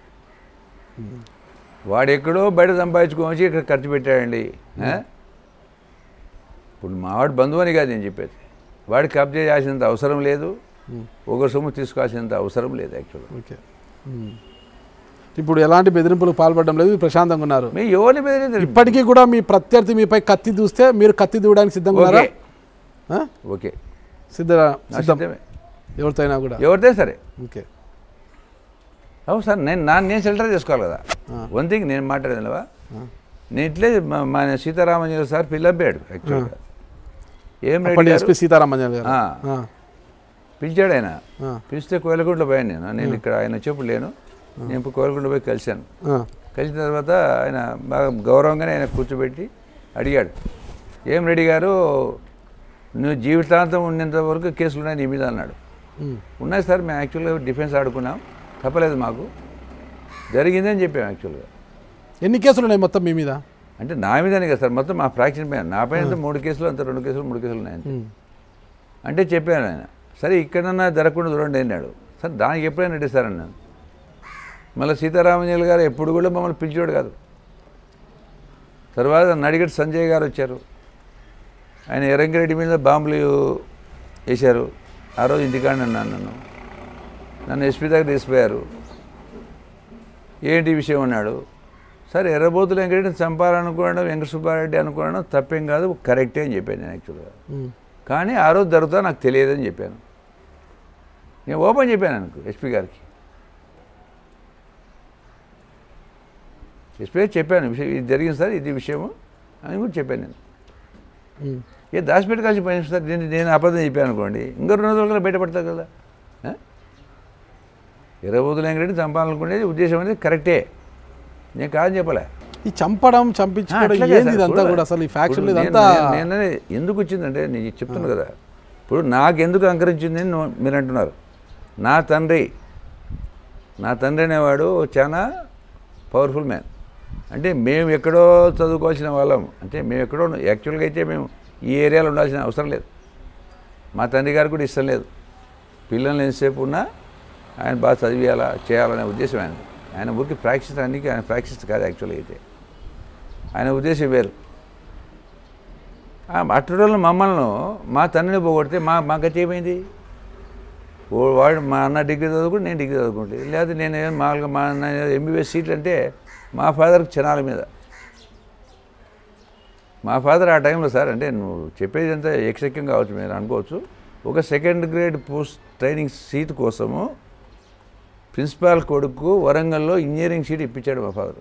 [SPEAKER 2] వాడు ఎక్కడో బయట సంపాదించుకొని వచ్చి ఇక్కడ ఖర్చు పెట్టాడండి ఆ? ఇప్పుడు మావాడు బంధువు అని కాదు నేను చెప్పేది వాడికి కబ్జా చేయాల్సినంత అవసరం లేదు ఒకరి సొమ్ము తీసుకోవాల్సినంత అవసరం లేదు యాక్చువల్గా
[SPEAKER 1] ఓకే ఉమ్. ఇప్పుడు ఎలాంటి బెదిరింపులకు పాల్పడడం లేదు ప్రశాంతంగా ఉన్నారు
[SPEAKER 2] మేము ఎవరిని బెదిరించలేదు.
[SPEAKER 1] ఇప్పటికీ కూడా మీ ప్రత్యర్థి మీపై కత్తి దూస్తే మీరు కత్తి దూయడానికి సిద్ధంగా ఉన్నారా
[SPEAKER 2] ఓకే
[SPEAKER 1] ఆ?
[SPEAKER 2] ఓకే
[SPEAKER 1] సిద్ధ
[SPEAKER 2] నా
[SPEAKER 1] సిద్ధం
[SPEAKER 2] సిద్ధమే
[SPEAKER 1] ఎవరితో అయినా కూడా
[SPEAKER 2] ఎవరితే సరే
[SPEAKER 1] ఓకే
[SPEAKER 2] అవును సార్ నేను నా నేను షెల్టర్ చేసుకోవాలి కదా వన్ థింగ్ నేను మాట్లాడేదివా నేను ఇట్లే మా- మా సీతారామయ్య సార్ పిల్లంపాడు యాక్చువల్గా ఏం రెడ్డి
[SPEAKER 1] అప్పటి
[SPEAKER 2] గారు
[SPEAKER 1] ఎస్పీ సీతారామన్ గారు
[SPEAKER 2] ఆ.
[SPEAKER 1] ఆ,
[SPEAKER 2] పిలిచాడు ఆయన
[SPEAKER 1] ఆ,
[SPEAKER 2] పిలిస్తే కోయలకుంట్ల పోయాను నేను నేను ఇక్కడ ఆయన చెప్పుడు లేను నేను ఇప్పుడు కోయలకుంట్ల పోయి కలిశాను
[SPEAKER 1] ఆ,
[SPEAKER 2] కలిసిన తర్వాత ఆయన బాగా గౌరవంగానే ఆయన కూర్చోబెట్టి అడిగాడు ఏం రెడ్డి గారు నువ్వు జీవితాంతం ఉన్నంత వరకు కేసులు ఉన్నాయి నీ మీద అన్నాడు
[SPEAKER 1] ఉమ్,
[SPEAKER 2] ఉన్నాయి సార్ మేము యాక్చువల్గా డిఫెన్స్ ఆడుకున్నాం తప్పలేదు మాకు జరిగిందని చెప్పాం యాక్చువల్గా
[SPEAKER 1] ఎన్ని కేసులు ఉన్నాయి మొత్తం మీ మీద
[SPEAKER 2] అంటే నా మీదనే కదా సార్ మొత్తం మా ఫ్రాక్షన్ పైన నా పైన అంతా మూడు కేసులు అంత రెండు కేసులు మూడు కేసులు ఉన్నాయి అంతే.
[SPEAKER 1] ఉమ్,
[SPEAKER 2] అంటే చెప్పాను ఆయన సరే ఇక్కడన్నా జరగకుండా చూడండి అన్నాడు సార్ దానికి ఎప్పుడైనా రెడీ సార్ అన్నాను మళ్ళీ సీతారామన్యులు గారు ఎప్పుడు కూడా మమ్మల్ని పిలిచేవాడు కాదు తర్వాత నడిగడ్డ సంజయ్ గారు వచ్చారు ఆయన ఎరంగిరెడ్డి మీద బాంబులు వేశారు ఆ రోజు ఇంటికాడ అన్నాను నన్ను నన్ను ఎస్పీ దగ్గర తీసుకుపోయారు ఏంటి విషయం అన్నాడు సరే ఎర్రబోతులు వెంకటరెడ్డిని చంపాలనుకోవడం వెంకట సుబ్బారెడ్డి అనుకోవడం తప్పేం కాదు కరెక్టే అని చెప్పాను నేను యాక్చువల్గా
[SPEAKER 1] ఉమ్,
[SPEAKER 2] కానీ ఆ రోజు జరుగుతా నాకు తెలియదని చెప్పాను నేను ఓపెన్ చెప్పాను అనుకో ఎస్పీ గారికి ఎస్పీ గారికి చెప్పాను విషయం ఇది జరిగింది సార్ ఇది విషయము అని కూడా చెప్పాను నేను
[SPEAKER 1] ఉమ్,
[SPEAKER 2] ఏ దాచిపెట్టి కలిసి పని సార్ నేను నేను అబద్ధం చెప్పాను అనుకోండి ఇంకో రెండు రోజులు కూడా బయటపడతా కదా ఆ? ఇరవై రోజులు వెంకటరెడ్డి చంపాలనుకునేది ఉద్దేశం అనేది కరెక్టే నేను కాదని చెప్పలే
[SPEAKER 1] ఈ చంపడం
[SPEAKER 2] ఆ,
[SPEAKER 1] చంపించుకోవడం
[SPEAKER 2] అట్లాగే
[SPEAKER 1] ఏంది
[SPEAKER 2] సార్,
[SPEAKER 1] ఇదంతా
[SPEAKER 2] చూడాలి.
[SPEAKER 1] కూడా అసలు ఈ ఫ్యాక్షన్
[SPEAKER 2] ఇప్పుడు
[SPEAKER 1] ఇదంతా
[SPEAKER 2] నేను- నేను అనేది ఎందుకు వచ్చిందంటే నేను చెప్తున్నాను కదా ఇప్పుడు నాకు ఎందుకు అంకరించింది అని నువ్వు- మీరు అంటున్నారు నా తండ్రి నా తండ్రి అనేవాడు చాలా పవర్ఫుల్ మ్యాన్ అంటే మేము ఎక్కడో చదువుకోవాల్సిన వాళ్ళం అంటే మేము ఎక్కడో యాక్చువల్గా అయితే మేము ఈ ఏరియాలో ఉండాల్సిన అవసరం లేదు మా తండ్రి గారికి కూడా ఇష్టం లేదు పిల్లల్ని ఎంతసేపు ఉన్నా ఆయన బాగా చదివేయాలా చేయాలనే ఉద్దేశం ఆయన ఆయన ఊరికి ప్రాక్టీస్ అన్నికి ఆయన ప్రాక్టీస్ కాదు యాక్చువల్గా అయితే ఆయన ఉద్దేశం వేరు అట్టడోళ్ళు మమ్మల్ని మా తండ్రిని పోగొడితే మా మా గతి ఏమైంది ఓ వాడు మా అన్న డిగ్రీ చదువుకుంటే నేను డిగ్రీ చదువుకుంటే లేదా నేను ఏం మామూలుగా మా అన్న ఎంబీబీఎస్ సీట్లు అంటే మా ఫాదర్కి క్షణాల మీద మా ఫాదర్ ఆ టైంలో సార్ అంటే నువ్వు చెప్పేది అంతా ఎక్సెక్యం కావచ్చు మీరు అనుకోవచ్చు ఒక second grade post training seat కోసము ప్రిన్సిపాల్ కొడుకు వరంగల్లో ఇంజనీరింగ్ సీట్ ఇప్పించాడు మా ఫాదర్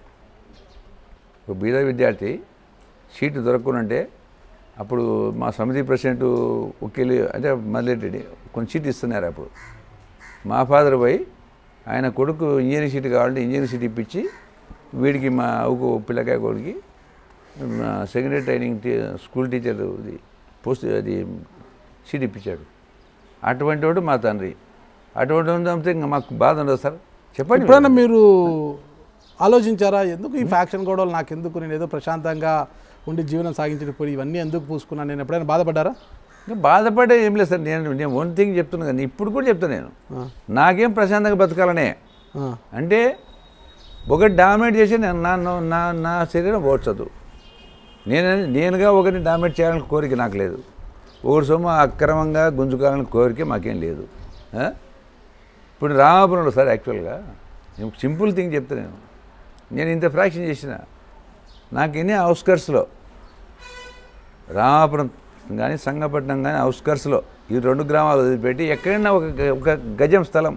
[SPEAKER 2] ఒక బీద విద్యార్థి సీటు దొరకకుంటే అప్పుడు మా సమితి ప్రెసిడెంట్ ఉక్కిలి అంటే మల్లిరెడ్డి కొన్ని సీట్ ఇస్తున్నారు అప్పుడు మా ఫాదర్ పోయి ఆయన కొడుకు ఇంజనీరింగ్ సీట్ కావాలంటే ఇంజనీరింగ్ సీట్ ఇప్పించి వీడికి మా ఊకు పిల్లకాయ కొడుకి secondary training T school teacher ఇది పోస్ట్ అది సీట్ ఇప్పించాడు అటువంటి వాడు మా తండ్రి అటువంటి వాడు చంపితే ఇంకా మాకు బాధ ఉండదు సార్ చెప్పండి
[SPEAKER 1] ఎప్పుడైనా మీరు ఆలోచించారా ఎందుకు ఈ ఫ్యాక్షన్ గొడవలు నాకు ఎందుకు నేను ఏదో ప్రశాంతంగా ఉండి జీవనం సాగించిన పోయి ఇవన్నీ ఎందుకు పూసుకున్నాను నేను ఎప్పుడైనా బాధపడ్డారా
[SPEAKER 2] ఇంకా బాధపడే ఏం లేదు సార్ నేను నేను వన్ థింగ్ చెప్తున్నా కానీ ఇప్పుడు కూడా చెప్తాను నేను
[SPEAKER 1] ఆ,
[SPEAKER 2] నాకేం ప్రశాంతంగా బతకాలనే
[SPEAKER 1] ఆ,
[SPEAKER 2] అంటే ఒకటి డామినేట్ చేసి నేను నా నా- నా నా శరీరం ఓడ్చదు నేను నేనుగా ఒకరిని డామినేట్ చేయాలని కోరిక నాకు లేదు ఒకరి సొమ్ము అక్రమంగా గుంజుకోవాలని కోరిక మాకేం లేదు ఆ? ఇప్పుడు రామాపురంలో సార్ యాక్చువల్గా నేను సింపుల్ థింగ్ చెప్తా నేను నేను ఇంత ఫ్రాక్షన్ చేసిన నాకు ఎన్ని అవుట్స్కర్ట్స్లో రామాపురం కానీ సంగపట్నం కానీ అవుట్స్కర్ట్స్లో ఈ రెండు గ్రామాలు వదిలిపెట్టి ఎక్కడైనా ఒక గ- ఒక గజం స్థలం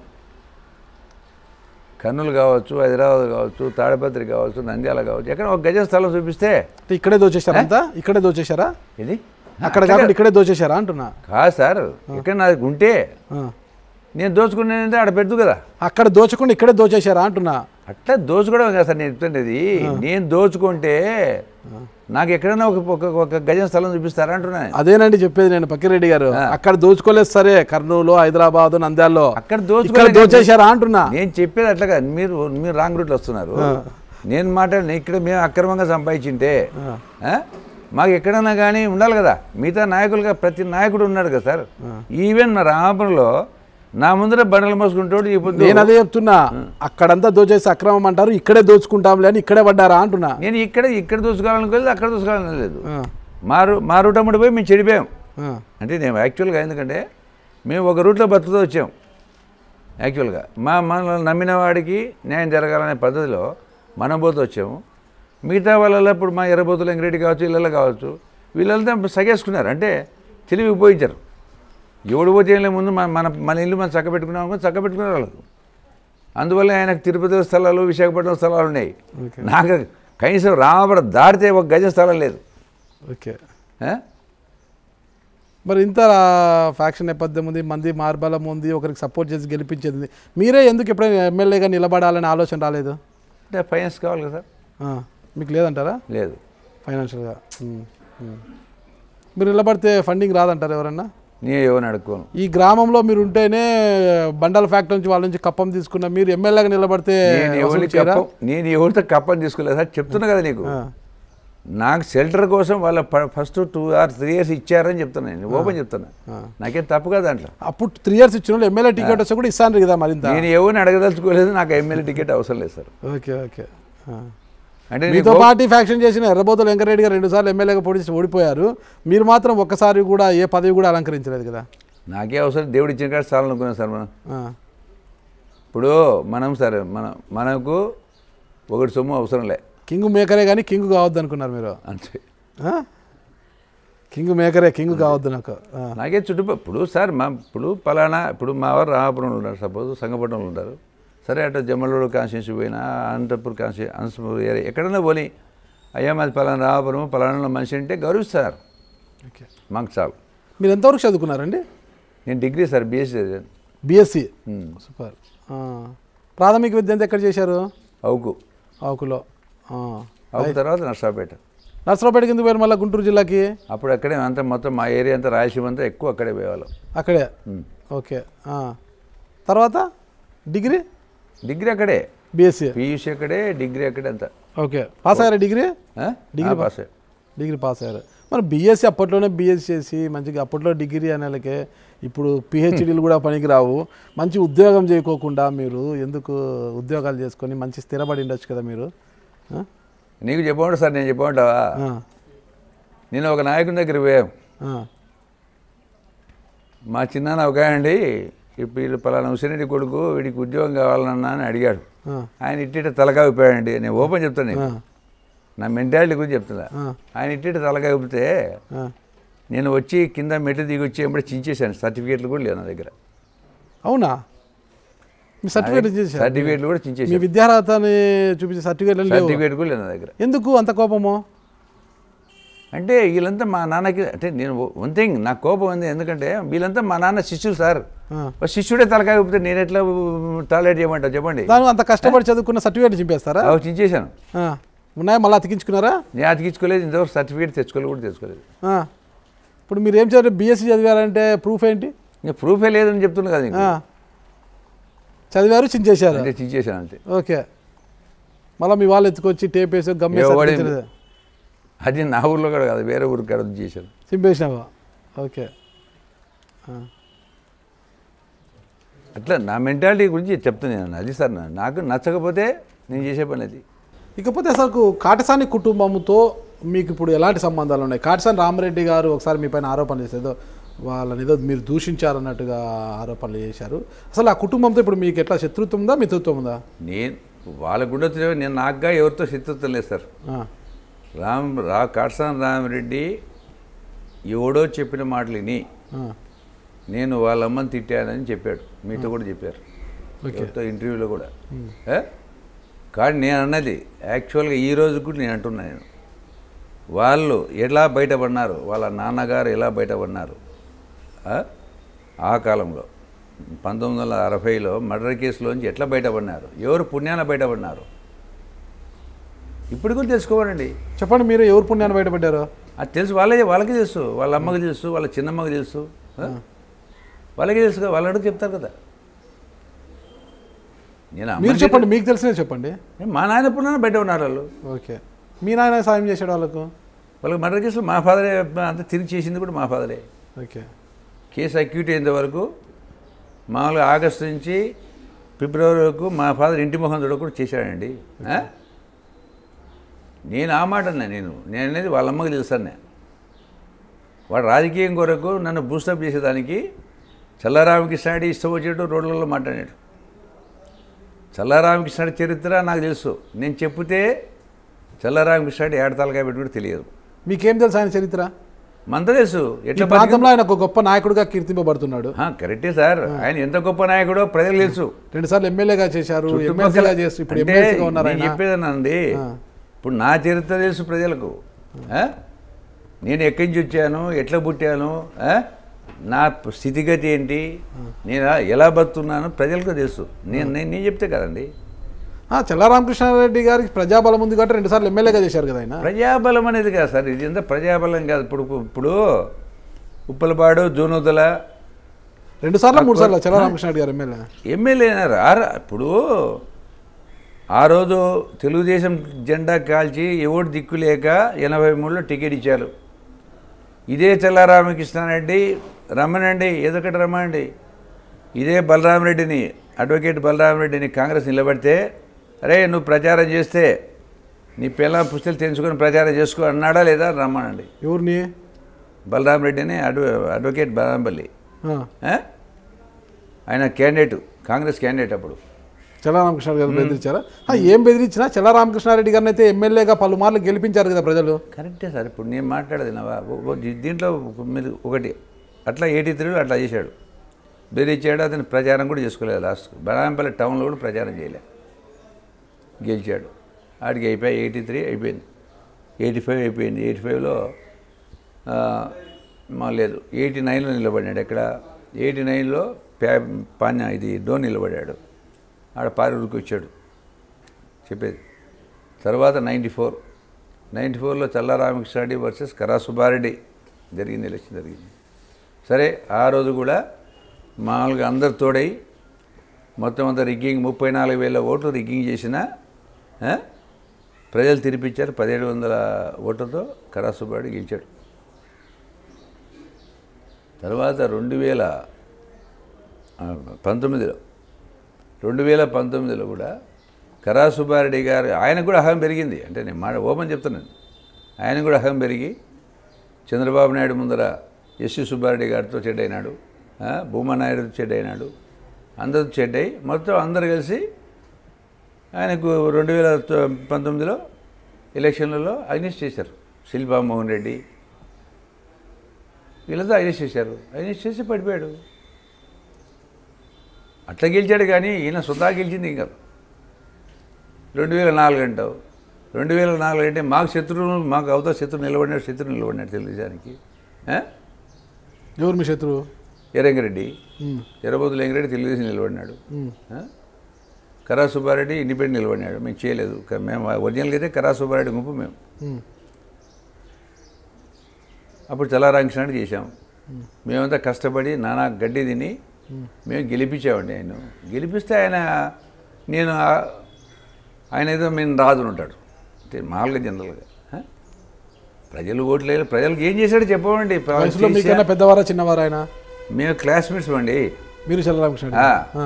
[SPEAKER 2] కర్నూలు కావచ్చు హైదరాబాద్ కావచ్చు తాడపత్రి కావచ్చు నంద్యాల కావచ్చు ఎక్కడ ఒక గజం స్థలం చూపిస్తే
[SPEAKER 1] అంటే ఇక్కడే దోచేశారా అంతా ఇక్కడే దోచేశారా
[SPEAKER 2] ఇది
[SPEAKER 1] అక్కడ కాకుండా ఇక్కడే దోచేశారా అంటున్నా
[SPEAKER 2] కాదు సార్ ఇక్కడ నాకు ఉంటే
[SPEAKER 1] ఆ.
[SPEAKER 2] నేను దోచుకునేది ఆడ పెద్దు కదా
[SPEAKER 1] అక్కడ దోచకుండా ఇక్కడే దోచేశారా అంటున్నా
[SPEAKER 2] అట్లా దోచుకోవడం కదా సార్ నేను చెప్తుండేది నేను దోచుకుంటే నాకు ఎక్కడైనా ఒక ఒక- ఒక గజం స్థలం చూపిస్తారా అంటున్నా నేను.
[SPEAKER 1] అదేనండి చెప్పేది నేను పక్కిరెడ్డి గారు అక్కడ దోచుకోలేదు సరే కర్నూలు హైదరాబాద్ నంద్యాలలో
[SPEAKER 2] అక్కడ
[SPEAKER 1] ఇక్కడ
[SPEAKER 2] దోచుకోలే
[SPEAKER 1] దోచేశారా అంటున్నా
[SPEAKER 2] నేను చెప్పేది అట్లా కాదు మీరు మీరు రాంగ్ రూట్లో వస్తున్నారు నేను మాట్లాడిన ఇక్కడ మేము అక్రమంగా సంపాదించింటే ఆ? మాకు ఎక్కడన్నా కానీ ఉండాలి కదా మిగతా నాయకులుగా ప్రతి నాయకుడు ఉన్నాడు కదా సార్ ఈవెన్ మా రామాపురంలో నా ముందర బండలు మోసుకుంటాడు ఇప్పుడు
[SPEAKER 1] నేను అదే చెప్తున్నా అక్కడంతా దోచేసి అక్రమం అంటారు ఇక్కడే దోచుకుంటాంలే అని ఇక్కడే పడ్డారా అంటున్నా
[SPEAKER 2] నేను ఇక్కడ ఇక్కడ దోచుకోవాలనుకోలేదు అక్కడ దోచుకోవాలని లేదు
[SPEAKER 1] ఆ.
[SPEAKER 2] మారు మా రూట్ అమ్మడి పోయి మేము చెడిపోయాం
[SPEAKER 1] ఆ,
[SPEAKER 2] అంటే నేను యాక్చువల్గా ఎందుకంటే మేము ఒక రూట్లో బతుకుతూ వచ్చాం యాక్చువల్గా మా మనల్ని నమ్మిన వాడికి న్యాయం జరగాలనే పద్ధతిలో మనం పోతూ వచ్చాము మిగతా వాళ్ళలో ఇప్పుడు మా ఎర్రబోతులు ఎంగిరెడ్డి కావచ్చు ఇళ్ళలో కావచ్చు వీళ్ళంతా సగేసుకున్నారు అంటే తెలివి పోయించారు ఎవడు పోతే ఏం లే ముందు మన మన మన ఇల్లు మనం చక్క పెట్టుకున్నాం అనుకో చక్క పెట్టుకునే వాళ్ళకు అందువల్ల ఆయనకు తిరుపతి స్థలాలు విశాఖపట్నం స్థలాలు ఉన్నాయి
[SPEAKER 1] ఓకే
[SPEAKER 2] నాకు కనీసం రామపురం దాటితే ఒక గజ స్థలం లేదు
[SPEAKER 1] ఓకే
[SPEAKER 2] ఆ?
[SPEAKER 1] మరి ఇంత ఫ్యాక్షన్ నేపథ్యం ఉంది మంది మార్బలం ఉంది ఒకరికి సపోర్ట్ చేసి గెలిపించేది ఉంది. మీరే ఎందుకు ఎప్పుడైనా ఎమ్మెల్యేగా నిలబడాలనే ఆలోచన రాలేదు
[SPEAKER 2] అంటే ఫైనాన్స్ కావాలి కదా సార్
[SPEAKER 1] ఆ, మీకు లేదంటారా
[SPEAKER 2] లేదు
[SPEAKER 1] ఫైనాన్షియల్గా ఉమ్, ఉమ్. మీరు నిలబడితే ఫండింగ్ రాదంటారు ఎవరన్నా
[SPEAKER 2] నీ ఎవరిని అడుక్కోను
[SPEAKER 1] ఈ గ్రామంలో మీరు ఉంటేనే బండల ఫ్యాక్టరీ నుంచి వాళ్ళ నుంచి కప్పం తీసుకున్న మీరు ఎమ్మెల్యేగా నిలబడితే
[SPEAKER 2] నేను
[SPEAKER 1] వసూలు
[SPEAKER 2] ఎవరిని
[SPEAKER 1] చేయరా?
[SPEAKER 2] కప్ప నేను ఎవరితో కప్పని తీసుకోలేదు సార్ చెప్తున్నా కదా నీకు
[SPEAKER 1] ఆ,
[SPEAKER 2] నాకు షెల్టర్ కోసం వాళ్ళ first two or three years ఇచ్చారని చెప్తున్నా నేను ఓపెన్ చెప్తున్నా
[SPEAKER 1] ఆ.
[SPEAKER 2] నాకేం తప్పు కదా దాంట్లో
[SPEAKER 1] అప్పుడు త్రీ ఇయర్స్ ఇచ్చిన వాళ్ళు ఎమ్మెల్యే టికెట్ వస్తే కూడా ఇస్తాను కదా మరింత
[SPEAKER 2] నేను ఎవరిని అడగదలుచుకోలేదు నాకు ఎమ్మెల్యే టికెట్ అవసరం లేదు సార్
[SPEAKER 1] ఓకే ఓకే ఆ.
[SPEAKER 2] అంటే
[SPEAKER 1] మీతో
[SPEAKER 2] నీకు
[SPEAKER 1] పార్టీ ఫ్యాక్షన్ చేసిన ఎర్రబోతుల వెంకరెడ్డి గారు రెండుసార్లు ఎమ్మెల్యేగా పోటీ చేసి ఓడిపోయారు మీరు మాత్రం ఒక్కసారి కూడా ఏ పదవి కూడా అలంకరించలేదు కదా
[SPEAKER 2] నాకే అవసరం దేవుడు ఇచ్చిన కాడ చాలు అనుకున్నాను సార్ మనం
[SPEAKER 1] ఆ,
[SPEAKER 2] ఇప్పుడు మనం సరే మన మనకు ఒకటి సొమ్ము అవసరం లే
[SPEAKER 1] కింగ్ మేకరే కానీ కింగ్ కావద్దు అనుకున్నారు మీరు
[SPEAKER 2] అంతే
[SPEAKER 1] ఆ? కింగ్ మేకరే కింగ్ కావద్దు నాకు ఆ,
[SPEAKER 2] నాకే చుట్టుపక్కల ఇప్పుడు సార్ మా ఇప్పుడు పలానా ఇప్పుడు మా వారు రామాపురంలో ఉంటారు సపోజ్ సంగపట్నంలో ఉంటారు సరే అటు జమ్మలూరు కాన్స్టిట్యూన్సీ పోయినా అనంతపూర్ కాన్స్టి అనంతపూర్ ఏరియా ఎక్కడైనా పోని అయ్యా మాది పలానా రామాపురం పలానా మనిషి అంటే గౌరవిస్తారు
[SPEAKER 1] ఓకే
[SPEAKER 2] మాకు చాలు
[SPEAKER 1] మీరు ఎంతవరకు చదువుకున్నారండి
[SPEAKER 2] నేను డిగ్రీ సార్ బీఎస్సీ చదివాను
[SPEAKER 1] బీఎస్సీ
[SPEAKER 2] ఉమ్.
[SPEAKER 1] సూపర్ ఆ, ప్రాథమిక విద్య అంతా ఎక్కడ చేశారు
[SPEAKER 2] అవుకు
[SPEAKER 1] ఆకులో ఆ.
[SPEAKER 2] అవుకు తర్వాత నర్సాపేట
[SPEAKER 1] నర్సరావుపేట కింద పోయారు మళ్ళీ గుంటూరు జిల్లాకి
[SPEAKER 2] అప్పుడు అక్కడే అంతా మొత్తం మా ఏరియా అంతా రాయలసీమ అంతా ఎక్కువ అక్కడే పోయేవాళ్ళం
[SPEAKER 1] అక్కడే
[SPEAKER 2] ఉమ్.
[SPEAKER 1] ఓకే ఆ. తర్వాత డిగ్రీ
[SPEAKER 2] డిగ్రీ అక్కడే
[SPEAKER 1] బీఎస్సీ
[SPEAKER 2] పీయూసీ అక్కడే డిగ్రీ అక్కడే అంతా
[SPEAKER 1] ఓకే పాస్ అయ్యారా డిగ్రీ
[SPEAKER 2] ఆ?
[SPEAKER 1] డిగ్రీ
[SPEAKER 2] ఆ, పాస్ అయ్యా.
[SPEAKER 1] డిగ్రీ పాస్ అయ్యారు మరి బీఎస్సీ అప్పట్లోనే బీఎస్సీ చేసి మంచిగా అప్పట్లో డిగ్రీ అనేలకే ఇప్పుడు పిహెచ్డీలు కూడా పనికిరావు మంచి ఉద్యోగం చేయకోకుండా మీరు ఎందుకు ఉద్యోగాలు చేసుకొని మంచి స్థిరపడి ఉండొచ్చు కదా మీరు ఆ?
[SPEAKER 2] నీకు చెప్పమంటా సార్ నేను చెప్పమంటావా
[SPEAKER 1] ఆ,
[SPEAKER 2] నేను ఒక నాయకుని దగ్గర పోయాం
[SPEAKER 1] ఆ,
[SPEAKER 2] మా చిన్నాన్న ఒక ఆయన అండి ఇప్పుడు వీళ్ళు పలానా హుసేరెడ్డి కొడుకు వీడికి ఉద్యోగం కావాలన్నా అని అడిగాడు
[SPEAKER 1] ఆ,
[SPEAKER 2] ఆయన ఇట్టిట తలకాయ ఊపాడండి నేను ఓపెన్ చెప్తాను నీకు.
[SPEAKER 1] ఆ,
[SPEAKER 2] నా మెంటాలిటీ గురించి చెప్తున్నా
[SPEAKER 1] ఆ,
[SPEAKER 2] ఆయన ఇట్టిట తలకాయ ఊపితే
[SPEAKER 1] ఆ.
[SPEAKER 2] నేను వచ్చి కింద మెట్టు దిగి వచ్చి ఎప్పుడు చించేశాను సర్టిఫికేట్లు కూడా లేవు నా దగ్గర
[SPEAKER 1] అవునా మీ సర్టిఫికేట్ చేశారు
[SPEAKER 2] సర్టిఫికేట్లు కూడా
[SPEAKER 1] మీ
[SPEAKER 2] చించేశాను
[SPEAKER 1] విద్యార్హతని చూపించే సర్టిఫికేట్లు లేవు
[SPEAKER 2] సర్టిఫికేట్ కూడా లేదు నా దగ్గర
[SPEAKER 1] ఎందుకు అంత కోపము
[SPEAKER 2] అంటే వీళ్ళంతా మా నాన్నకి అంటే నేను వన్ థింగ్ నాకు కోపం ఉంది ఎందుకంటే వీళ్ళంతా మా నాన్న శిష్యులు సార్
[SPEAKER 1] ఆ.
[SPEAKER 2] ఒక శిష్యుడే తలకాయ ఊపితే నేను ఎట్లా టాయిలెట్ చేయమంటావు చెప్పండి
[SPEAKER 1] దాని అంత కష్టపడి చదువుకున్న సర్టిఫికేట్ చింపేస్తారా
[SPEAKER 2] అవి చించేశాను
[SPEAKER 1] ఆ. ఉన్నాయా మళ్ళీ అతికించుకున్నారా
[SPEAKER 2] నేను అతికించుకోలేదు ఇంతవరకు సర్టిఫికేట్ తెచ్చుకోలేదు కూడా తెచ్చుకోలేదు
[SPEAKER 1] ఆ. ఇప్పుడు మీరు ఏం చదివారు బీఎస్సీ చదివారంటే ప్రూఫ్ ఏంటి
[SPEAKER 2] ఇంకా ప్రూఫే లేదని చెప్తున్నా కదా నీకు
[SPEAKER 1] ఆ. చదివారు చించేశారు
[SPEAKER 2] అంటే చించేశాను అంతే
[SPEAKER 1] ఓకే మళ్ళీ మీ వాళ్ళు ఎత్తుకొచ్చి టేప్ వేసి గమ్మేసి
[SPEAKER 2] ఎవడే-
[SPEAKER 1] అతికించలేదు.
[SPEAKER 2] అది నా ఊర్లో కూడా కాదు వేరే ఊరికి కాడ చేశాను
[SPEAKER 1] చింపేసినావా ఓకే ఆ.
[SPEAKER 2] అట్లా నా మెంటాలిటీ గురించి చెప్తున్నాను అది సార్ నా- నాకు నచ్చకపోతే నేను చేసే పని అది
[SPEAKER 1] ఇకపోతే అసలు కాటసాని కుటుంబంతో మీకు ఇప్పుడు ఎలాంటి సంబంధాలు ఉన్నాయి కాటసాని రామరెడ్డి గారు ఒకసారి మీ పైన ఆరోపణలు చేసేదో వాళ్ళని ఏదో మీరు దూషించారన్నట్టుగా ఆరోపణలు చేశారు అసలు ఆ కుటుంబంతో ఇప్పుడు మీకు ఎట్లా శత్రుత్వం ఉందా మిత్రుత్వం ఉందా
[SPEAKER 2] నేను వాళ్ళ గుండె నేను నాకుగా ఎవరితో శత్రుత్వం లేదు సార్
[SPEAKER 1] ఆ.
[SPEAKER 2] రామ్ రా కాటసాని రామరెడ్డి ఎవడో చెప్పిన మాటలు విని
[SPEAKER 1] ఆ.
[SPEAKER 2] నేను వాళ్ళ అమ్మని తిట్టానని చెప్పాడు మీతో కూడా చెప్పారు
[SPEAKER 1] ఓకే.
[SPEAKER 2] ఎవరితో ఇంటర్వ్యూలో కూడా ఏ? కానీ నేను అన్నది యాక్చువల్గా ఈ రోజు కూడా నేను అంటున్నా నేను వాళ్ళు ఎలా బయటపడినారు వాళ్ళ నాన్నగారు ఎలా బయటపడినారు ఆ? ఆ కాలంలో పంతొమ్మిది వందల అరవైలో మర్డర్ కేసులోంచి ఎట్లా బయటపడినారు ఎవరు పుణ్యాన బయటపడినారు ఇప్పుడు కూడా తెలుసుకోవాలండి
[SPEAKER 1] చెప్పండి మీరు ఎవరు పుణ్యాన్ని బయటపడ్డారు
[SPEAKER 2] అది తెలుసు వాళ్ళే వాళ్ళకి తెలుసు వాళ్ళ అమ్మకి తెలుసు వాళ్ళ చిన్నమ్మకి తెలుసు ఆ? వాళ్ళకి తెలుసు కదా, వాళ్ళు అడుగు చెప్తారు కదా నేను
[SPEAKER 1] మీరు
[SPEAKER 2] అమ్మకి
[SPEAKER 1] చెప్పండి మీకు తెలిసినవి చెప్పండి
[SPEAKER 2] మా నాయన పుణ్యాన బయట ఉన్నారు వాళ్ళు
[SPEAKER 1] ఓకే మీ నాయన సాయం చేసాడు వాళ్ళకు
[SPEAKER 2] వాళ్ళకి మర్డర్ కేసులో మా ఫాదరే అంతా తిరిగి చేసింది కూడా మా ఫాదరే
[SPEAKER 1] ఓకే
[SPEAKER 2] కేసు అక్యూట్ అయ్యేంత వరకు మామూలుగా ఆగస్టు నుంచి ఫిబ్రవరి వరకు మా ఫాదర్ ఇంటి మొహం కూడా చేశాడండి ఆ? నేను ఆ మాట అన్నా నేను నేను అనేది వాళ్ళ అమ్మకి తెలుసాను నేను వాడు రాజకీయం కొరకు నన్ను బూస్టప్ చేసేదానికి చల్లారామకృష్ణాడి ఇష్టం వచ్చేట్టు రోడ్లలో మాట్లాడాడు చల్లారామకృష్ణాడి చరిత్ర నాకు తెలుసు నేను చెప్తే చల్లారామకృష్ణాడి ఏడతాలుగా పెట్టుకుంటే తెలియదు
[SPEAKER 1] మీకేం తెలుసు ఆయన చరిత్ర
[SPEAKER 2] మంత తెలుసు
[SPEAKER 1] ఈ
[SPEAKER 2] ఎట్లా
[SPEAKER 1] ప్రాంతంలో ఆయన ఒక గొప్ప నాయకుడిగా కీర్తింపబడుతున్నాడు
[SPEAKER 2] ఆ, కరెక్టే సార్ ఆయన ఎంత గొప్ప నాయకుడో ప్రజలు తెలుసు
[SPEAKER 1] రెండుసార్లు ఎమ్మెల్యేగా చేశారు ఎమ్మెల్సీగా
[SPEAKER 2] చుట్టుపక్కల
[SPEAKER 1] చేస్తూ ఇప్పుడు
[SPEAKER 2] అంటే
[SPEAKER 1] ఎమ్మెల్సీగా ఉన్నారు
[SPEAKER 2] నేను
[SPEAKER 1] ఆయన
[SPEAKER 2] చెప్పేదనండి
[SPEAKER 1] ఆ.
[SPEAKER 2] ఇప్పుడు నా చరిత్ర తెలుసు ప్రజలకు ఆ? నేను ఎక్కడి నుంచి వచ్చాను ఎట్లా పుట్టాను ఆ? నా స్థితిగతి ఏంటి నేను ఎలా బతున్నాను ప్రజలకు తెలుసు నేను నేను నేను చెప్తే కదండి
[SPEAKER 1] ఆ, చెల్లారామకృష్ణారెడ్డి గారికి ప్రజాబలం ఉంది కాబట్టి రెండుసార్లు ఎమ్మెల్యేగా చేశారు కదా ఆయన
[SPEAKER 2] ప్రజాబలం అనేది కాదు సార్ ఇది ఎంత ప్రజాబలం కాదు ఇప్పుడు ఇప్పుడు ఉప్పలపాడు జూనుదల
[SPEAKER 1] రెండు సార్లు మూడు సార్లు చెల్లారామకృష్ణారెడ్డి గారు ఎమ్మెల్యే
[SPEAKER 2] ఎమ్మెల్యే ఇప్పుడు ఆ రోజు తెలుగుదేశం జెండా కాల్చి ఎవడు దిక్కు లేక ఎనభై మూడులో టికెట్ ఇచ్చారు ఇదే చెల్లారామకృష్ణారెడ్డి రమ్మనండి ఏదొకటి రమ్మనండి ఇదే బలరామరెడ్డిని అడ్వకేట్ బలరామరెడ్డిని కాంగ్రెస్ నిలబడితే అరే నువ్వు ప్రచారం చేస్తే నీ పిల్ల పుస్తలు తెంచుకొని ప్రచారం చేసుకో అన్నాడా లేదా రమ్మనండి
[SPEAKER 1] ఎవరిని
[SPEAKER 2] బలరామరెడ్డిని అడ్వ అడ్వకేట్ బలరాంపల్లి
[SPEAKER 1] ఆ,
[SPEAKER 2] ఆ? ఆయన క్యాండిడేట్ కాంగ్రెస్ క్యాండిడేట్ అప్పుడు
[SPEAKER 1] చెల్లారామకృష్ణారెడ్డి గారు బెదిరించారా ఆ, ఏం బెదిరించినా చెల్లారామకృష్ణారెడ్డి గారిని అయితే ఎమ్మెల్యేగా పలుమార్లు గెలిపించారు కదా ప్రజలు
[SPEAKER 2] కరెక్టే సార్ ఇప్పుడు నేను మాట్లాడేది నవా ఓ- ఓ దీ- దీంట్లో మీరు ఒకటి అట్లా ఎయిటీ త్రీలో అట్లా చేశాడు బెదిరించాడు అతను ప్రచారం కూడా చేసుకోలేదు లాస్ట్కు బడాంపల్లి టౌన్లో కూడా ప్రచారం చేయలే గెలిచాడు ఆడికి అయిపోయి ఎయిటీ త్రీ అయిపోయింది ఎయిటీ ఫైవ్ అయిపోయింది ఎయిటీ ఫైవ్లో మా లేదు ఎయిటీ నైన్లో నిలబడినాడు ఎక్కడ ఎయిటీ నైన్లో ప్యా పాన్య ఇది డోన్ నిలబడాడు ఆడ పారూరుకి వచ్చాడు చెప్పేది తర్వాత నైంటీ ఫోర్ నైంటీ ఫోర్లో చల్లా రామకృష్ణారెడ్డి వర్సెస్ కరా సుబ్బారెడ్డి జరిగింది ఎలక్షన్ జరిగింది సరే ఆ రోజు కూడా మామూలుగా అందరు తోడై మొత్తం అంతా రిగ్గింగ్ ముప్పై నాలుగు వేల ఓట్లు రిగ్గింగ్ చేసిన ఆ, ప్రజలు తిరిపించారు పదిహేడు వందల ఓట్లతో కరా సుబ్బారెడ్డి గెలిచాడు తర్వాత రెండు వేల ఆ, పంతొమ్మిదిలో రెండు వేల పంతొమ్మిదిలో కూడా కరా సుబ్బారెడ్డి గారు ఆయనకు కూడా అహం పెరిగింది అంటే నేను మాట ఓపెన్ చెప్తున్నాను ఆయన కూడా అహం పెరిగి చంద్రబాబు నాయుడు ముందర ఎస్వి సుబ్బారెడ్డి గారితో చెడ్డైనాడు ఆ, భూమా నాయుడుతో చెడ్డైనాడు అందరూ చెడ్డై మొత్తం అందరు కలిసి ఆయనకు రెండు వేల తొ- పంతొమ్మిదిలో ఎలక్షన్లలో అగ్నిస్ట్ చేశారు శిల్పా మోహన్ రెడ్డి వీళ్ళతో అగ్నిస్ట్ చేశారు అగ్నిస్ట్ చేసి పడిపోయాడు అట్లా గెలిచాడు కానీ ఈయన సుధా గెలిచింది ఇంకా రెండు వేల నాలుగు అంటావు రెండు వేల నాలుగు అంటే మాకు శత్రువులు మాకు అవతల శత్రువు నిలబడినాడు శత్రువు నిలబడినాడు తెలుగుదేశానికి ఆ?
[SPEAKER 1] ఎవరు మీ శత్రువు
[SPEAKER 2] ఎర్రంగిరెడ్డి
[SPEAKER 1] ఉమ్,
[SPEAKER 2] ఎర్రబోతులు ఎంగిరెడ్డి తెలుగుదేశం నిలబడినాడు
[SPEAKER 1] ఉమ్.
[SPEAKER 2] ఆ? కరా సుబ్బారెడ్డి ఇండిపెండెంట్ నిలబడినాడు మేము చేయలేదు క- మేము ఒరిజినల్గా అయితే కరా సుబ్బారెడ్డి గుంపు మేము
[SPEAKER 1] ఉమ్,
[SPEAKER 2] అప్పుడు చల్లారాంకృష్ణాడు చేశాం మేమంతా కష్టపడి నానా గడ్డి తిని మేము గెలిపించామండి ఆయన గెలిపిస్తే ఆయన నేను ఆ- ఆయన ఏదో మేము రాజు ఉంటాడు అంటే మామూలుగా జనరల్గా ఆ? ప్రజలు ఓట్లు వేయలే. ప్రజలకు ఏం చేశాడో చెప్పమండి
[SPEAKER 1] వయసులో మీకన్నా పెద్దవారా చిన్నవారా ఆయన
[SPEAKER 2] మేము క్లాస్మేట్స్ అండి
[SPEAKER 1] మీరు చెల్లారామకృష్ణ
[SPEAKER 2] ఆ.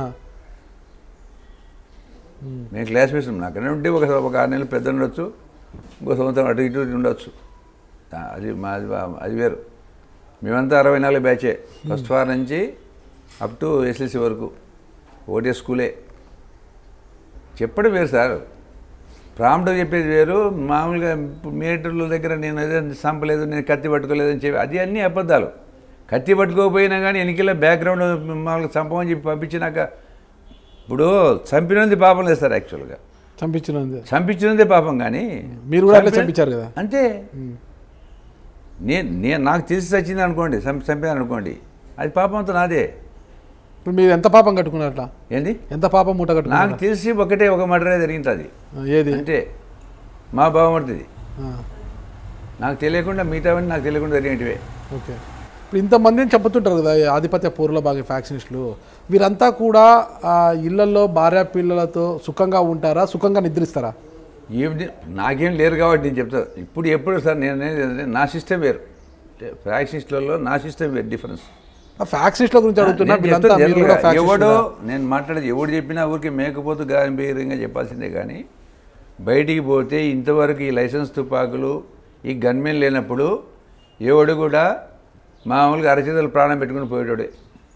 [SPEAKER 2] మేము క్లాస్మేట్స్ నాకనే ఉంటే ఒక ఒక ఆరు నెలలు పెద్ద ఉండొచ్చు ఇంకో సంవత్సరం అటు ఇటు ఉండొచ్చు ఆ, అది మాది వా- అది వేరు మేమంతా అరవై నాలుగు బ్యాచే ఫస్ట్ ఫార్ నుంచి అప్ టు ఎస్ఎల్సి వరకు ఒకటే స్కూలే చెప్పడం వేరు సార్ ప్రాంప్ట్ చెప్పేది వేరు మామూలుగా మీటర్ల దగ్గర నేను ఏదో చంపలేదు నేను కత్తి పట్టుకోలేదు అని చెప్పి అది అన్నీ అబద్ధాలు కత్తి పట్టుకోకపోయినా కానీ ఎన్నికల బ్యాక్గ్రౌండ్ మామూలుగా చంపమని చెప్పి పంపించినాక ఇప్పుడు చంపినది పాపం లేదు సార్ యాక్చువల్గా
[SPEAKER 1] చంపించినంది
[SPEAKER 2] చంపించినదే పాపం కానీ
[SPEAKER 1] మీరు కూడా అట్లా
[SPEAKER 2] చంపిన-
[SPEAKER 1] చంపించారు కదా
[SPEAKER 2] అంతే నేను నేను నాకు తెలిసి చచ్చింది అనుకోండి చంపి చంపాను అనుకోండి అది పాపం అంతా నాదే
[SPEAKER 1] ఇప్పుడు మీరు ఎంత పాపం కట్టుకున్నారు అట్లా
[SPEAKER 2] ఏంది
[SPEAKER 1] ఎంత పాపం మూట
[SPEAKER 2] నాకు
[SPEAKER 1] కట్టుకున్నారు
[SPEAKER 2] తెలిసి ఒకటే ఒక మర్డరే జరిగింటుంది
[SPEAKER 1] ఏది
[SPEAKER 2] అంటే మా బావమర్తిది
[SPEAKER 1] ఆ,
[SPEAKER 2] నాకు తెలియకుండా మిగతావన్నీ నాకు తెలియకుండా జరిగేటివే
[SPEAKER 1] ఓకే ఇప్పుడు ఇంతమందిని చెప్పుతుంటారు కదా ఈ ఆధిపత్య పూర్ల భాగ ఫ్యాక్షనిస్టులు వీరంతా కూడా ఆ, ఇళ్లల్లో భార్య పిల్లలతో సుఖంగా ఉంటారా సుఖంగా నిద్రిస్తారా
[SPEAKER 2] ఏమిటి నాకేం లేరు కాబట్టి నేను చెప్తాను ఇప్పుడు ఎప్పుడు సార్ నేను అనేది ఏంటంటే నా సిస్టమ్ వేరు ఫ్యాక్షనిస్టులలో నా సిస్టమ్ వేరు డిఫరెన్స్
[SPEAKER 1] ఆ ఫ్యాక్షనిస్టుల గురించి అడుగుతున్నా
[SPEAKER 2] నేను
[SPEAKER 1] వీళ్ళంతా
[SPEAKER 2] చెప్తా
[SPEAKER 1] మీరు కూడా
[SPEAKER 2] జనరల్గా ఎవడో
[SPEAKER 1] ఫ్యాక్షనిస్టులా?
[SPEAKER 2] నేను మాట్లాడేది ఎవడు చెప్పినా ఊరికి మేకపోతూ గాంభీర్యంగా చెప్పాల్సిందే కానీ బయటికి పోతే ఇంతవరకు ఈ లైసెన్స్ తుపాకులు ఈ గన్మెన్ లేనప్పుడు ఎవడు కూడా మామూలుగా అరచేతులు ప్రాణం పెట్టుకుని పోయేటోడే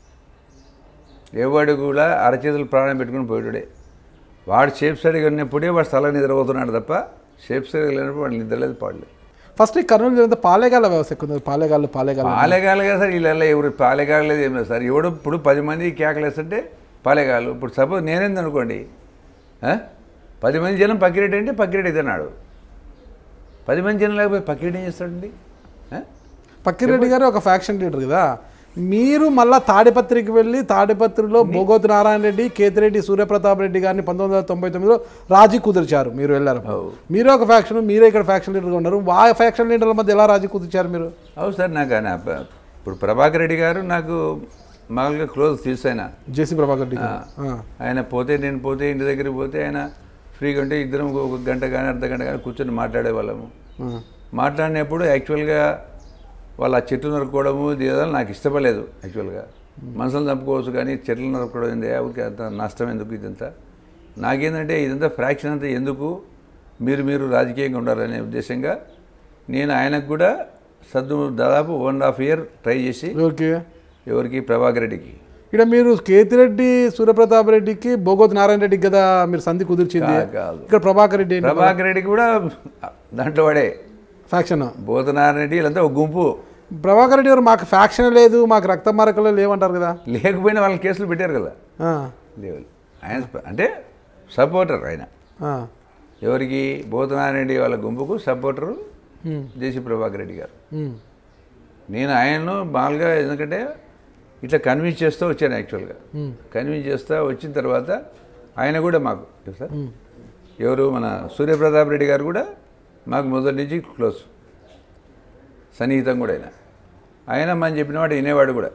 [SPEAKER 2] ఎవడు కూడా అరచేతులు ప్రాణం పెట్టుకుని పోయేటోడే వాడు షేప్ సరిగా ఉన్నప్పుడే వాడు స్థలం నిద్రపోతున్నాడు తప్ప షేప్ సరిగా లేనప్పుడు వాడు నిద్రలేదు పాడలేదు
[SPEAKER 1] ఫస్ట్ ఈ కర్నూలు జిల్లా పాలేగాల వ్యవస్థ ఎక్కువ ఉంది పాలేగాళ్ళు పాలేగాళ్ళు
[SPEAKER 2] పాలేగాలు కదా సార్ వీళ్ళ ఎవరు పాలేగాలు లేదు ఏం లేదు సార్ ఎవడు ఇప్పుడు పది మంది కేకలేస్తుంటే పాలేగాలు ఇప్పుడు సపోజ్ నేనేంది అనుకోండి ఆ? పది మంది జనం పక్కిరెడ్డి అంటే పక్కిరెడ్డి అవుతున్నాడు పది మంది జనం లేకపోతే పక్కిరెడ్డి ఏం చేస్తాడండి ఆ?
[SPEAKER 1] పక్కిరెడ్డి గారు ఒక ఫ్యాక్షన్ లీడర్ కదా మీరు మళ్ళా తాడిపత్రికి వెళ్ళి తాడిపత్రిలో బోగోతు నారాయణ రెడ్డి కేతిరెడ్డి సూర్యప్రతాప్ రెడ్డి గారిని పంతొమ్మిది వందల తొంభై తొమ్మిదిలో రాజీ కుదిర్చారు మీరు వెళ్ళారు
[SPEAKER 2] అవు.
[SPEAKER 1] మీరే ఒక ఫ్యాక్షన్ మీరే ఇక్కడ ఫ్యాక్షన్ లీడర్గా ఉన్నారు ఆ ఫ్యాక్షన్ లీడర్ల మధ్య ఎలా రాజీ కుదిర్చారు మీరు
[SPEAKER 2] అవును సార్ నాకు ఆయన ప- ఇప్పుడు ప్రభాకర్ రెడ్డి గారు నాకు మామూలుగా క్లోజ్ తెలుసు ఆయన
[SPEAKER 1] జేసీ ప్రభాకర్ రెడ్డి గారు ఆ.
[SPEAKER 2] ఆయన పోతే నేను పోతే ఇంటి దగ్గరికి పోతే ఆయన ఫ్రీగా ఉంటే ఇద్దరం ఒక గంట కానీ అర్ధ గంట కానీ కూర్చొని మాట్లాడే వాళ్ళము
[SPEAKER 1] ఆ.
[SPEAKER 2] మాట్లాడినప్పుడు యాక్చువల్గా వాళ్ళ ఆ చెట్లు నరుక్కోవడము ఇది ఏదో నాకు ఇష్టపడలేదు యాక్చువల్గా మనుషులు చంపుకోవచ్చు కానీ చెట్లు నరుక్కోవడం ఏంది ఊరికే అంత నష్టం ఎందుకు ఇదంతా నాకేంటంటే ఇదంతా ఫ్రాక్షన్ అంతా ఎందుకు మీరు మీరు రాజకీయంగా ఉండాలనే ఉద్దేశంగా నేను ఆయనకు కూడా సద్దు దాదాపు one and half year try చేసి
[SPEAKER 1] ఓకే
[SPEAKER 2] ఎవరికి ప్రభాకర్ రెడ్డికి
[SPEAKER 1] ఇక్కడ మీరు కేతిరెడ్డి సూర్యప్రతాప్ రెడ్డికి బోగోతు నారాయణ రెడ్డికి కదా మీరు సంధి కుదిర్చింది
[SPEAKER 2] కా- కాదు
[SPEAKER 1] ఇక్కడ ప్రభాకర్ రెడ్డి ఏంటి?
[SPEAKER 2] ప్రభాకర్ రెడ్డికి కూడా దాంట్లో వాడే
[SPEAKER 1] ఫ్యాక్షన్
[SPEAKER 2] బోధనారాయణ రెడ్డి వీళ్ళంతా ఒక గుంపు
[SPEAKER 1] ప్రభాకర్ రెడ్డి గారు మాకు ఫ్యాక్షన్ లేదు మాకు రక్త మరకలు లేవంటారు కదా
[SPEAKER 2] లేకపోయినా వాళ్ళని కేసులు పెట్టారు కదా
[SPEAKER 1] ఆ,
[SPEAKER 2] లేవు ఆయన స్ప- అంటే సపోర్టర్ ఆయన
[SPEAKER 1] ఆ,
[SPEAKER 2] ఎవరికి బోధనారాయణ రెడ్డి వాళ్ళ గుంపుకు సపోర్టరు
[SPEAKER 1] ఉమ్,
[SPEAKER 2] జేసీ ప్రభాకర్ రెడ్డి గారు
[SPEAKER 1] ఉమ్,
[SPEAKER 2] నేను ఆయన్ను మామూలుగా ఎందుకంటే ఇట్లా కన్విన్స్ చేస్తూ వచ్చాను యాక్చువల్గా
[SPEAKER 1] ఉమ్,
[SPEAKER 2] కన్విన్స్ చేస్తూ వచ్చిన తర్వాత ఆయన కూడా మాకు సార్ ఎవరు మన సూర్యప్రతాప్ రెడ్డి గారు కూడా మాకు మొదటి నుంచి క్లోజ్ సన్నిహితం కూడా ఆయన ఆయన మనం చెప్పిన వాడు వినేవాడు కూడా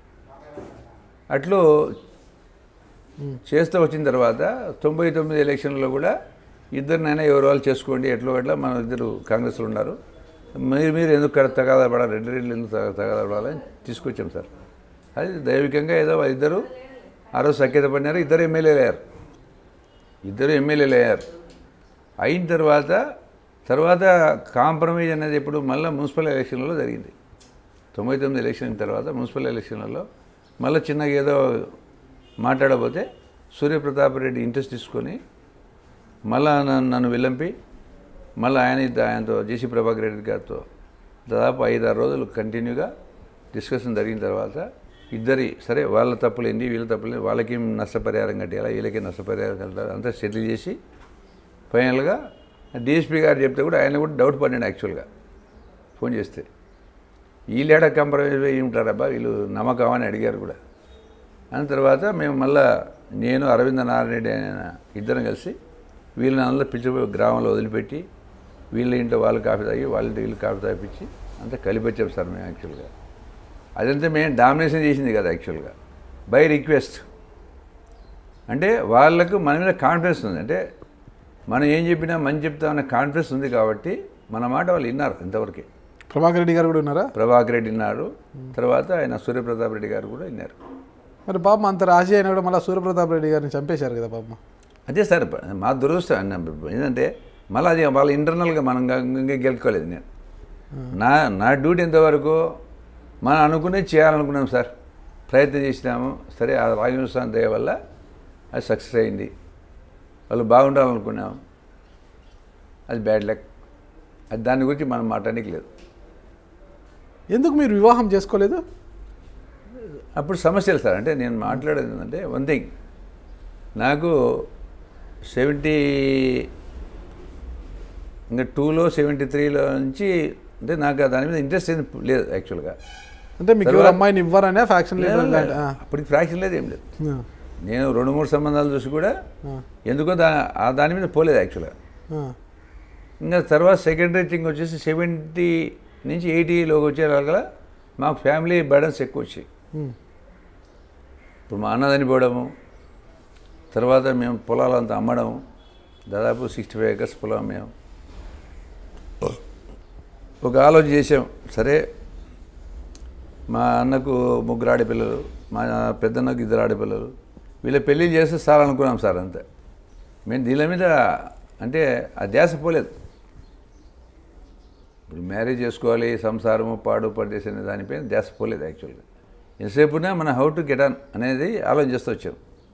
[SPEAKER 2] అట్లు చేస్తూ వచ్చిన తర్వాత తొంభై తొమ్మిది ఎలక్షన్లో కూడా ఇద్దరినైనా ఎవరు వాళ్ళు చేసుకోండి ఎట్లో అట్లా మన ఇద్దరు కాంగ్రెస్లో ఉన్నారు మీరు మీరు ఎందుకు కడ తగాదా పడాలి రెండు రెండు ఎందుకు తగ- తగాదా పడాలని తీసుకొచ్చాం సార్ అది దైవికంగా ఏదో ఇద్దరు ఆ రోజు సఖ్యత పడినారు ఇద్దరు ఎమ్మెల్యేలు అయ్యారు ఇద్దరు ఎమ్మెల్యేలు అయ్యారు అయిన తర్వాత తర్వాత కాంప్రమైజ్ అనేది ఇప్పుడు మళ్ళీ మున్సిపల్ ఎలక్షన్లలో జరిగింది తొంభై తొమ్మిది ఎలక్షన్ తర్వాత మున్సిపల్ ఎలక్షన్లలో మళ్ళీ చిన్నగా ఏదో మాట్లాడబోతే సూర్యప్రతాప్ రెడ్డి ఇంట్రెస్ట్ తీసుకొని మళ్ళా నన్ను నన్ను విల్లంపి మళ్ళీ ఆయన ఇద్ద- ఆయనతో జేసీ ప్రభాకర్ రెడ్డి గారితో దాదాపు ఐదారు రోజులు కంటిన్యూగా డిస్కషన్ జరిగిన తర్వాత ఇద్దరి సరే వాళ్ళ తప్పులేంది వీళ్ళ తప్పులేంది వాళ్ళకి నష్టపరిహారం కట్టాలా వీళ్ళకి నష్టపరిహారం కట్టాలి అంతా సెటిల్ చేసి ఫైనల్గా డిఎస్పీ గారు చెప్తే కూడా ఆయన కూడా డౌట్ పడ్డాడు యాక్చువల్గా ఫోన్ చేస్తే వీళ్ళేడ కంప్రమైజ్ అయ్యి ఉంటారబ్బా వీళ్ళు నమ్మకం అని అడిగారు కూడా అని తర్వాత మేము మళ్ళా నేను అరవింద నారాయణ రెడ్డి ఆయన ఇద్దరం కలిసి వీళ్ళని అందరూ పిలిచిపోయి గ్రామంలో వదిలిపెట్టి వీళ్ళ ఇంట్లో వాళ్ళు కాఫీ తాగి వాళ్ళ ఇంటి వీళ్ళు కాఫీ తాగిపించి అంతా కలిపొచ్చాం సార్ మేము యాక్చువల్గా అదంతా మేము డామినేషన్ చేసింది కదా యాక్చువల్గా బై రిక్వెస్ట్ అంటే వాళ్ళకు మన మీద కాన్ఫిడెన్స్ ఉంది అంటే మనం ఏం చెప్పినా మంచి చెప్తామనే కాన్ఫిడెన్స్ ఉంది కాబట్టి మన మాట వాళ్ళు విన్నారు ఇంతవరకే
[SPEAKER 1] ప్రభాకర్ రెడ్డి గారు కూడా ఉన్నారా
[SPEAKER 2] ప్రభాకర్ రెడ్డి విన్నారు తర్వాత ఆయన సూర్యప్రతాప్ రెడ్డి గారు కూడా విన్నారు
[SPEAKER 1] మరి పాపం అంత రాజీ అయినా కూడా మళ్ళీ సూర్యప్రతాప్ రెడ్డి గారిని చంపేశారు కదా పాపం
[SPEAKER 2] అదే సార్ మా దురదృష్టం అన్న- ఏంటంటే మళ్ళీ అది వాళ్ళ ఇంటర్నల్గా మనం ఇంకా- ఇంకా గెలుచుకోలేదు నేను నా నా డ్యూటీ ఎంతవరకు మనం అనుకునేది చేయాలనుకున్నాం సార్ ప్రయత్నం చేసినాము సరే ఆ రాజస్థాన్ దయ వల్ల అది సక్సెస్ అయింది వాళ్ళు బాగుండాలనుకున్నాం అది బ్యాడ్ లక్ అది దాని గురించి మనం మాట్లాడడానికి లేదు
[SPEAKER 1] ఎందుకు మీరు వివాహం చేసుకోలేదు
[SPEAKER 2] అప్పుడు సమస్యలు సార్ అంటే నేను మాట్లాడేది ఏంటంటే వన్ థింగ్ నాకు సెవెంటీ ఇంకా టూలో సెవెంటీ త్రీలో నుంచి అంటే నాకు దాని మీద ఇంట్రెస్ట్ ఏం లేదు యాక్చువల్గా
[SPEAKER 1] అంటే మీకు ఎవరు అమ్మాయిని ఇవ్వరనే ఫ్యాక్షన్ లీడర్ లాంటి- ఆ,
[SPEAKER 2] అప్పటికి ఫ్రాక్షన్ లేదు ఏం లేదు
[SPEAKER 1] ఆ,
[SPEAKER 2] నేను రెండు మూడు సంబంధాలు చూసి కూడా
[SPEAKER 1] ఆ,
[SPEAKER 2] ఎందుకో దా ఆ దాని మీద పోలేదు యాక్చువల్గా
[SPEAKER 1] ఆ.
[SPEAKER 2] ఇంకా తర్వాత సెకండరీ థింగ్ వచ్చేసి సెవెంటీ నుంచి ఎయిటీలోకి వచ్చేలాగా మాకు ఫ్యామిలీ బర్డన్స్ ఎక్కువ వచ్చాయి
[SPEAKER 1] ఉమ్,
[SPEAKER 2] ఇప్పుడు మా అన్న చనిపోవడము తర్వాత మేము పొలాలంతా అమ్మడం దాదాపు సిక్స్టీ ఫైవ్ ఏకర్స్ పొలం మేము ఒక ఆలోచన చేసాం సరే మా అన్నకు ముగ్గురు ఆడపిల్లలు మా పెద్దన్నకు ఇద్దరు ఆడపిల్లలు వీళ్ళ పెళ్ళి చేస్తే సార్ అనుకున్నాం సార్ అంతే మేము దీని మీద అంటే ఆ ధ్యాస పోలేదు ఇప్పుడు మ్యారేజ్ చేసుకోవాలి సంసారము పాడు పడేసి అనే దానిపైన ధ్యాస పోలేదు యాక్చువల్గా ఎంతసేపునా మన హౌ టు గెట్ ఆన్ అనేది ఆలోచిస్తూ వచ్చాం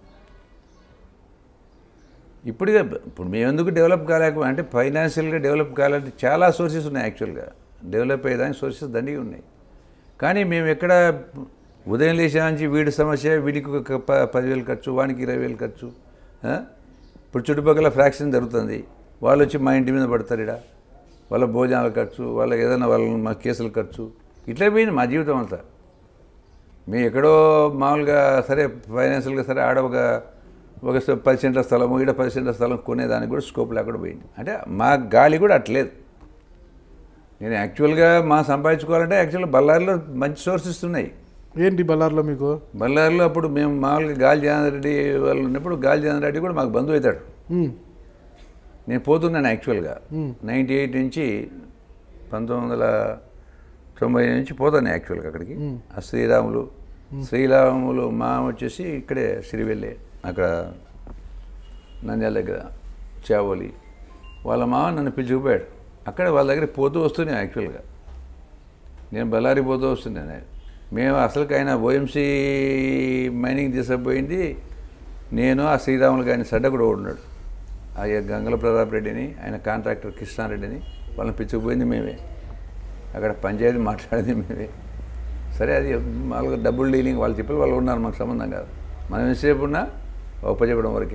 [SPEAKER 2] ఇప్పుడుగా ఇప్పుడు మేము ఎందుకు డెవలప్ కాలేక అంటే ఫైనాన్షియల్గా డెవలప్ కావాలంటే చాలా సోర్సెస్ ఉన్నాయి యాక్చువల్గా డెవలప్ అయ్యేదానికి సోర్సెస్ దండిగా ఉన్నాయి కానీ మేము ఎక్కడ ఉదయం లేచా నుంచి వీడి సమస్య వీడికి ఒక ప- పదివేలు ఖర్చు వానికి ఇరవై వేలు ఖర్చు ఆ? ఇప్పుడు చుట్టుపక్కల ఫ్రాక్షన్ జరుగుతుంది వాళ్ళు వచ్చి మా ఇంటి మీద పడతారు ఇడ వాళ్ళ భోజనాల ఖర్చు వాళ్ళకి ఏదైనా వాళ్ళ మా కేసుల ఖర్చు ఇట్లా పోయింది మా జీవితం అంతా మేము ఎక్కడో మామూలుగా సరే ఫైనాన్షియల్గా సరే ఆడ ఒక ఒక స- పది సెంట్ల స్థలము ఈడ పది సెంట్ల స్థలం కొనేదానికి కూడా స్కోప్ లేకుండా పోయింది అంటే మా గాలి కూడా అట్లేదు నేను యాక్చువల్గా మా సంపాదించుకోవాలంటే యాక్చువల్గా బళ్ళారిలో మంచి సోర్సెస్ ఉన్నాయి
[SPEAKER 1] ఏంటి బళ్ళార్లో మీకు
[SPEAKER 2] బళ్ళారిలో అప్పుడు మేము మామూలుగా గాలి జనార్దన్ రెడ్డి వాళ్ళు ఉన్నప్పుడు గాలి జనార్దన్ రెడ్డి కూడా మాకు బంధువు అవుతాడు
[SPEAKER 1] మ్మ్.
[SPEAKER 2] నేను పోతున్నాను యాక్చువల్గా నైంటీ ఎయిట్ నుంచి పంతొమ్మిది వందల తొంభై నుంచి పోతాను యాక్చువల్గా అక్కడికి ఆ శ్రీరాములు శ్రీరాములు మా వచ్చేసి ఇక్కడే సిరివెల్లే అక్కడ నంద్యాల దగ్గర చావోలి వాళ్ళ మామ నన్ను పిలుచుకుపోయాడు అక్కడ వాళ్ళ దగ్గర పోతూ వస్తున్నాను యాక్చువల్గా నేను బళ్ళారి పోతూ వస్తున్నాను మేము అసలుకి ఆయన ఓఎంసీ మైనింగ్ తీసుకుపోయింది నేను ఆ శ్రీరాములు గారిని సడ్డ కూడా ఉన్నాడు ఆ గంగల ప్రతాప్ రెడ్డిని ఆయన కాంట్రాక్టర్ కృష్ణారెడ్డిని వాళ్ళని పిచ్చుకుపోయింది మేమే అక్కడ పంచాయతీ మాట్లాడింది మేమే సరే అది మామూలుగా డబ్బులు డీలింగ్ వాళ్ళు చెప్పి వాళ్ళు ఉన్నారు మాకు సంబంధం కాదు మనం ఎంతసేపు ఉన్నా ఒప్పచెప్పడం వరకే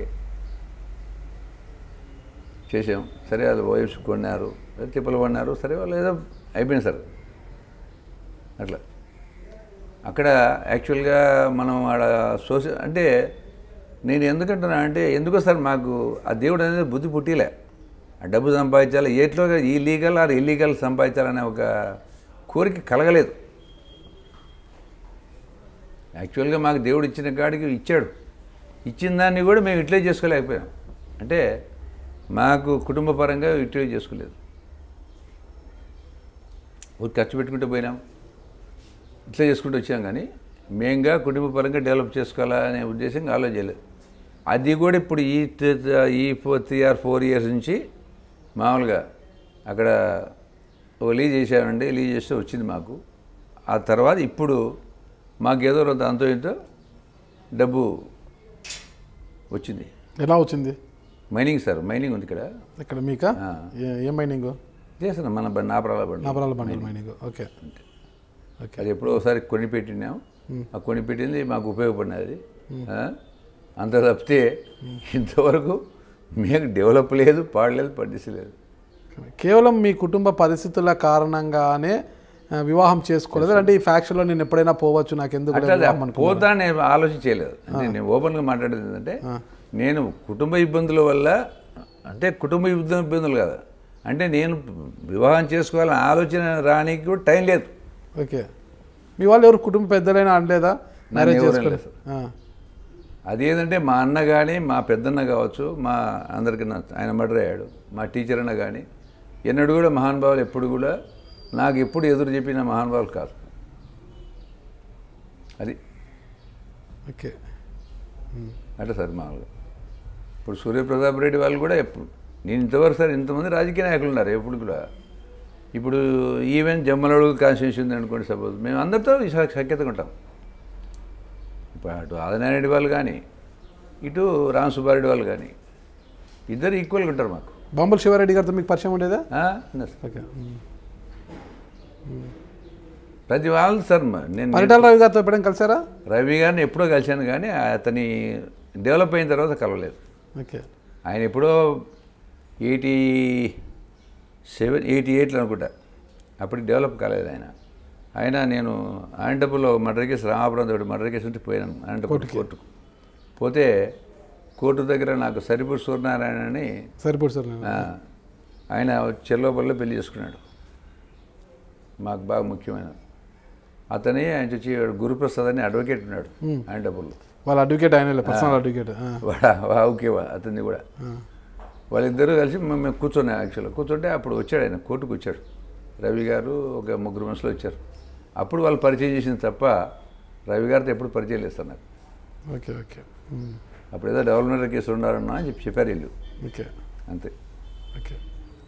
[SPEAKER 2] చేసాం సరే అది ఓఎంసీ కొన్నారు తిప్పలు కొన్నారు సరే వాళ్ళు ఏదో అయిపోయింది సార్ అట్లా అక్కడ యాక్చువల్గా మనం ఆడ సోషల్ అంటే నేను ఎందుకంటున్నా అంటే ఎందుకో సార్ మాకు ఆ దేవుడు అనేది బుద్ధి పుట్టిలే ఆ డబ్బు సంపాదించాలి ఏట్లో ఈ లీగల్ ఆర్ ఇల్లీగల్ సంపాదించాలనే ఒక కోరిక కలగలేదు యాక్చువల్గా మాకు దేవుడు ఇచ్చిన కాడికి ఇచ్చాడు ఇచ్చిన దాన్ని కూడా మేము ఇట్లే చేసుకోలేకపోయాం అంటే మాకు కుటుంబ పరంగా ఇట్లే చేసుకోలేదు ఊరికి ఖర్చు పెట్టుకుంటూ పోయినాం ఇట్లా చేసుకుంటూ వచ్చాం కానీ మేంగా కుటుంబ పరంగా డెవలప్ చేసుకోవాలనే ఉద్దేశంగా ఆలోచించలేదు అది కూడా ఇప్పుడు ఈ త- ఈ four three or four years నుంచి మామూలుగా అక్కడ ఒక లీజ్ చేశామండి లీజ్ చేస్తే వచ్చింది మాకు ఆ తర్వాత ఇప్పుడు మాకు ఏదో కొంత అంతో ఇంతో డబ్బు వచ్చింది
[SPEAKER 1] ఎలా వచ్చింది
[SPEAKER 2] మైనింగ్ సార్ మైనింగ్ ఉంది ఇక్కడ
[SPEAKER 1] ఇక్కడ మీకా
[SPEAKER 2] ఆ.
[SPEAKER 1] ఏ- ఏ మైనింగ్
[SPEAKER 2] చేస్తున్నాం మన బ- నాపరాల బండి
[SPEAKER 1] నాపరాల బండల్ మైనింగ్ ఓకే ఓకే
[SPEAKER 2] అది ఎప్పుడో ఒకసారి కొని పెట్టినాం ఆ కొని పెట్టింది మాకు ఉపయోగపడినది ఆ? అంత తప్పితే ఇంతవరకు మీకు డెవలప్ లేదు పాడలేదు పట్టించలేదు
[SPEAKER 1] కేవలం మీ కుటుంబ పరిస్థితుల కారణంగానే ఆ, వివాహం చేసుకోలేదు అంటే ఈ ఫ్యాక్షన్లో నేను ఎప్పుడైనా పోవచ్చు నాకు ఎందుకు
[SPEAKER 2] అట్లా
[SPEAKER 1] వివాహం అనుకో-
[SPEAKER 2] పోతా నేను ఆలోచించలేదు అంటే నేను ఓపెన్గా మాట్లాడేది ఏంటంటే నేను కుటుంబ ఇబ్బందుల వల్ల అంటే కుటుంబ ఇబ్బంది ఇబ్బందులు కాదు అంటే నేను వివాహం చేసుకోవాలని ఆలోచన రానికి కూడా టైం లేదు
[SPEAKER 1] ఓకే మీ వాళ్ళు ఎవరు కుటుంబ పెద్దలైనా అనలేదా మ్యారేజ్
[SPEAKER 2] ఎవరు
[SPEAKER 1] చేసుకోలేదు
[SPEAKER 2] అనలేదు.
[SPEAKER 1] ఆ,
[SPEAKER 2] అదేంటంటే మా అన్న కానీ మా పెద్దన్న కావచ్చు మా అందరికీ నా- ఆయన మర్డర్ అయ్యాడు మా టీచర్ అన్న కానీ ఎన్నడూ కూడా మహానుభావులు ఎప్పుడు కూడా నాకు ఎప్పుడు ఎదురు చెప్పిన మహానుభావులు కాదు అది
[SPEAKER 1] ఓకే
[SPEAKER 2] అట్లా సార్ మామూలుగా ఇప్పుడు సూర్యప్రతాప్ రెడ్డి వాళ్ళు కూడా ఎప్పుడు నేను ఇంతవరకు సార్ ఇంతమంది రాజకీయ నాయకులు ఉన్నారు ఎప్పుడు కూడా ఇప్పుడు ఈవెన్ జమ్మలడుగు కాన్స్టిట్యూషన్ ఉంది అనుకోండి సపోజ్ మేము అందరితో స- సఖ్యతగా ఉంటాం ఇప్పుడు అటు ఆదినారెడ్డి వాళ్ళు కానీ ఇటు రామ్ సుబ్బారెడ్డి వాళ్ళు కానీ ఇద్దరు ఈక్వల్గా ఉంటారు మాకు
[SPEAKER 1] బాంబుల్ శివారెడ్డి గారితో మీకు పరిచయం ఉండేదా
[SPEAKER 2] ఆ? ఉన్నారు సార్.
[SPEAKER 1] ఓకే ఉమ్.
[SPEAKER 2] ప్రతి వాళ్ళు సార్ మ- నేను
[SPEAKER 1] పరిటాల రవి గారితో ఎప్పుడైనా కలిసారా
[SPEAKER 2] రవి గారిని ఎప్పుడో కలిశాను కానీ అతని డెవలప్ అయిన తర్వాత కలవలేదు
[SPEAKER 1] ఓకే
[SPEAKER 2] ఆయన ఎప్పుడో ఎయిటీ సెవెన్ ఎయిటీ ఎయిట్లో అనుకుంటా అప్పుడు డెవలప్ కాలేదు ఆయన ఆయన నేను అనంతపురంలో మర్డర్ కేసు రామాపురం తోటి మర్డర్ కేసు ఉంటే పోయాను అనంతపురం కోర్టుకు పోతే కోర్టు దగ్గర నాకు సరిపూర్ సూర్యనారాయణ అని
[SPEAKER 1] సరిపోదు సార్ నేను
[SPEAKER 2] ఆ, ఆయన చెల్లోపల్లిలో పెళ్లి చేసుకున్నాడు మాకు బాగా ముఖ్యమైన అతని ఆయన వచ్చి గురుప్రసాద్ అని అడ్వకేట్ ఉన్నాడు అనంతపురంలో
[SPEAKER 1] వాళ్ళ అడ్వకేట్ ఆయన పర్సనల్ అడ్వకేట్ ఆ,
[SPEAKER 2] వాడా వా- ఓకే వా- అతన్ని కూడా వాళ్ళిద్దరూ కలిసి మేము మేము కూర్చున్నాం యాక్చువల్గా కూర్చుంటే అప్పుడు వచ్చాడు ఆయన కోర్టుకు వచ్చాడు రవి గారు ఒక ముగ్గురు మనుషులు వచ్చారు అప్పుడు వాళ్ళు పరిచయం చేసింది తప్ప రవి గారితో ఎప్పుడు పరిచయం లేదు సార్ నాకు
[SPEAKER 1] ఓకే ఓకే ఉమ్.
[SPEAKER 2] అప్పుడు ఏదో డెవలప్మెంట్ కేసు ఉండాలన్నా అని చెప్పి చెప్పారు వీళ్ళు
[SPEAKER 1] ఓకే
[SPEAKER 2] అంతే
[SPEAKER 1] ఓకే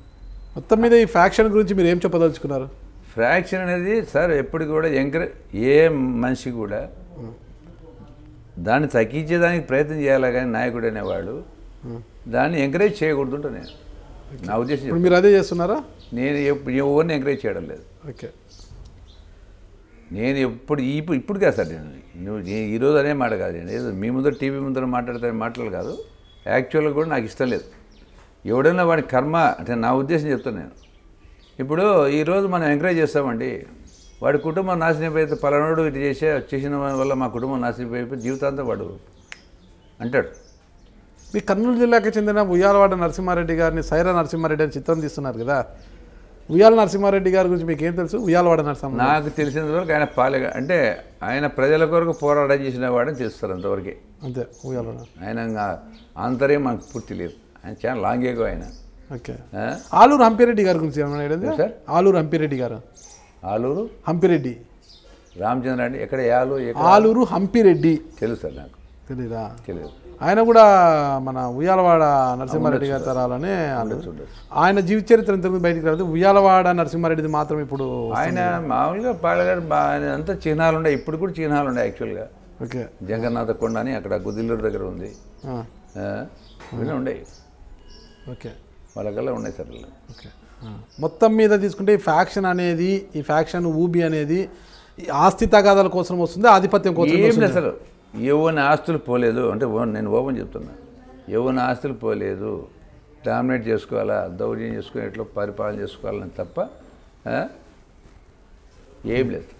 [SPEAKER 1] మొత్తం మీద ఈ ఫ్యాక్షన్ గురించి మీరు ఏం చెప్పదలుచుకున్నారు
[SPEAKER 2] ఫ్రాక్షన్ అనేది సార్ ఎప్పటికి కూడా ఎంకరేజ్ ఏ మనిషి కూడా దాన్ని తగ్గించేదానికి ప్రయత్నం చేయాలి కానీ నాయకుడు అనేవాడు దాన్ని ఎంకరేజ్ చేయకూడదు నేను నా ఉద్దేశం
[SPEAKER 1] ఇప్పుడు మీరు అదే చేస్తున్నారా
[SPEAKER 2] నేను ఎప్పుడు ఎవరిని ఎంకరేజ్ చేయడం లేదు
[SPEAKER 1] ఓకే
[SPEAKER 2] నేను ఎప్పుడు ఇప్పుడు ఇప్పుడు కాదు సార్ నేను నువ్వు ఈ- ఈ రోజు అనే మాట కాదు నేను ఏదో మీ ముందర టీవీ ముందర మాట్లాడితే మాటలు కాదు యాక్చువల్గా కూడా నాకు ఇష్టం లేదు ఎవడైనా వాడి కర్మ అంటే నా ఉద్దేశం చెప్తాను నేను ఇప్పుడు ఈరోజు మనం ఎంకరేజ్ చేస్తామండి వాడి కుటుంబం నాశనం అయిపోతే పలానోడు ఇటు చేసే చేసిన వల్ల మా కుటుంబం నాశనం అయిపోయి జీవితాంతం వాడు అంటాడు
[SPEAKER 1] మీ కర్నూలు జిల్లాకి చెందిన ఉయ్యాలవాడ నరసింహారెడ్డి గారిని సైరా నరసింహారెడ్డి అని చిత్రం తీస్తున్నారు కదా ఉయ్యాల నరసింహారెడ్డి గారి గురించి మీకు ఏం తెలుసు ఉయ్యాలవాడ నరసింహ
[SPEAKER 2] నాకు తెలిసినంత వరకు ఆయన పాలే అంటే ఆయన ప్రజల కొరకు పోరాటం చేసిన వాడని తెలుస్తారు అంతవరకే
[SPEAKER 1] అంతే ఉయ్యాలవాడ
[SPEAKER 2] ఆయన ఇంకా ఆంతర్యం మనకు పూర్తి లేదు ఆయన చాలా లాంగ్ ఏగో ఆయన
[SPEAKER 1] ఓకే
[SPEAKER 2] ఆ?
[SPEAKER 1] ఆలూరు హంపిరెడ్డి గారి గురించి ఏమైనా ఐడియా ఉందా?
[SPEAKER 2] సార్?
[SPEAKER 1] ఆలూరు హంపిరెడ్డి గారు
[SPEAKER 2] ఆలూరు
[SPEAKER 1] హంపిరెడ్డి
[SPEAKER 2] రామచంద్ర అండి ఎక్కడ యాలు ఎక్కడ
[SPEAKER 1] ఆలూరు హంపిరెడ్డి
[SPEAKER 2] తెలుసు సార్ నాకు
[SPEAKER 1] తెలీదా
[SPEAKER 2] తెలియదు
[SPEAKER 1] ఆయన కూడా మన ఉయ్యాలవాడ నరసింహారెడ్డి గారి తరాలని అన్నారు.
[SPEAKER 2] ఉండొచ్చు.
[SPEAKER 1] ఆయన జీవిత చరిత్ర ఇంతకుముందు బయటికి రాదు ఉయ్యాలవాడ నరసింహారెడ్డిది మాత్రం ఇప్పుడు
[SPEAKER 2] ఆయన మామూలుగా పాడగారు బా- ఆయన అంతా చిహ్నాలు ఉన్నాయి ఇప్పుడు కూడా చిహ్నాలు ఉన్నాయి యాక్చువల్గా
[SPEAKER 1] ఓకే
[SPEAKER 2] జగన్నాథ కొండ అని అక్కడ గుదిల్లూరు దగ్గర ఉంది
[SPEAKER 1] ఆ,
[SPEAKER 2] ఆ, ఇవన్నీ ఉన్నాయి
[SPEAKER 1] ఓకే
[SPEAKER 2] వాళ్ళకల్లా ఉన్నాయి సార్ అలా.
[SPEAKER 1] ఓకే ఆ. మొత్తం మీద తీసుకుంటే ఈ ఫ్యాక్షన్ అనేది ఈ ఫ్యాక్షన్ ఊబి అనేది ఈ ఆస్తి తగాదాల కోసం వస్తుంది ఆధిపత్యం కోసం
[SPEAKER 2] ఏం
[SPEAKER 1] వస్తుంది
[SPEAKER 2] లేదు అసలు ఎవరిని ఆస్తులు పోలేదు అంటే ఓ- నేను ఓపెన్ చెప్తున్నా ఎవరిని ఆస్తులు పోలేదు డామినేట్ చేసుకోవాలా దౌర్యం చేసుకుని ఎట్లా పరిపాలన చేసుకోవాలని తప్ప ఆ, ఏం లేదు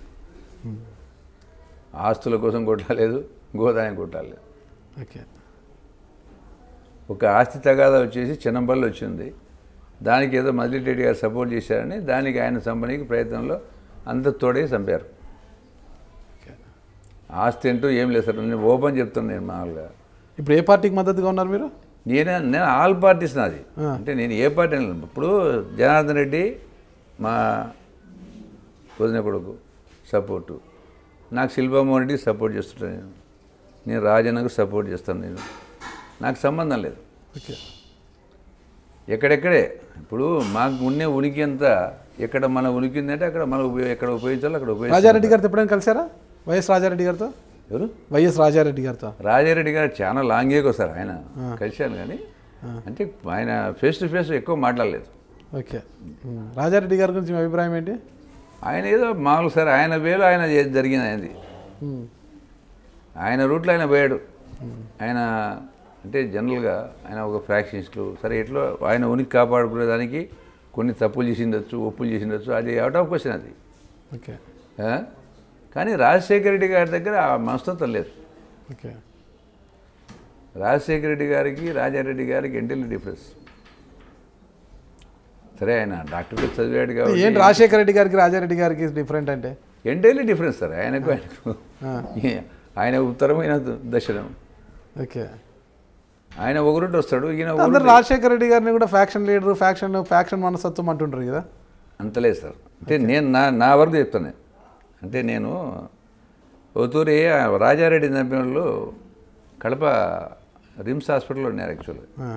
[SPEAKER 2] ఆస్తుల కోసం కొట్టలేదు గోదాయం కొట్టాలేదు
[SPEAKER 1] ఓకే
[SPEAKER 2] ఒక ఆస్తి తగాదా వచ్చేసి చిన్నంబల్లి వచ్చింది దానికి ఏదో మదిలిరెడ్డి గారు సపోర్ట్ చేశారని దానికి ఆయన చంపనీకి ప్రయత్నంలో అంత తోడే చంపారు ఆస్తి అంటూ ఏం లేదు సార్ నేను ఓపెన్ చెప్తాను నేను మామూలుగా
[SPEAKER 1] ఇప్పుడు ఏ పార్టీకి మద్దతుగా ఉన్నారు మీరు
[SPEAKER 2] నేనే నేను ఆల్ పార్టీస్ నాది
[SPEAKER 1] ఆ.
[SPEAKER 2] అంటే నేను ఏ పార్టీ అని లేదు. ఇప్పుడు జనార్దన్ రెడ్డి మా వదిన కొడుకు సపోర్టు నాకు శిల్పామోహన్ రెడ్డికి సపోర్ట్ చేస్తుంటాను నేను నేను రాజన్నకు సపోర్ట్ చేస్తాను నేను నాకు సంబంధం లేదు
[SPEAKER 1] ఓకే
[SPEAKER 2] ఎక్కడెక్కడే ఇప్పుడు మాకు ఉండే ఉనికి అంతా ఎక్కడ మన ఉనికి ఉందంటే అక్కడ మనం ఉపయోగ ఎక్కడ ఉపయోగించాలో అక్కడ ఉపయోగించాలి
[SPEAKER 1] రాజారెడ్డి గారితో ఎప్పుడైనా కలిసారా వైఎస్ రాజారెడ్డి గారితో
[SPEAKER 2] ఎవరు
[SPEAKER 1] వైఎస్ రాజారెడ్డి గారితో
[SPEAKER 2] రాజారెడ్డి గారు చాలా లాంగేకో సార్ ఆయన కలిశాను కానీ అంటే ఆయన ఫేస్ టు ఫేస్ ఎక్కువ మాట్లాడలేదు
[SPEAKER 1] ఓకే ఉమ్. రాజారెడ్డి గారి గురించి మీ అభిప్రాయం ఏంటి
[SPEAKER 2] ఆయన ఏదో మామూలు సార్ ఆయన వేలు ఆయన చే- జరిగింది ఆయనది
[SPEAKER 1] ఉమ్.
[SPEAKER 2] ఆయన రూట్లో ఆయన పోయాడు ఆయన అంటే జనరల్గా ఆయన ఒక ఫ్రాక్షనిస్టు సరే ఎట్లో ఆయన ఉనికి కాపాడుకునేదానికి కొన్ని తప్పులు చేసిండొచ్చు ఒప్పులు చేసిండొచ్చు అది అవుట్ ఆఫ్ క్వశ్చన్ అది
[SPEAKER 1] ఓకే
[SPEAKER 2] ఆ? కానీ రాజశేఖర రెడ్డి గారి దగ్గర ఆ మనస్తత్వం లేదు
[SPEAKER 1] ఓకే
[SPEAKER 2] రాజశేఖర రెడ్డి గారికి రాజారెడ్డి గారికి ఎంటెల్ డిఫరెన్స్ సరే ఆయన డాక్టర్కి చదివాడు
[SPEAKER 1] ఏంటి
[SPEAKER 2] కాబట్టి
[SPEAKER 1] రాజశేఖర రెడ్డి గారికి రాజారెడ్డి గారికి డిఫరెంట్ అంటే
[SPEAKER 2] ఎంటైర్లీ డిఫరెన్స్ సార్ ఆయనకు ఆయనకు
[SPEAKER 1] ఆ,
[SPEAKER 2] ఆయన ఉత్తరమైన దర్శనం
[SPEAKER 1] ఓకే
[SPEAKER 2] ఆయన ఒక రూట్ వస్తాడు ఈయన ఒక
[SPEAKER 1] అందరు
[SPEAKER 2] route-
[SPEAKER 1] రాజశేఖర రెడ్డి గారిని కూడా ఫ్యాక్షన్ లీడర్ ఫ్యాక్షన్ ఫ్యాక్షన్ మనస్తత్వం అంటుంటారు కదా
[SPEAKER 2] అంతలేదు సార్ అంటే నేను నా నా వరకు చెప్తాను అంటే నేను ఓతూరి రాజారెడ్డి చంపిన వాళ్ళు కడప రిమ్స్ హాస్పిటల్లో ఉన్నారు యాక్చువల్గా
[SPEAKER 1] ఆ,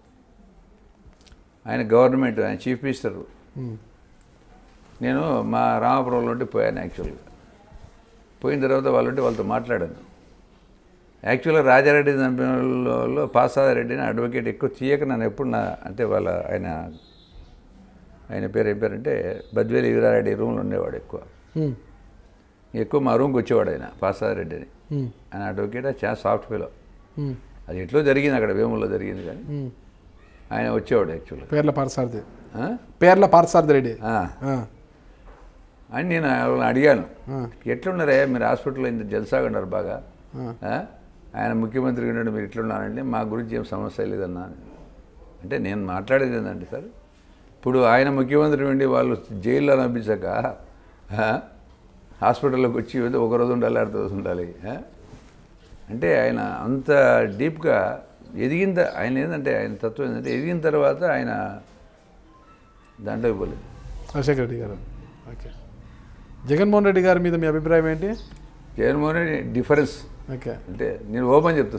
[SPEAKER 2] ఆయన గవర్నమెంట్ ఆయన చీఫ్ మినిస్టర్
[SPEAKER 1] ఉమ్,
[SPEAKER 2] నేను మా రామాపురంలో ఉంటే పోయాను యాక్చువల్గా పోయిన తర్వాత వాళ్ళంటే వాళ్ళతో మాట్లాడాను యాక్చువల్గా రాజారెడ్డి చంపిన వాళ్ళలో పాసారెడ్డి అని అడ్వకేట్ ఎక్కువ తీయక నన్ను ఎప్పుడు నా అంటే వాళ్ళ ఆయన ఆయన పేరు ఏం పేరంటే బద్వేలి వీరారెడ్డి రూమ్లో ఉండేవాడు ఎక్కువ
[SPEAKER 1] ఉమ్,
[SPEAKER 2] ఎక్కువ మా రూమ్కి వచ్చేవాడు ఆయన పాసారెడ్డి అని
[SPEAKER 1] ఉమ్,
[SPEAKER 2] ఆయన అడ్వకేట్ అది చాలా సాఫ్ట్ ఫీలో
[SPEAKER 1] ఉమ్,
[SPEAKER 2] అది ఎట్లో జరిగింది అక్కడ వేముల్లో జరిగింది కానీ
[SPEAKER 1] ఉమ్.
[SPEAKER 2] ఆయన వచ్చేవాడు యాక్చువల్గా
[SPEAKER 1] పేర్ల పార్సారథి
[SPEAKER 2] ఆ?
[SPEAKER 1] పేర్ల పార్సారథి రెడ్డి
[SPEAKER 2] ఆ.
[SPEAKER 1] ఆ,
[SPEAKER 2] అని నేను వాళ్ళని అడిగాను
[SPEAKER 1] ఆ.
[SPEAKER 2] ఎట్లున్నారే మీరు హాస్పిటల్లో ఇంత జలసాగా ఉన్నారు బాగా
[SPEAKER 1] ఆ.
[SPEAKER 2] ఆ? ఆయన ముఖ్యమంత్రి ఉన్నాడు మీరు ఇట్లున్నారంటే మా గురించి ఏం సమస్య లేదన్నా అని. అంటే నేను మాట్లాడేది ఏంటంటే సార్ ఇప్పుడు ఆయన ముఖ్యమంత్రి ఉండి వాళ్ళు జైల్లో పంపించాక ఆ? హాస్పిటల్లోకి వచ్చి ఏదో ఒక రోజు ఉండాలి అర్ధ రోజు ఉండాలి ఆ? అంటే ఆయన అంత డీప్గా ఎదిగిన త- ఆయన ఏంటంటే ఆయన తత్వం ఏంటంటే ఎదిగిన తర్వాత ఆయన దాంట్లోకి పోలేదు
[SPEAKER 1] రాజశేఖర రెడ్డి గారు ఓకే జగన్మోహన్ రెడ్డి గారి మీద మీ అభిప్రాయం ఏంటి
[SPEAKER 2] జగన్మోహన్ రెడ్డి డిఫరెన్స్
[SPEAKER 1] ఓకే
[SPEAKER 2] అంటే నేను ఓపెన్ చెప్తా సార్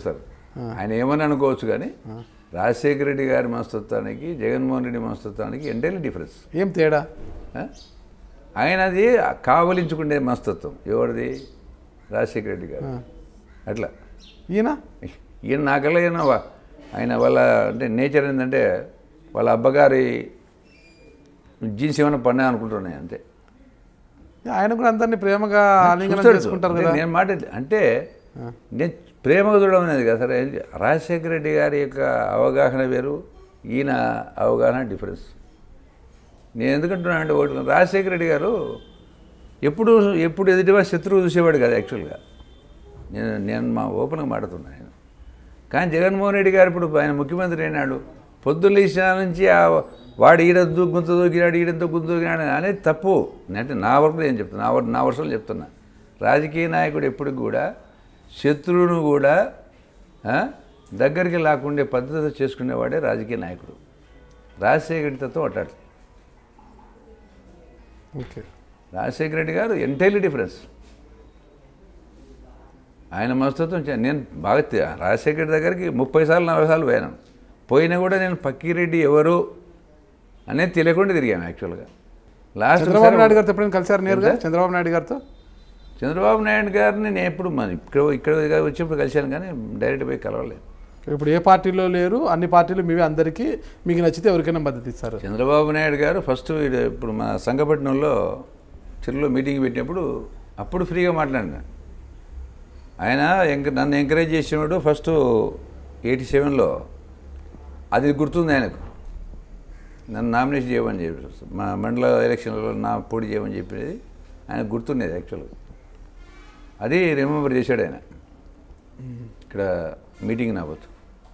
[SPEAKER 2] ఆయన ఏమని అనుకోవచ్చు కానీ రాజశేఖర రెడ్డి గారి మనస్తత్వానికి జగన్మోహన్ రెడ్డి మనస్తత్వానికి ఎంటైర్లీ డిఫరెన్స్
[SPEAKER 1] ఏం తేడా
[SPEAKER 2] ఆ? ఆయనది కావలించుకునే మనస్తత్వం ఎవరిది రాజశేఖర రెడ్డి గారు అట్లా
[SPEAKER 1] ఈయన
[SPEAKER 2] ఈయన నాకల్లా ఈయన వా- ఆయన వాళ్ళ అంటే నేచర్ ఏంటంటే వాళ్ళ అబ్బగారి జీన్స్ ఏమైనా పన్నా అనుకుంటున్నాయి అంతే
[SPEAKER 1] ఆయన కూడా అందరినీ ప్రేమగా ఆలింగనం
[SPEAKER 2] చూస్తాడు.
[SPEAKER 1] చేసుకుంటారు
[SPEAKER 2] అంటే
[SPEAKER 1] కదా
[SPEAKER 2] నేను మాట అంటే నేను ప్రేమగా చూడడం అనేది కదా సరే రాజశేఖర రెడ్డి గారి యొక్క అవగాహన వేరు ఈయన అవగాహన డిఫరెన్స్ నేను ఎందుకంటున్నా అంటే ఒకటి రాజశేఖర రెడ్డి గారు ఎప్పుడు ఎప్పుడు ఎదుటివాడు శత్రువు చూసేవాడు కదా యాక్చువల్గా నేను నేను మా ఓపెన్గా మాడుతున్నాను ఆయన కానీ జగన్మోహన్ రెడ్డి గారు ఇప్పుడు ఆయన ముఖ్యమంత్రి అయినాడు పొద్దున్న లేచిన నుంచి ఆ వాడు ఈడద్దు గుంత దూకినాడు ఈడంత గుంత దూకినాడు అనేది తప్పు అంటే నా వరకు నేను చెప్తున్నా నా వర్- నా వర్షాలు చెప్తున్నా రాజకీయ నాయకుడు ఎప్పుడు కూడా శత్రువును కూడా ఆ, దగ్గరికి లాక్కుండే పద్ధతి చేసుకునేవాడే రాజకీయ నాయకుడు రాజశేఖర తత్వం అట్లాంటి
[SPEAKER 1] ఓకే
[SPEAKER 2] రాజశేఖర రెడ్డి గారు ఎంటైర్లీ డిఫరెన్స్ ఆయన మనస్తత్వం చే- నేను బాగా తె- రాజశేఖర రెడ్డి దగ్గరికి ముప్పై సార్లు నలభై సార్లు పోయాను పోయినా కూడా నేను పక్కిరెడ్డి ఎవరు అనేది తెలియకుండా తిరిగాను యాక్చువల్గా లాస్ట్
[SPEAKER 1] చంద్రబాబు నాయుడు గారితో ఎప్పుడైనా కలిసారు నేరుగా చంద్రబాబు నాయుడు గారితో
[SPEAKER 2] చంద్రబాబు నాయుడు గారిని నేను ఎప్పుడు మన ఇక్కడ ఇక్కడ వచ్చినప్పుడు కలిశాను కానీ డైరెక్ట్ పోయి కలవలేదు
[SPEAKER 1] ఇప్పుడు ఏ పార్టీలో లేరు అన్ని పార్టీలు మీవే అందరికీ మీకు నచ్చితే ఎవరికైనా మద్దతు ఇస్తారు
[SPEAKER 2] చంద్రబాబు నాయుడు గారు ఫస్ట్ ఈడ- ఇప్పుడు మన సంఘపట్నంలో చెరువులో మీటింగ్ పెట్టినప్పుడు అప్పుడు ఫ్రీగా మాట్లాడినా ఆయన ఎంక నన్ను ఎంకరేజ్ చేసినాడు ఫస్ట్ ఎయిటీ సెవెన్లో అది గుర్తుంది ఆయనకు నన్ను నామినేషన్ చేయమని చెప్పి మా మండల ఎలక్షన్లలో నా పోటీ చేయమని చెప్పేది ఆయన గుర్తుండేది యాక్చువల్గా అది రిమెంబర్ చేశాడు ఆయన ఇక్కడ మీటింగ్ నాకొచ్చు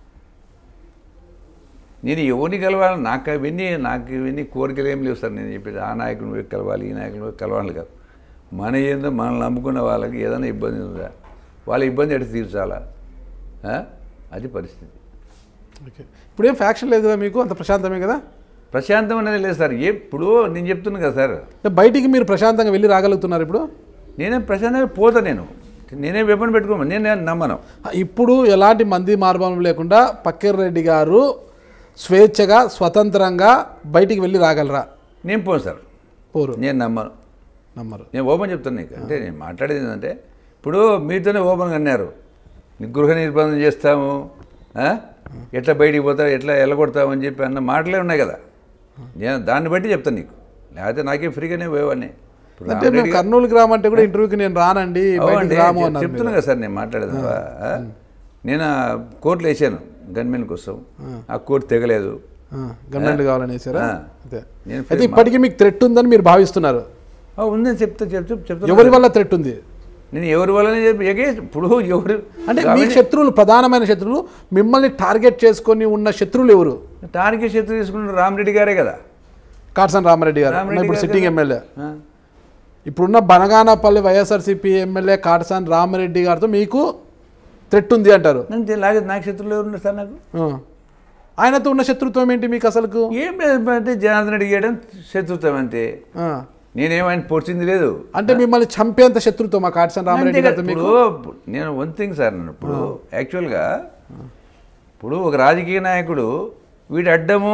[SPEAKER 2] నేను ఎవరిని కలవాలి నాకు అవన్నీ నాకు ఇవన్నీ కోరికలు ఏం లేవు సార్ నేను చెప్పేది ఆ నాయకుని పోయి కలవాలి ఈ నాయకుని పోయి కలవాలి కాదు మన ఏందో మనల్ని నమ్ముకున్న వాళ్ళకి ఏదైనా ఇబ్బంది ఉందా వాళ్ళ ఇబ్బంది ఎటు తీర్చాలా ఆ? అది పరిస్థితి
[SPEAKER 1] ఓకే ఇప్పుడు ఏం ఫ్యాక్షన్ లేదు కదా మీకు అంత ప్రశాంతమే కదా
[SPEAKER 2] ప్రశాంతం అనేది లేదు సార్ ఎప్పుడు నేను చెప్తున్నా కదా సార్
[SPEAKER 1] అంటే బయటికి మీరు ప్రశాంతంగా వెళ్ళి రాగలుగుతున్నారు ఇప్పుడు
[SPEAKER 2] నేనే ప్రశాంతంగా పోతా నేను నేనే వెపన్ పెట్టుకోమని నేనే నమ్మను
[SPEAKER 1] ఇప్పుడు ఎలాంటి మంది మార్గం లేకుండా పక్కర్ రెడ్డి గారు స్వేచ్ఛగా స్వతంత్రంగా బయటికి వెళ్ళి రాగలరా
[SPEAKER 2] నేను పోను సార్
[SPEAKER 1] పోరు
[SPEAKER 2] నేను నమ్మను
[SPEAKER 1] నమ్మరు
[SPEAKER 2] నేను ఓపెన్ చెప్తాను నీకు అంటే నేను మాట్లాడేది ఏంటంటే ఇప్పుడు మీతోనే ఓపెన్గా అన్నారు నీకు గృహ నిర్బంధం చేస్తాము ఆ? ఎట్లా బయటికి పోతావు ఎట్లా ఎల్లగొడతావు అని చెప్పి అన్న మాటలే ఉన్నాయి కదా నేను దాన్ని బట్టి చెప్తాను నీకు లేకపోతే నాకేం ఫ్రీగానే పోయేవాడిని ఇప్పుడు
[SPEAKER 1] అంటే మేము కర్నూలు గ్రామం అంటే కూడా ఇంటర్వ్యూకి నేను రానండి బయటికి
[SPEAKER 2] అవునండి,
[SPEAKER 1] రాము
[SPEAKER 2] చెప్-
[SPEAKER 1] అన్నారు
[SPEAKER 2] చెప్తున్నా కదా సార్ నేను మాట్లాడేది ఆ? నేను ఆ కోర్టులో వేసాను గన్మెన్ కోసం ఆ కోర్టు తెగలేదు
[SPEAKER 1] గవర్నమెంట్ కావాలని వేసారా
[SPEAKER 2] ఆ.
[SPEAKER 1] అదే
[SPEAKER 2] నేను
[SPEAKER 1] అయితే ఇప్పటికీ మీకు థ్రెట్ ఉందని మీరు భావిస్తున్నారు
[SPEAKER 2] ఆ, ఉందని చెప్తా చెప్తా చెప్తా
[SPEAKER 1] ఎవరి వల్ల థ్రెట్ ఉంది
[SPEAKER 2] నేను ఎవరి వల్లనే చెప్పి ఎగే ఇప్పుడు ఎవరు
[SPEAKER 1] అంటే మీ శత్రువులు ప్రధానమైన శత్రువులు మిమ్మల్ని టార్గెట్ చేసుకొని ఉన్న శత్రువులు ఎవరు
[SPEAKER 2] టార్గెట్ శత్రు తీసుకున్న రామరెడ్డి గారే కదా
[SPEAKER 1] కాట్సన్ రామారెడ్డి గారు
[SPEAKER 2] రామరెడ్డి
[SPEAKER 1] ఇప్పుడు
[SPEAKER 2] గారు
[SPEAKER 1] సిట్టింగ్
[SPEAKER 2] కదా.
[SPEAKER 1] ఎమ్మెల్యే
[SPEAKER 2] ఆ.
[SPEAKER 1] ఇప్పుడున్న బనగానపల్లి వైఎస్ఆర్సీపీ ఎమ్మెల్యే కాటసాన్ రామరెడ్డి గారితో మీకు థ్రెట్ ఉంది అంటారు
[SPEAKER 2] నాకు తె- నాకు నాకు శత్రువులు ఎవరు ఉన్నారు సార్ నాకు
[SPEAKER 1] ఆ. ఆయనతో ఉన్న శత్రుత్వం ఏంటి మీకు అసలుకు
[SPEAKER 2] ఏం లేదు అంటే జనార్దన్ రెడ్డి చేయడం శత్రుత్వం అంతే
[SPEAKER 1] ఆ.
[SPEAKER 2] నేనేమైనా పొడిచింది లేదు
[SPEAKER 1] అంటే మిమ్మల్ని చంపేంత శత్రుత్వం మా కాటసాన్ రామరెడ్డి
[SPEAKER 2] అంతే
[SPEAKER 1] గారితో
[SPEAKER 2] కదా,
[SPEAKER 1] మీకు
[SPEAKER 2] ఇప్పుడు నేను వన్ థింగ్ సార్ నేను ఇప్పుడు యాక్చువల్గా ఇప్పుడు ఒక రాజకీయ నాయకుడు వీడి అడ్డము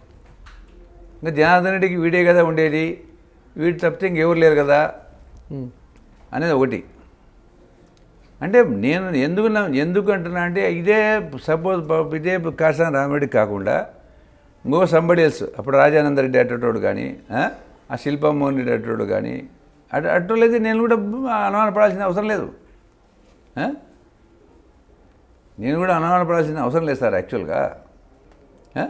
[SPEAKER 2] ఇంకా జనార్దన్ రెడ్డికి వీడే కదా ఉండేది వీడు తప్పితే ఇంకెవరు లేరు కదా
[SPEAKER 1] ఉమ్.
[SPEAKER 2] అనేది ఒకటి అంటే నేను ఎందుకు నా- ఎందుకు అంటున్నా అంటే ఇదే సపోజ్ ఇదే కాసాన రామరెడ్డి కాకుండా ఇంకో సంబడి ఎల్స్ అప్పుడు రాజానంద రెడ్డి అట్టోడు కానీ ఆ? ఆ శిల్పమోహన్ రెడ్డి అట్టోడు కానీ అటు అట్టోలేదు నేను కూడా అనుమానపడాల్సిన అవసరం లేదు ఆ? నేను కూడా అనుమానపడాల్సిన అవసరం లేదు సార్ యాక్చువల్గా ఆ?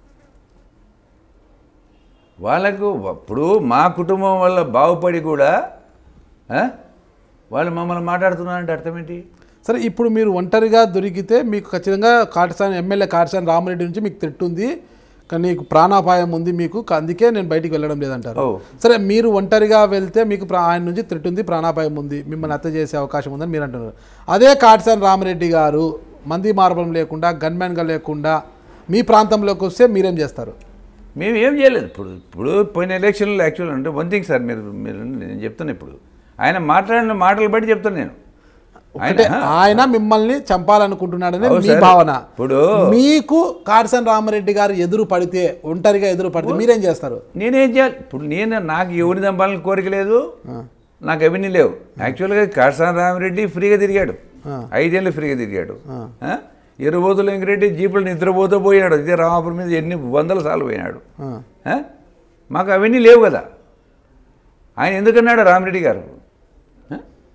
[SPEAKER 2] వాళ్ళకు ఇప్పుడు మా కుటుంబం వల్ల బాగుపడి కూడా ఆ? వాళ్ళు మమ్మల్ని మాట్లాడుతున్నారంటే అర్థం ఏంటి
[SPEAKER 1] సరే ఇప్పుడు మీరు ఒంటరిగా దొరికితే మీకు ఖచ్చితంగా కాటసాని ఎమ్మెల్యే కాటసాని రామరెడ్డి నుంచి మీకు థ్రెట్ ఉంది కానీ నీకు ప్రాణాపాయం ఉంది మీకు అందుకే నేను బయటికి వెళ్ళడం లేదంటారు
[SPEAKER 2] ఓ.
[SPEAKER 1] సరే మీరు ఒంటరిగా వెళ్తే మీకు ప్రా- ఆయన నుంచి థ్రెట్ ఉంది ప్రాణాపాయం ఉంది మిమ్మల్ని హత్య చేసే అవకాశం ఉందని మీరు అంటున్నారు అదే కాటసాని రామరెడ్డి గారు మంది మార్బలం లేకుండా గన్మెన్గా లేకుండా మీ ప్రాంతంలోకి వస్తే మీరేం చేస్తారు
[SPEAKER 2] మేము ఏం చేయలేదు ఇప్పుడు ఇప్పుడు పోయిన ఎలక్షన్లో యాక్చువల్ అంటే వన్ థింగ్ సార్ మీరు మీరు నేను చెప్తాను ఇప్పుడు ఆయన మాట్లాడిన మాటలు బట్టి చెప్తాను నేను
[SPEAKER 1] ఒకటే ఆయన మిమ్మల్ని చంపాలనుకుంటున్నాడని
[SPEAKER 2] అవును
[SPEAKER 1] మీ
[SPEAKER 2] సార్.
[SPEAKER 1] భావన
[SPEAKER 2] ఇప్పుడు
[SPEAKER 1] మీకు కార్సన్ రామరెడ్డి గారు ఎదురు పడితే ఒంటరిగా ఎదురు పడితే మీరేం చేస్తారు
[SPEAKER 2] నేనేం చేయాలి ఇప్పుడు నేను నాకు ఎవరిని చంపాలని కోరిక లేదు నాకు అవన్నీ లేవు యాక్చువల్గా కాసాన రామిరెడ్డి ఫ్రీగా తిరిగాడు
[SPEAKER 1] ఆ.
[SPEAKER 2] ఐదేళ్ళు ఫ్రీగా తిరిగాడు ఆ? ఎరుబోతుల వెంకరెడ్డి జీపులు నిద్రపోతూ పోయాడు ఇదే రామాపురం మీద ఎన్ని వందల సార్లు పోయినాడు
[SPEAKER 1] ఆ.
[SPEAKER 2] ఆ? మాకు అవన్నీ లేవు కదా ఆయన ఎందుకన్నాడు రామిరెడ్డి గారు ఆ?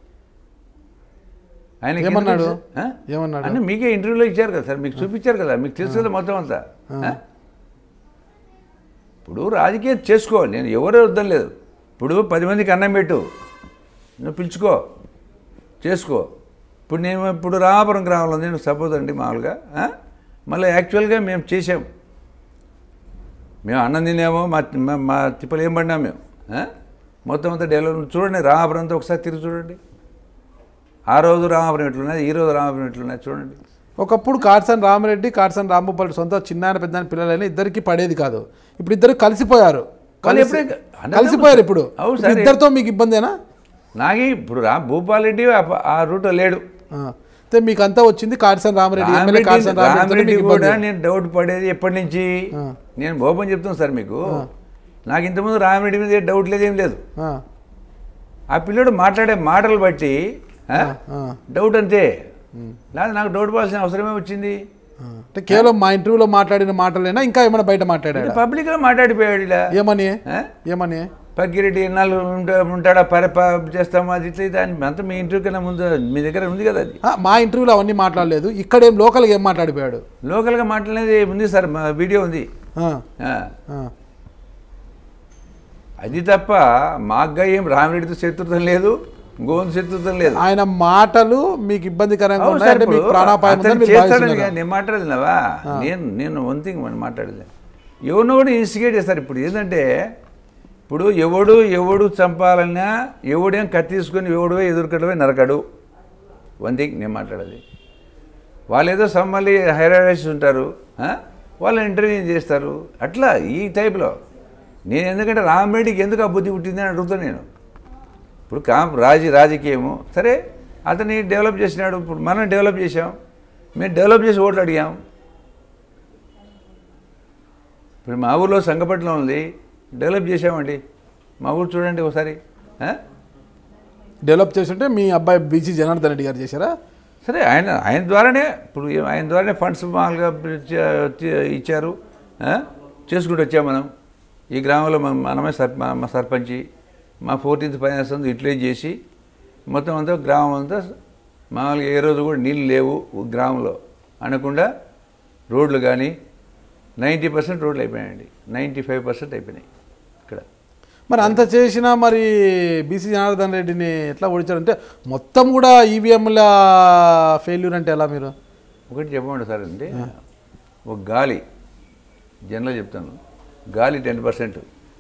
[SPEAKER 2] ఆయనకి ఎందుకు
[SPEAKER 1] ఏమన్నాడు?
[SPEAKER 2] తెలుసు? ఆ?
[SPEAKER 1] ఏమన్నాడు?
[SPEAKER 2] అంటే మీకే ఇంటర్వ్యూలో ఇచ్చారు కదా సార్ మీకు చూపించారు కదా మీకు తెలుసు కదా మొత్తం అంతా ఆ? ఇప్పుడు రాజకీయం చేసుకో నేను ఎవరో వద్దని లేదు ఇప్పుడు పది మందికి అన్నం పెట్టు నువ్వు పిలుచుకో చేసుకో ఇప్పుడు నేను ఇప్పుడు రామాపురం గ్రామంలో నేను సపోజ్ అండి మామూలుగా ఆ? మళ్ళీ యాక్చువల్గా మేము చేసాం మేము అన్నం తిన్నాము మా మా- మా తిప్పలు ఏం పడినాం మేము ఆ? మొత్తం అంతా డెవలప్ చూడండి రామాపురం అంతా ఒకసారి తిరిగి చూడండి ఆ రోజు రామాపురం ఎట్లున్నది ఈ రోజు రామాపురం ఎట్లున్నది చూడండి
[SPEAKER 1] ఒకప్పుడు కార్సన్ రామరెడ్డి కార్సన్ రాంభూపాల్ సొంత చిన్న పెద్ద పిల్లలైన ఇద్దరికి పడేది కాదు ఇప్పుడు ఇద్దరు కలిసిపోయారు
[SPEAKER 2] వాళ్ళు
[SPEAKER 1] కలిసి-
[SPEAKER 2] ఎప్పుడే- అన్నదమ్ములు
[SPEAKER 1] కలిసిపోయారు ఇప్పుడు
[SPEAKER 2] అవును
[SPEAKER 1] ఇప్పుడు
[SPEAKER 2] సరే.
[SPEAKER 1] ఇద్దరితో మీకు ఇబ్బందేనా
[SPEAKER 2] నాకే ఇప్పుడు రా భూపాల్ రెడ్డి ఆ- ఆ రూట్లో లేడు
[SPEAKER 1] ఆ. అయితే మీకు అంతా వచ్చింది కార్సన్ రామరెడ్డి ఎమ్మెల్యే
[SPEAKER 2] రామిరెడ్డి
[SPEAKER 1] కార్సన్ రామరెడ్డితో
[SPEAKER 2] రామిరెడ్డి
[SPEAKER 1] మీకు
[SPEAKER 2] కూడా
[SPEAKER 1] ఇబ్బంది
[SPEAKER 2] నేను డౌట్ పడేది ఎప్పటి నుంచి నేను ఓపెన్ చెప్తాను సార్ మీకు నాకు ఇంతకుముందు రామిరెడ్డి మీద ఏ డౌట్ లేదు ఏం లేదు
[SPEAKER 1] ఆ.
[SPEAKER 2] ఆ పిల్లడు మాట్లాడే మాటలు బట్టి ఆ,
[SPEAKER 1] ఆ.
[SPEAKER 2] డౌట్ అంతే లేదా నాకు డౌట్ పడాల్సిన అవసరమే వచ్చింది
[SPEAKER 1] ఆ. అంటే కేవలం మా ఇంటర్వ్యూలో మాట్లాడిన మాటలేనా ఇంకా ఏమైనా బయట మాట్లాడాడా
[SPEAKER 2] పబ్లిక్గా మాట్లాడిపోయాడు ఇలా
[SPEAKER 1] ఏమని
[SPEAKER 2] ఆ?
[SPEAKER 1] ఏమని
[SPEAKER 2] పక్కిరెడ్డి ఎన్నాళ్ళు ఉంటా ఉంటాడా పరిప చేస్తాము అది ఇట్లా ఇది అని అంతా మీ ఇంటర్వ్యూ కన్నా ముందు మీ దగ్గర ఉంది కదా అది
[SPEAKER 1] ఆ, మా ఇంటర్వ్యూలో అవన్నీ మాట్లాడలేదు ఇక్కడ ఏం లోకల్గా ఏం మాట్లాడిపోయాడు
[SPEAKER 2] లోకల్గా మాట్లాడేది ఉంది సార్ మా వీడియో ఉంది
[SPEAKER 1] ఆ.
[SPEAKER 2] ఆ.
[SPEAKER 1] ఆ.
[SPEAKER 2] అది తప్ప మాగ్గా ఏం రామిరెడ్డితో శత్రుత్వం లేదు గోవింద్ శత్రుత్వం లేదు
[SPEAKER 1] ఆయన మాటలు మీకు ఇబ్బందికరంగా
[SPEAKER 2] అవును సార్,
[SPEAKER 1] ఉన్నాయంటే మీకు
[SPEAKER 2] ఇప్పుడు
[SPEAKER 1] ప్రాణాపాయం
[SPEAKER 2] అతను
[SPEAKER 1] ఉందని మీరు
[SPEAKER 2] చేస్తాడని
[SPEAKER 1] భావిస్తున్నారు.
[SPEAKER 2] కాదు, నేను మాట్లాడలేవా నేను నేను వన్ థింగ్ మనం మాట్లాడలే ఎవరినో కూడా ఇన్స్టిగేట్ చేస్తారు ఇప్పుడు ఏంటంటే ఇప్పుడు ఎవడు ఎవడు చంపాలన్నా ఎవడేం కత్తి తీసుకొని ఎవడో ఎదుర్కొడమే నరకడు వన్ థింగ్ నేను మాట్లాడాలి వాళ్ళు ఏదో సమ్మల్లి హైరాడైస్ ఉంటారు ఆ? వాళ్ళని ఇంటర్వ్యూ చేస్తారు అట్లా ఈ టైప్లో నేను ఎందుకంటే రామరెడ్డికి ఎందుకు ఆ బుద్ధి పుట్టింది అని అడుగుతాను నేను ఇప్పుడు కా రాజీ రాజకీయము సరే అతన్ని డెవలప్ చేసినాడు ఇప్పుడు మనం డెవలప్ చేసాం మేము డెవలప్ చేసి ఓట్లు అడిగాం ఇప్పుడు మా ఊర్లో సంగపట్నం ఉంది డెవలప్ చేసామండి మా ఊరు చూడండి ఒకసారి ఆ?
[SPEAKER 1] డెవలప్ చేస్తుంటే మీ అబ్బాయి బీసీ జనార్దన్ రెడ్డి గారు చేశారా
[SPEAKER 2] సరే ఆయన ఆయన ద్వారానే ఇప్పుడు ఆయన ద్వారానే ఫండ్స్ మామూలుగా ఇచ్చా- ఇచ్చారు ఆ? చేసుకుంటూ వచ్చాం మనం ఈ గ్రామంలో మన- మనమే సర్ మా- మా సర్పంచి మా ఫోర్టీన్త్ ఫైనాన్స్ అంతా యూటిలైజ్ చేసి మొత్తం అంతా గ్రామం అంతా మామూలుగా ఏ రోజు కూడా నీళ్ళు లేవు గ్రామంలో అనకుండా రోడ్లు కానీ నైంటీ పర్సెంట్ రోడ్లు అయిపోయాయండి నైంటీ ఫైవ్ పర్సెంట్ అయిపోయినాయి ఇక్కడ
[SPEAKER 1] మరి అంత చేసినా మరి బీసీ జనార్దన్ రెడ్డిని ఎట్లా ఓడించారంటే మొత్తం కూడా ఈవీఎంల ఫెయిల్యూర్ అంటే ఎలా మీరు
[SPEAKER 2] ఒకటి చెప్పమండి సార్ అంటే ఒక గాలి జనరల్ చెప్తాను గాలి టెన్ పర్సెంట్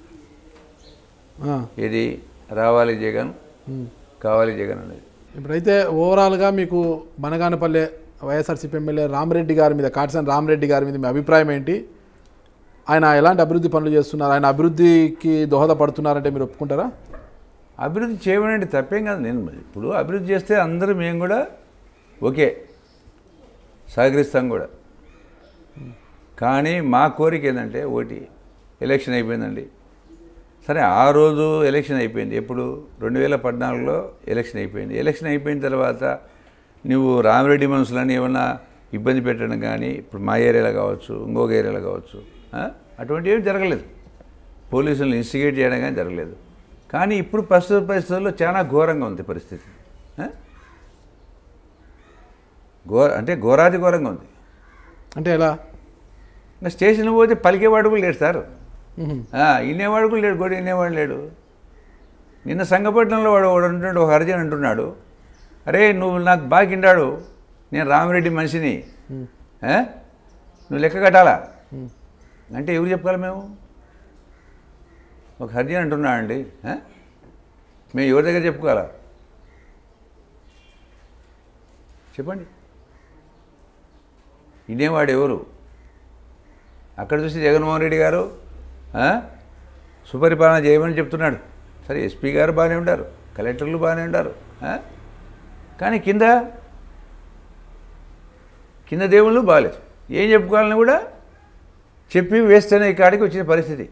[SPEAKER 1] ఆ.
[SPEAKER 2] ఇది రావాలి జగన్ కావాలి జగన్ అనేది
[SPEAKER 1] ఇప్పుడైతే ఓవరాల్గా మీకు బనగానపల్లె వైఎస్ఆర్సీపీ ఎమ్మెల్యే రామరెడ్డి గారి మీద కాటసన్ రామరెడ్డి గారి మీద మీ అభిప్రాయం ఏంటి ఆయన ఎలాంటి అభివృద్ధి పనులు చేస్తున్నారు ఆయన అభివృద్ధికి దోహదపడుతున్నారంటే మీరు ఒప్పుకుంటారా
[SPEAKER 2] అభివృద్ధి చేయమనండి తప్పేం కాదు నేను ఇప్పుడు అభివృద్ధి చేస్తే అందరూ మేము కూడా ఓకే సహకరిస్తాం కూడా కానీ మా కోరిక ఏంటంటే ఒకటి ఎలక్షన్ అయిపోయిందండి సరే ఆ రోజు ఎలక్షన్ అయిపోయింది ఎప్పుడు రెండు వేల పద్నాలుగులో ఎలక్షన్ అయిపోయింది ఎలక్షన్ అయిపోయిన తర్వాత నువ్వు రామిరెడ్డి మనుషులని ఏమన్నా ఇబ్బంది పెట్టడం కానీ ఇప్పుడు మా ఏరియాలో కావచ్చు ఇంకొక ఏరియాలో కావచ్చు ఆ? అటువంటి ఏమి జరగలేదు పోలీసులను ఇన్స్టిగేట్ చేయడం కానీ జరగలేదు కానీ ఇప్పుడు ప్రస్తుత పరిస్థితుల్లో చాలా ఘోరంగా ఉంది పరిస్థితి ఆ? ఘోర అంటే ఘోరాది ఘోరంగా ఉంది
[SPEAKER 1] అంటే ఎలా
[SPEAKER 2] ఇంకా స్టేషన్ పోతే పలికేవాడు కూడా లేడు సార్
[SPEAKER 1] మ్మ్.
[SPEAKER 2] ఆ, వినేవాడు కూడా లేడు కూడా వినేవాడు లేడు నిన్న సంగపట్నంలో వాడు వాడు అంటున్నాడు ఒక హరిజన్ అంటున్నాడు అరే నువ్వు నాకు బాగా కిండాడు నేను రామిరెడ్డి మనిషిని ఆ? నువ్వు లెక్క కట్టాలా అంటే ఎవరు చెప్పాలి మేము ఒక హరిజన్ అంటున్నాడు అండి ఆ? మేము ఎవరి దగ్గర చెప్పుకోవాలా చెప్పండి ఇదేవాడు ఎవరు అక్కడ చూసి జగన్మోహన్ రెడ్డి గారు ఆ, సుపరిపాలన చేయమని చెప్తున్నాడు సరే ఎస్పీ గారు బాగానే ఉంటారు కలెక్టర్లు బాగానే ఉంటారు ఆ? కానీ కింద కింద దేవుళ్ళు బాగాలేదు ఏం చెప్పుకోవాలని కూడా చెప్పి వేస్తేనే ఈ కాడికి వచ్చిన పరిస్థితి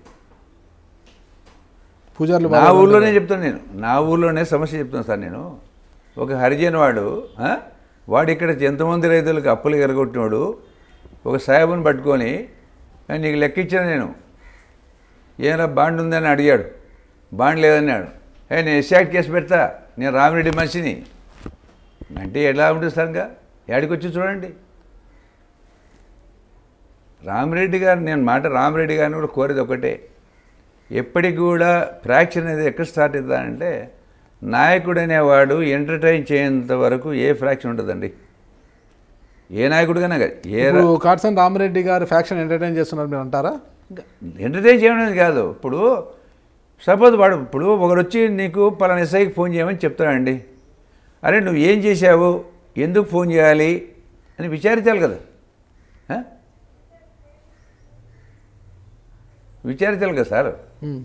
[SPEAKER 1] పూజారులు
[SPEAKER 2] నా
[SPEAKER 1] బాగా
[SPEAKER 2] ఊళ్ళోనే చెప్తాను నేను నా ఊళ్ళోనే సమస్య చెప్తాను సార్ నేను ఒక హరిజన్ వాడు ఆ, వాడు ఇక్కడ ఎంతమంది రైతులకు అప్పులు ఎరగొట్టినోడు ఒక సాహెబుని పట్టుకొని "ఆ, నీకు లెక్క ఇచ్చాను నేను ఏమైనా బాండ్ ఉందని అడిగాడు బాండ్ లేదన్నాడు ఏ నేను ఎస్ఆక్ట్ కేసు పెడతా నేను రామిరెడ్డి మనిషిని అంటే ఎలా ఉంటుంది సార్ ఇంకా ఏడికి వచ్చి చూడండి రామిరెడ్డి గారు నేను మాట రామిరెడ్డి గారిని కూడా కోరేది ఒకటే ఎప్పటికి కూడా ఫ్రాక్షన్ అనేది ఎక్కడ స్టార్ట్ అవుతుందంటే నాయకుడు అనేవాడు ఎంటర్టైన్ చేయేంత వరకు ఏ ఫ్రాక్షన్ ఉంటుందండి ఏ నాయకుడికైనా కాదు ఏ రా-
[SPEAKER 1] ఇప్పుడు కాట్సన్ రామరెడ్డి గారు ఫ్యాక్షన్ ఎంటర్టైన్ చేస్తున్నారు మీరు అంటారా
[SPEAKER 2] ఎంటర్టైన్ చేయడం అనేది కాదు ఇప్పుడు సపోజ్ వాడు ఇప్పుడు ఒకరు వచ్చి నీకు పలానా ఎస్ఐకి ఫోన్ చేయమని చెప్తాడండి అరే నువ్వు ఏం చేశావు ఎందుకు ఫోన్ చేయాలి అని విచారించాలి కదా ఆ? విచారించాలి కదా సార్
[SPEAKER 1] ఉమ్.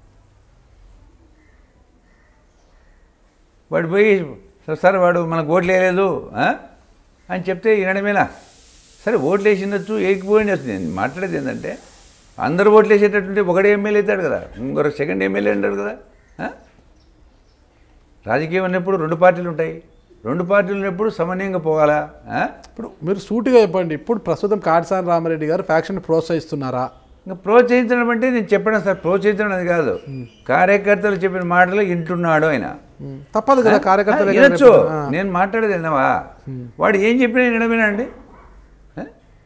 [SPEAKER 2] వాడు పోయి "సార్, సార్ వాడు మనకు ఓట్లు వేయలేదు ఆ?" అని చెప్తే వినడమేనా సరే ఓట్లు వేసిండొచ్చు వేయకపోయింది నేను మాట్లాడేది ఏంటంటే అందరూ ఓట్లు వేసేటట్టుంటే ఒకడే ఎమ్మెల్యే అవుతాడు కదా ఇంకొక సెకండ్ ఎమ్మెల్యే అంటాడు కదా ఆ? రాజకీయం ఉన్నప్పుడు రెండు పార్టీలు ఉంటాయి రెండు పార్టీలు ఉన్నప్పుడు సమన్వయంగా పోవాలా ఆ?
[SPEAKER 1] ఇప్పుడు మీరు సూటిగా చెప్పండి ఇప్పుడు ప్రస్తుతం కాట్సాని రామరెడ్డి గారు ఫ్యాక్షన్ ప్రోత్సహిస్తున్నారా
[SPEAKER 2] ఇంకా ప్రోత్సహించడం అంటే నేను చెప్పడం సార్ ప్రోత్సహించడం అది కాదు కార్యకర్తలు చెప్పిన మాటలు వింటున్నాడు ఆయన
[SPEAKER 1] ఉమ్. తప్పదు కదా కార్యకర్తలు
[SPEAKER 2] వినొచ్చు నేను మాట్లాడేది విన్నావా వాడు ఏం చెప్పినా వినడమేనా అండి ఆ?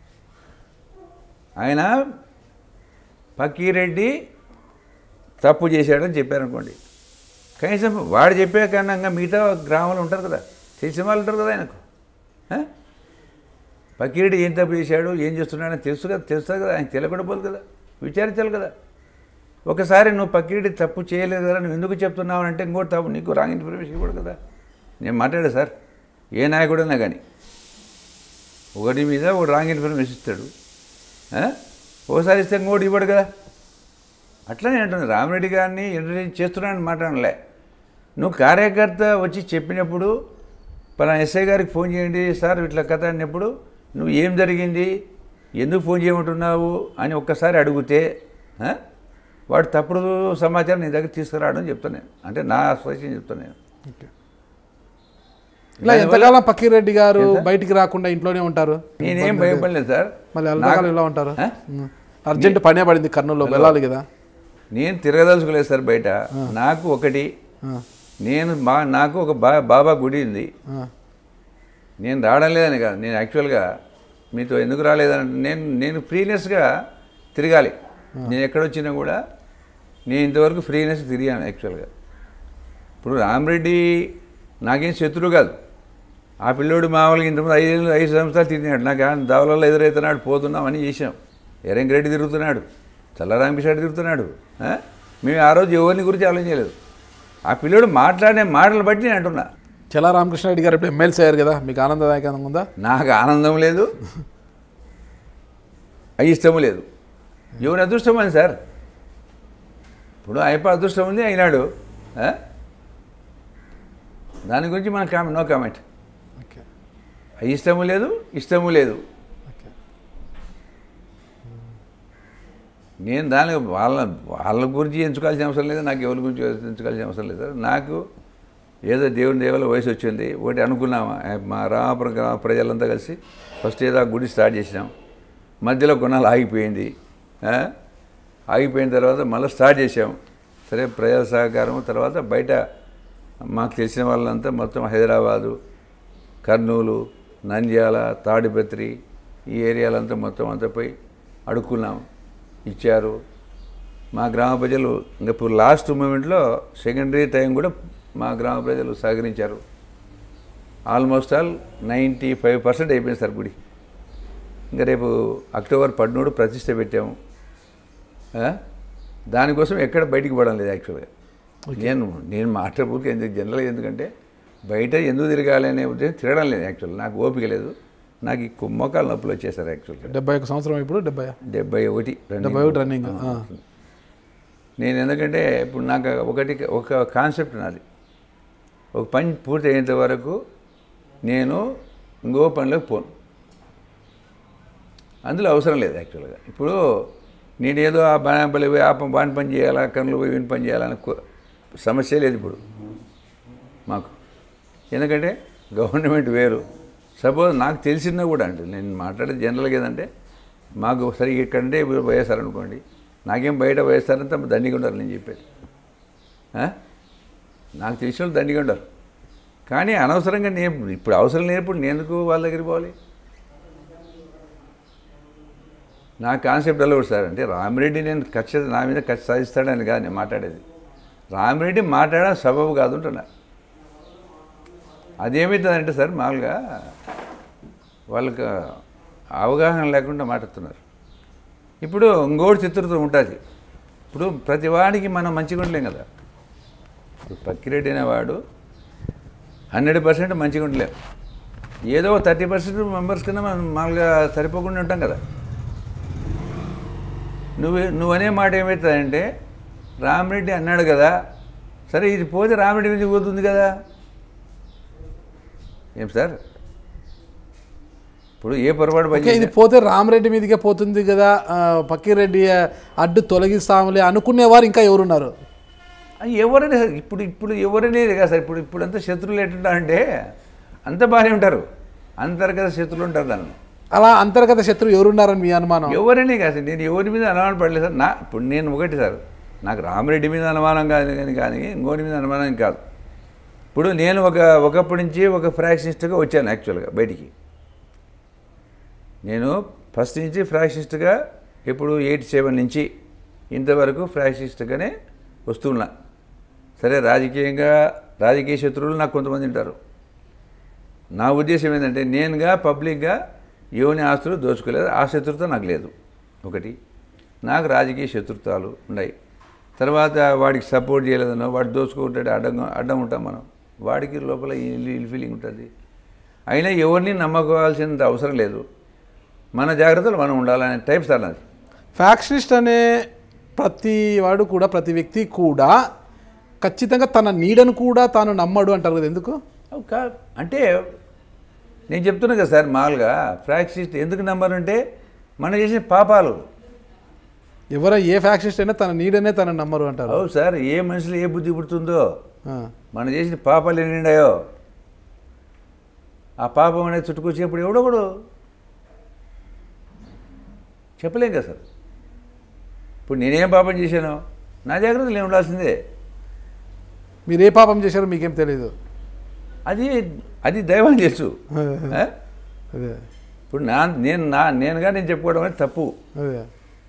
[SPEAKER 2] ఆయన పక్కీరెడ్డి తప్పు చేశాడని చెప్పారనుకోండి కనీసం వాడు చెప్పే కన్నా మిగతా గ్రామంలో ఉంటారు కదా తెలిసిన వాళ్ళు ఉంటారు కదా ఆయనకు ఆ? పక్కీరెడ్డి ఏం తప్పు చేశాడు ఏం చేస్తున్నాడని తెలుసు కదా తెలుస్తుంది కదా ఆయన తెలియకుండా పోదు కదా విచారించాలి కదా ఒకసారి నువ్వు పక్కిడి తప్పు చేయలేదు కదా నువ్వు ఎందుకు చెప్తున్నావు అంటే ఇంకోటి తప్పు నీకు రాంగ్ ఇన్ఫర్మేషన్ ఇవ్వడు కదా నేను మాట్లాడా సార్ ఏ నాయకుడైనా కానీ ఒకటి మీద ఒక రాంగ్ ఇన్ఫర్మేషన్ ఇస్తాడు ఆ? ఒకసారి ఇస్తే ఇంకోటి ఇవ్వడు కదా అట్లనే అంటుంది రామిరెడ్డి గారిని ఎంటర్టైన్ చేస్తున్నానని మాట్లాడలే నువ్వు కార్యకర్త వచ్చి చెప్పినప్పుడు పలానా ఎస్ఐ గారికి ఫోన్ చేయండి సార్ ఇట్లా కథ అన్నప్పుడు నువ్వు ఏం జరిగింది ఎందుకు ఫోన్ చేయమంటున్నావు అని ఒక్కసారి అడిగితే ఆ? వాడు తప్పుడు సమాచారం నీ దగ్గర తీసుకురావడం చెప్తాను నేను అంటే నా సజెషన్ చెప్తాను నేను
[SPEAKER 1] ఓకే. ఇలా ఎంతకాలం పక్కీరెడ్డి గారు బయటికి రాకుండా ఇంట్లోనే ఉంటారు
[SPEAKER 2] నేనేం భయపడలేదు సార్
[SPEAKER 1] మళ్ళీ ఎంతకాలం ఇలా ఉంటారు
[SPEAKER 2] ఆ?
[SPEAKER 1] ఉమ్. అర్జెంట్ పనే పడింది కర్నూలులో వెళ్ళాలి కదా
[SPEAKER 2] నేను తిరగదలుచుకోలేదు సార్ బయట నాకు ఒకటి
[SPEAKER 1] ఆ,
[SPEAKER 2] నేను మా నాకు ఒక బా బాబా గుడి ఉంది
[SPEAKER 1] ఆ,
[SPEAKER 2] నేను రావడం లేదని కాదు నేను యాక్చువల్గా మీతో ఎందుకు రాలేదని నేను నేను ఫ్రీనెస్గా తిరగాలి నేను ఎక్కడొచ్చినా కూడా నేను ఇంతవరకు ఫ్రీనెస్ తిరిగాను యాక్చువల్గా ఇప్పుడు రామరెడ్డి నాకేం శత్రువు కాదు ఆ పిల్లోడు మామూలుగా ఇంతమంది ఐదు ఐదు సంవత్సరాలు తిరిగినాడు నాకు ఆ దవలలో ఎదురవుతున్నాడు పోతున్నాం అని చేసాం ఎరంగిరెడ్డి తిరుగుతున్నాడు చల్లరామకృష్ణ తిరుగుతున్నాడు ఆ? మేము ఆ రోజు ఎవరిని గురించి ఆలోచించలేదు ఆ పిల్లోడు మాట్లాడే మాటలు బట్టి నేను అంటున్నా
[SPEAKER 1] చెలా రామకృష్ణారెడ్డి గారు ఇప్పుడు ఎమ్మెల్సీ అయ్యారు కదా మీకు ఆనందదాయకంగా ఉందా
[SPEAKER 2] నాకు ఆనందం లేదు అయిష్టము లేదు ఎవరి అదృష్టం అని సార్ ఇప్పుడు అయిపో అదృష్టం ఉంది అయినాడు ఆ? దాని గురించి మన కామెంట్ నో కామెంట్
[SPEAKER 1] ఓకే
[SPEAKER 2] అయిష్టము లేదు ఇష్టము లేదు
[SPEAKER 1] ఓకే
[SPEAKER 2] నేను దాని వాళ్ళ వాళ్ళ గురించి ఎంచుకోవాల్సిన అవసరం లేదు నాకు ఎవరి గురించి ఎంచుకోవాల్సిన అవసరం లేదు నాకు ఏదో దేవుని దేవాల వయసు వచ్చింది ఒకటి అనుకున్నామా ఏ, మా రామాపురం గ్రామ ప్రజలంతా కలిసి ఫస్ట్ ఏదో ఆ గుడి స్టార్ట్ చేసినాం మధ్యలో కొన్నాళ్ళు ఆగిపోయింది ఆ? ఆగిపోయిన తర్వాత మళ్ళీ స్టార్ట్ చేసాం సరే ప్రజల సహకారం తర్వాత బయట మాకు తెలిసిన వాళ్ళంతా మొత్తం హైదరాబాదు కర్నూలు నంద్యాల తాడిపత్రి ఈ ఏరియాలంతా మొత్తం అంతా పోయి అడుక్కున్నాం ఇచ్చారు మా గ్రామ ప్రజలు ఇంకా ఇప్పుడు లాస్ట్ మూమెంట్లో సెకండరీ టైం కూడా మా గ్రామ ప్రజలు సహకరించారు almost all ninety five percent అయిపోయింది సార్ గుడి ఇంకా రేపు అక్టోబర్ పదమూడు ప్రతిష్ట పెట్టాము ఆ? దానికోసం ఎక్కడ బయటికి పడడం లేదు యాక్చువల్గా నేను నేను మాట్లాడబోతే ఎందుకు జనరల్గా ఎందుకంటే బయట ఎందుకు తిరగాలి అనే ఉద్దేశం తిరగడం లేదు యాక్చువల్ నాకు ఓపిక లేదు నాకు ఈ కు- మోకాలు నొప్పులు వచ్చేసారు యాక్చువల్గా
[SPEAKER 1] డెబ్బై ఒక సంవత్సరం ఇప్పుడు డెబ్బై
[SPEAKER 2] డెబ్బై ఒకటి running.
[SPEAKER 1] డెబ్బై ఒకటి రన్నింగ్
[SPEAKER 2] ఆ. నేను ఎందుకంటే ఇప్పుడు నాకు ఒకటి ఒక కాన్సెప్ట్ నాది ఒక పని పూర్తి అయ్యేంత వరకు నేను ఇంకో పనిలోకి పోను అందులో అవసరం లేదు యాక్చువల్గా ఇప్పుడు నేనేదో ఆ బాణపల్లి పోయి ఆ ప- బాణి పని చేయాలా కన్నులు పోయి వీని పని చేయాలని కో- సమస్య లేదు ఇప్పుడు మాకు ఎందుకంటే గవర్నమెంట్ వేరు సపోజ్ నాకు తెలిసినా కూడా అంటే నేను మాట్లాడేది జనరల్గా ఏదంటే మాకు సరే ఇక్కడంటే వైఎస్ఆర్ అనుకోండి నాకేం బయట వైఎస్ఆర్ అంతా దండిగా ఉండరు నేను చెప్పేది ఆ? నాకు తెలిసిన వాళ్ళు దండిగా ఉండరు కానీ అనవసరంగా నేను ఇప్పుడు అవసరం లేనప్పుడు నేను ఎందుకు వాళ్ళ దగ్గరికి పోవాలి నా కాన్సెప్ట్ ఎలా కూడా సార్ అంటే రామిరెడ్డి నేను ఖచ్చితంగా నా మీద ఖర్చు సాధిస్తాడని కాదు నేను మాట్లాడేది రామిరెడ్డి మాట్లాడడం సబబు కాదు అంటున్నా అదేమవుతుందంటే సార్ మామూలుగా వాళ్ళకి అవగాహన లేకుండా మాట్లాడుతున్నారు ఇప్పుడు ఇంకోటి చిత్రత్వం ఉంటుంది ఇప్పుడు ప్రతి వాడికి మనం మంచిగా ఉండలేం కదా ఇప్పుడు పక్కిరెడ్డి అనేవాడు హండ్రెడ్ పర్సెంట్ మంచిగా ఉండలేం ఏదో థర్టీ పర్సెంట్ మెంబర్స్ కింద మనం మామూలుగా సరిపోకుండా ఉంటాం కదా నువ్వు నువ్వనే మాట ఏమవుతుందంటే రామిరెడ్డి అన్నాడు కదా సరే ఇది పోతే రామిరెడ్డి మీద పోతుంది కదా ఏం సార్ ఇప్పుడు ఏ పొరపాటు పని
[SPEAKER 1] ఓకే ఇది పోతే రామరెడ్డి మీదకే పోతుంది కదా ఆ, పక్కిరెడ్డి ఆ, అడ్డు తొలగిస్తాములే అనుకునేవారు ఇంకా ఎవరున్నారు
[SPEAKER 2] అది ఎవరైనా సరే ఇప్పుడు ఇప్పుడు ఎవరైనా కదా సార్ ఇప్పుడు ఇప్పుడు అంతా శత్రువులు ఎట్టుంటారంటే అంత బాగానే ఉంటారు అంతర్గత శత్రువులు ఉంటారు దాన్ని
[SPEAKER 1] అలా అంతర్గత శత్రువు ఎవరున్నారని మీ అనుమానం
[SPEAKER 2] ఎవరైనా కాదు సార్ నేను ఎవరి మీద అనుమానం పడలేదు సార్ నా ఇప్పుడు నేను ఒకటి సార్ నాకు రామరెడ్డి మీద అనుమానం కాదు కానీ కానీ ఇంకోటి మీద అనుమానం కాదు ఇప్పుడు నేను ఒక ఒకప్పటి నుంచి ఒక ఫ్రాక్షనిస్ట్గా వచ్చాను యాక్చువల్గా బయటికి నేను ఫస్ట్ నుంచి ఫ్రాక్షనిస్ట్గా ఇప్పుడు ఎయిటీ సెవెన్ నుంచి ఇంతవరకు ఫ్రాక్షనిస్ట్గానే వస్తున్నా సరే రాజకీయంగా రాజకీయ శత్రువులు నాకు కొంతమంది ఉంటారు నా ఉద్దేశం ఏంటంటే నేనుగా పబ్లిక్గా యువని ఆస్తులు దోచుకోలేదు ఆ శత్రుత్వం నాకు లేదు ఒకటి నాకు రాజకీయ శత్రుత్వాలు ఉన్నాయి తర్వాత వాడికి సపోర్ట్ చేయలేదనో వాడు దోచుకుంటాడు అడ్డం అడ్డం ఉంటాం మనం వాడికి లోపల ఇల్ ఇల్ ఫీలింగ్ ఉంటుంది అయినా ఎవరిని నమ్మకోవాల్సినంత అవసరం లేదు మన జాగ్రత్తలు మనం ఉండాలనే టైప్ సార్ నాది
[SPEAKER 1] ఫ్యాక్షనిస్ట్ అనే ప్రతి వాడు కూడా ప్రతి వ్యక్తి కూడా ఖచ్చితంగా తన నీడను కూడా తాను నమ్మడు అంటారు కదా ఎందుకు
[SPEAKER 2] అవు కా అంటే నేను చెప్తున్నా కదా సార్ మామూలుగా ప్రాక్టీస్ ఎందుకు నమ్మరంటే మనం చేసిన పాపాలు
[SPEAKER 1] ఎవరో ఏ ఫ్యాక్షనిస్ట్ అయినా తన నీడనే తను నమ్మరు అంటారు
[SPEAKER 2] అవు సార్ ఏ మనిషిలో ఏ బుద్ధి పుడుతుందో
[SPEAKER 1] ఆ,
[SPEAKER 2] మనం చేసిన పాపాలు ఎన్ని ఉన్నాయో ఆ పాపం అనేది చుట్టుకొచ్చినప్పుడు ఎవడొకడు చెప్పలేం కదా సార్ ఇప్పుడు నేనేం పాపం చేశాను నా జాగ్రత్తలు నేను ఉండాల్సిందే
[SPEAKER 1] మీరు ఏ పాపం చేశారో మీకేం తెలియదు
[SPEAKER 2] అది అది దైవం తెలుసు ఆ?
[SPEAKER 1] అదే
[SPEAKER 2] ఇప్పుడు నా నేను నా నేనుగా నేను చెప్పుకోవడం అనేది తప్పు
[SPEAKER 1] అదే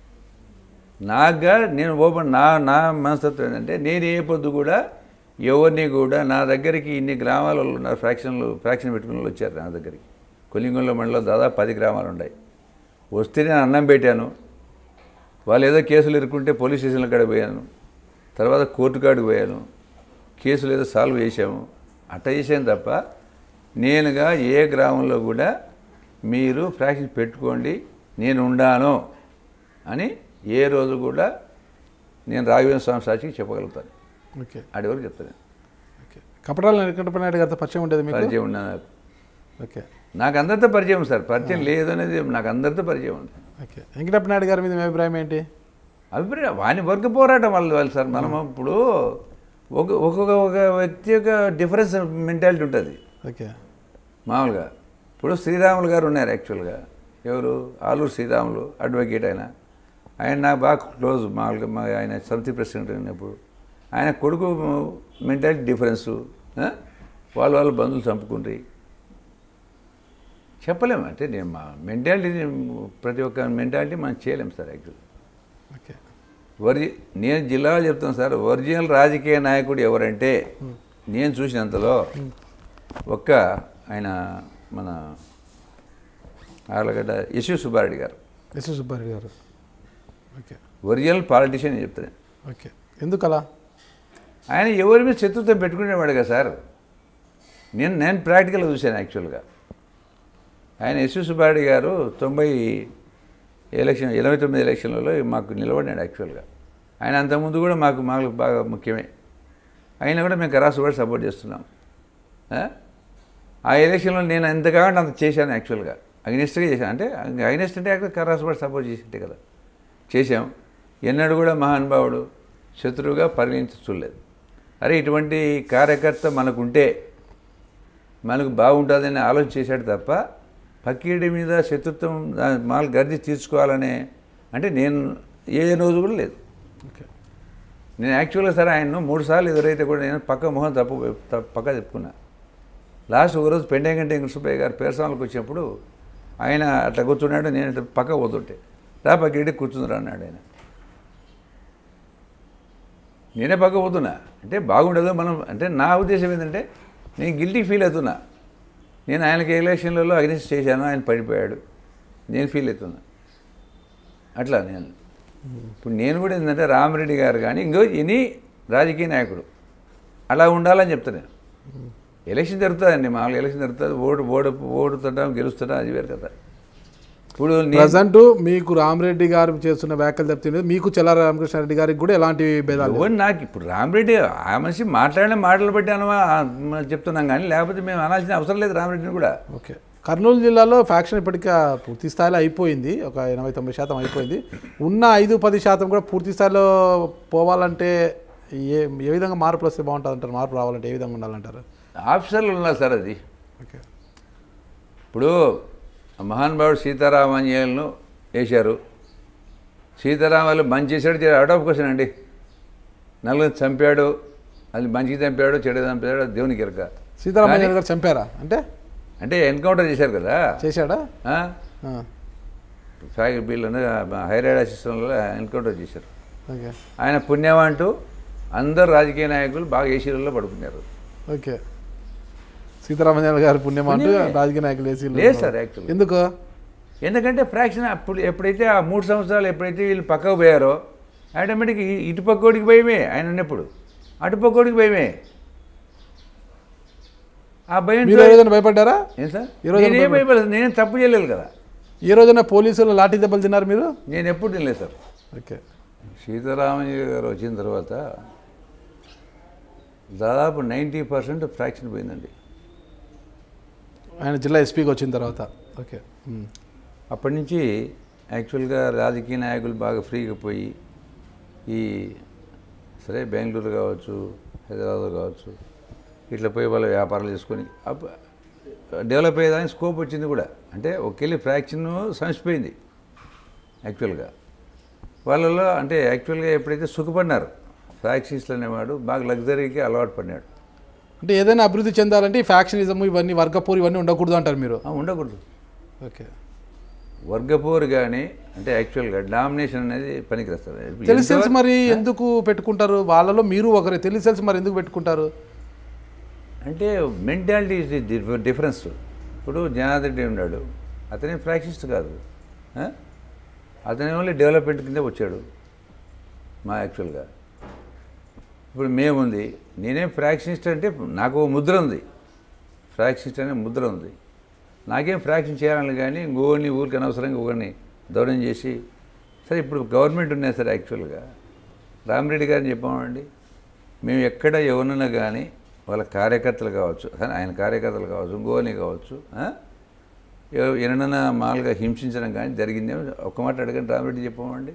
[SPEAKER 2] నాకుగా నేను ఓపెన్ నా నా మనస్తత్వం ఏంటంటే నేను ఏ పొద్దు కూడా ఎవరిని కూడా నా దగ్గరికి ఇన్ని గ్రామాలలో ఉన్నారు ఫ్రాక్షన్లు ఫ్రాక్షన్ పెట్టుకున్న వాళ్ళు వచ్చారు నా దగ్గరికి కొలింగంలో మండలం దాదాపు పది గ్రామాలు ఉన్నాయి వస్తే నేను అన్నం పెట్టాను వాళ్ళు ఏదో కేసులు ఇరుక్కుంటే పోలీస్ స్టేషన్ల కాడికి పోయాను తర్వాత కోర్టు కాడికి పోయాను కేసులు ఏదో సాల్వ్ చేశాము అట్ట చేసాను తప్ప నేనుగా ఏ గ్రామంలో కూడా మీరు ఫ్రాక్షన్ పెట్టుకోండి నేను ఉండాను అని ఏ రోజు కూడా నేను రాఘవేంద్ర స్వామి సాక్షికి చెప్పగలుగుతాను
[SPEAKER 1] ఓకే
[SPEAKER 2] ఆడి వరకు చెప్తాను
[SPEAKER 1] ఓకే కపటాల వెంకటప్ప నాయుడు గారితో పరిచయం ఉంటుంది మీకు
[SPEAKER 2] పరిచయం ఉన్నా నాకు
[SPEAKER 1] ఓకే
[SPEAKER 2] నాకు అందరితో పరిచయం సార్ పరిచయం లేదు అనేది నాకు అందరితో పరిచయం ఉంది
[SPEAKER 1] ఓకే వెంకటప్ప నాయుడు గారి మీద మీ అభిప్రాయం ఏంటి
[SPEAKER 2] అభిప్రాయం వాని వర్గ పోరాటం వాళ్ళు వాళ్ళు సార్ మనం ఇప్పుడు ఒక ఒక్కొక్క ఒక వ్యక్తి యొక్క డిఫరెన్స్ మెంటాలిటీ ఉంటుంది
[SPEAKER 1] ఓకే
[SPEAKER 2] మామూలుగా ఇప్పుడు శ్రీరాములు గారు ఉన్నారు యాక్చువల్గా ఎవరు ఆలూరు శ్రీరాములు అడ్వకేట్ ఆయన ఆయన నాకు బాగా క్లోజ్ మామూలుగా మా ఆయన సమితి ప్రెసిడెంట్ ఉన్నప్పుడు ఆయన కొడుకు మెంటాలిటీ డిఫరెన్సు ఆ? వాళ్ళు వాళ్ళు బంధువులు చంపుకుంటాయి చెప్పలేము అంటే నేను మా మెంటాలిటీ ప్రతి ఒక్క మెంటాలిటీ మనం చేయలేము సార్ యాక్చువల్
[SPEAKER 1] ఓకే
[SPEAKER 2] ఒరిజి నేను జిల్లాలో చెప్తాను సార్ ఒరిజినల్ రాజకీయ నాయకుడు ఎవరంటే నేను చూసినంతలో ఒక్క ఆయన మన ఆర్లగడ్డ యశు సుబ్బారెడ్డి గారు
[SPEAKER 1] ఎస్ సుబ్బారెడ్డి గారు ఓకే
[SPEAKER 2] ఒరిజినల్ పాలిటిషియన్ అని చెప్తాను
[SPEAKER 1] ఓకే ఎందుకు అలా
[SPEAKER 2] ఆయన ఎవరి మీద శత్రుత్వం పెట్టుకునేవాడు కదా సార్ నేను నేను ప్రాక్టికల్గా చూశాను యాక్చువల్గా ఆయన యశు సుబ్బారెడ్డి గారు తొంభై ఎలక్షన్ ఎనభై తొమ్మిది ఎలక్షన్లలో మాకు నిలబడినాడు యాక్చువల్గా ఆయన అంతకుముందు కూడా మాకు మాకు బాగా ముఖ్యమే అయినా కూడా మేము కరాసు కూడా సపోర్ట్ చేస్తున్నాం ఆ? ఆ ఎలక్షన్లో నేను ఎంత కావాలంటే అంత చేశాను యాక్చువల్గా అగ్నిస్ట్గా చేశాను అంటే అగ్నిస్ట్ అంటే అక్కడ కరాసపడి సపోర్ట్ చేసింటే కదా చేశాం ఎన్నడూ కూడా మహానుభావుడు శత్రువుగా పరిగణించి చూడలేదు అరే ఇటువంటి కార్యకర్త మనకుంటే మనకు బాగుంటుందని ఆలోచన చేశాడు తప్ప పక్కీడి మీద శత్రుత్వం దా- మాలు గర్ది తీర్చుకోవాలనే అంటే నేను ఏ రోజు కూడా లేదు
[SPEAKER 1] ఓకే
[SPEAKER 2] నేను యాక్చువల్గా సరే ఆయన్ను మూడు సార్లు ఎదురైతే కూడా నేను పక్క మొహం తప్పు తప్పు- పక్క చెప్పుకున్నా లాస్ట్ ఒకరోజు పెండేగంటే సుబ్బయ్య గారు పేరసాలకు వచ్చినప్పుడు ఆయన అట్లా కూర్చున్నాడు నేను ఇట్లా పక్క పోతుంటే రా పక్కడి కూర్చుందిరా అన్నాడు ఆయన నేనే పక్క పోతున్నా అంటే బాగుండదు మనం అంటే నా ఉద్దేశం ఏంటంటే నేను గిల్టీ ఫీల్ అవుతున్నా నేను ఆయనకి ఎలక్షన్లలో అగ్నిస్ట్ చేశాను ఆయన పడిపోయాడు నేను ఫీల్ అవుతున్నా అట్లా నేను ఇప్పుడు నేను కూడా ఏంటంటే రామరెడ్డి గారు కానీ ఇంకో ఎనీ రాజకీయ నాయకుడు అలా ఉండాలని చెప్తా నేను ఎలక్షన్ జరుగుతుందండి మామూలుగా ఎలక్షన్ జరుగుతుంది ఓటు ఓడు ఓడుతుంటాం గెలుస్తుంటాం అది వేరు కదా ఇప్పుడు నేను
[SPEAKER 1] ప్రజెంట్ మీకు రామరెడ్డి గారు చేస్తున్న వ్యాఖ్యలు తప్పితే మీకు చెల్లారి రామకృష్ణారెడ్డి గారికి కూడా ఎలాంటి భేదాలు లేవు.
[SPEAKER 2] ఎవరు నాకు ఇప్పుడు రామరెడ్డి ఆ మనిషి మాట్లాడిన మాటలు బట్టి అనమా చెప్తున్నాం కానీ లేకపోతే మేము అనాల్సిన అవసరం లేదు రామరెడ్డిని కూడా
[SPEAKER 1] ఓకే కర్నూలు జిల్లాలో ఫ్యాక్షన్ ఇప్పటికీ ఆ పూర్తి స్థాయిలో అయిపోయింది ఒక ఎనభై తొంభై శాతం అయిపోయింది ఉన్న ఐదు పది శాతం కూడా పూర్తి స్థాయిలో పోవాలంటే ఏ ఏ విధంగా మార్పులు వస్తే బాగుంటుంది అంటారు మార్పు రావాలంటే ఏ విధంగా ఉండాలంటారు
[SPEAKER 2] ఆఫీసర్లు ఉన్నారు సార్ అది
[SPEAKER 1] ఓకే
[SPEAKER 2] ఇప్పుడు మహానుభావుడు సీతారామాంజనేయులను వేశారు సీతారామాలు మంచి చేశాడు చెడు అవుట్ ఆఫ్ క్వశ్చన్ అండి నలుగురు చంపాడు అది మంచికి చంపాడు చెడు చంపాడు అది దేవునికి ఎరక
[SPEAKER 1] సీతారామయ్య గారు చంపారా అంటే
[SPEAKER 2] అంటే ఎన్కౌంటర్ చేశారు కదా
[SPEAKER 1] చేశాడా
[SPEAKER 2] ఆ?
[SPEAKER 1] ఆ,
[SPEAKER 2] ఫ్యాక్టరీ బిల్లు హైరైడ్ సిస్టంలో ఎన్కౌంటర్ చేశారు
[SPEAKER 1] ఓకే
[SPEAKER 2] ఆయన పుణ్యం అంటూ అందరు రాజకీయ నాయకులు బాగా ఏసీలలో పడుకున్నారు
[SPEAKER 1] ఓకే సీతారామయ్య గారు పుణ్యం అంటూ రాజకీయ నాయకులు వేసి
[SPEAKER 2] లేదు సార్ యాక్చువల్లీ
[SPEAKER 1] ఎందుకు
[SPEAKER 2] ఎందుకంటే ఫ్రాక్షన్ అప్పుడు ఎప్పుడైతే ఆ మూడు సంవత్సరాలు ఎప్పుడైతే వీళ్ళు పక్కకు పోయారో ఆటోమేటిక్ ఇటు పక్కోడికి భయమే ఆయన ఉన్నప్పుడు అటు పక్కోడికి భయమే ఆ భయం
[SPEAKER 1] మీరు ఏ రోజున భయపడ్డారా
[SPEAKER 2] ఏం సార్
[SPEAKER 1] ఈ రోజున
[SPEAKER 2] నేనేం భయపడలేదు నేనేం తప్పు చేయలేదు కదా
[SPEAKER 1] ఏ రోజున పోలీసులు లాఠీ దెబ్బలు తిన్నారు మీరు
[SPEAKER 2] నేను ఎప్పుడు తినలేదు సార్
[SPEAKER 1] ఓకే
[SPEAKER 2] సీతారామయ్య గారు వచ్చిన తర్వాత దాదాపు నైంటీ పర్సెంట్ ఫ్రాక్షన్ పోయిందండి
[SPEAKER 1] ఆయన జిల్లా ఎస్పీకి వచ్చిన తర్వాత ఓకే ఉమ్.
[SPEAKER 2] అప్పటి నుంచి యాక్చువల్గా రాజకీయ నాయకులు బాగా ఫ్రీగా పోయి ఈ సరే బెంగళూరు కావచ్చు హైదరాబాద్ కావచ్చు ఇట్లా పోయి వాళ్ళ వ్యాపారాలు చేసుకొని అప్ప- డెవలప్ అయ్యేదానికి స్కోప్ వచ్చింది కూడా అంటే ఒకేళ్ళి ఫ్రాక్షన్ సంచిపోయింది యాక్చువల్గా వాళ్ళలో అంటే యాక్చువల్గా ఎప్పుడైతే సుఖపడినారు ఫ్రాక్షన్స్లు అనేవాడు బాగా లగ్జరీకి అలవాటు పడినాడు
[SPEAKER 1] అంటే ఏదైనా అభివృద్ధి చెందాలంటే ఈ ఫ్యాక్షనిజం ఇవన్నీ వర్గపూర్ ఇవన్నీ ఉండకూడదు అంటారు మీరు
[SPEAKER 2] ఆ, ఉండకూడదు
[SPEAKER 1] ఓకే
[SPEAKER 2] వర్గపోరు కానీ అంటే యాక్చువల్గా డామినేషన్ అనేది పనికిరస్తుంది
[SPEAKER 1] తెలిసి తెలిసి మరి ఎందుకు పెట్టుకుంటారు వాళ్ళలో మీరు ఒకరే తెలిసి తెలిసి మరి ఎందుకు పెట్టుకుంటారు
[SPEAKER 2] అంటే మెంటాలిటీ ఇస్ ది డిఫరెన్స్ ఇప్పుడు జనార్దన్ రెడ్డి ఉన్నాడు అతనే ఫ్రాక్షనిస్ట్ కాదు ఆ? అతనే ఓన్లీ డెవలప్మెంట్ కింద వచ్చాడు మా యాక్చువల్గా ఇప్పుడు మేముంది నేనేం ఫ్రాక్షనిస్ట్ అంటే నాకు ఓ ముద్ర ఉంది ఫ్రాక్షనిస్ట్ అనే ముద్ర ఉంది నాకేం ఫ్రాక్షన్ చేయాలని కానీ ఇంకోని ఊరికి అనవసరంగా ఒకరిని దౌర్యం చేసి సరే ఇప్పుడు గవర్నమెంట్ ఉన్నాయి సార్ యాక్చువల్గా రామిరెడ్డి గారిని చెప్పామండి మేము ఎక్కడ ఎవరన్నా కానీ వాళ్ళ కార్యకర్తలు కావచ్చు కానీ ఆయన కార్యకర్తలు కావచ్చు ఇంకోని కావచ్చు ఆ? ఎవ- ఎవరినైనా మామూలుగా హింసించడం కానీ జరిగిందేమో ఒక్క మాట అడగండి రామిరెడ్డి చెప్పామండి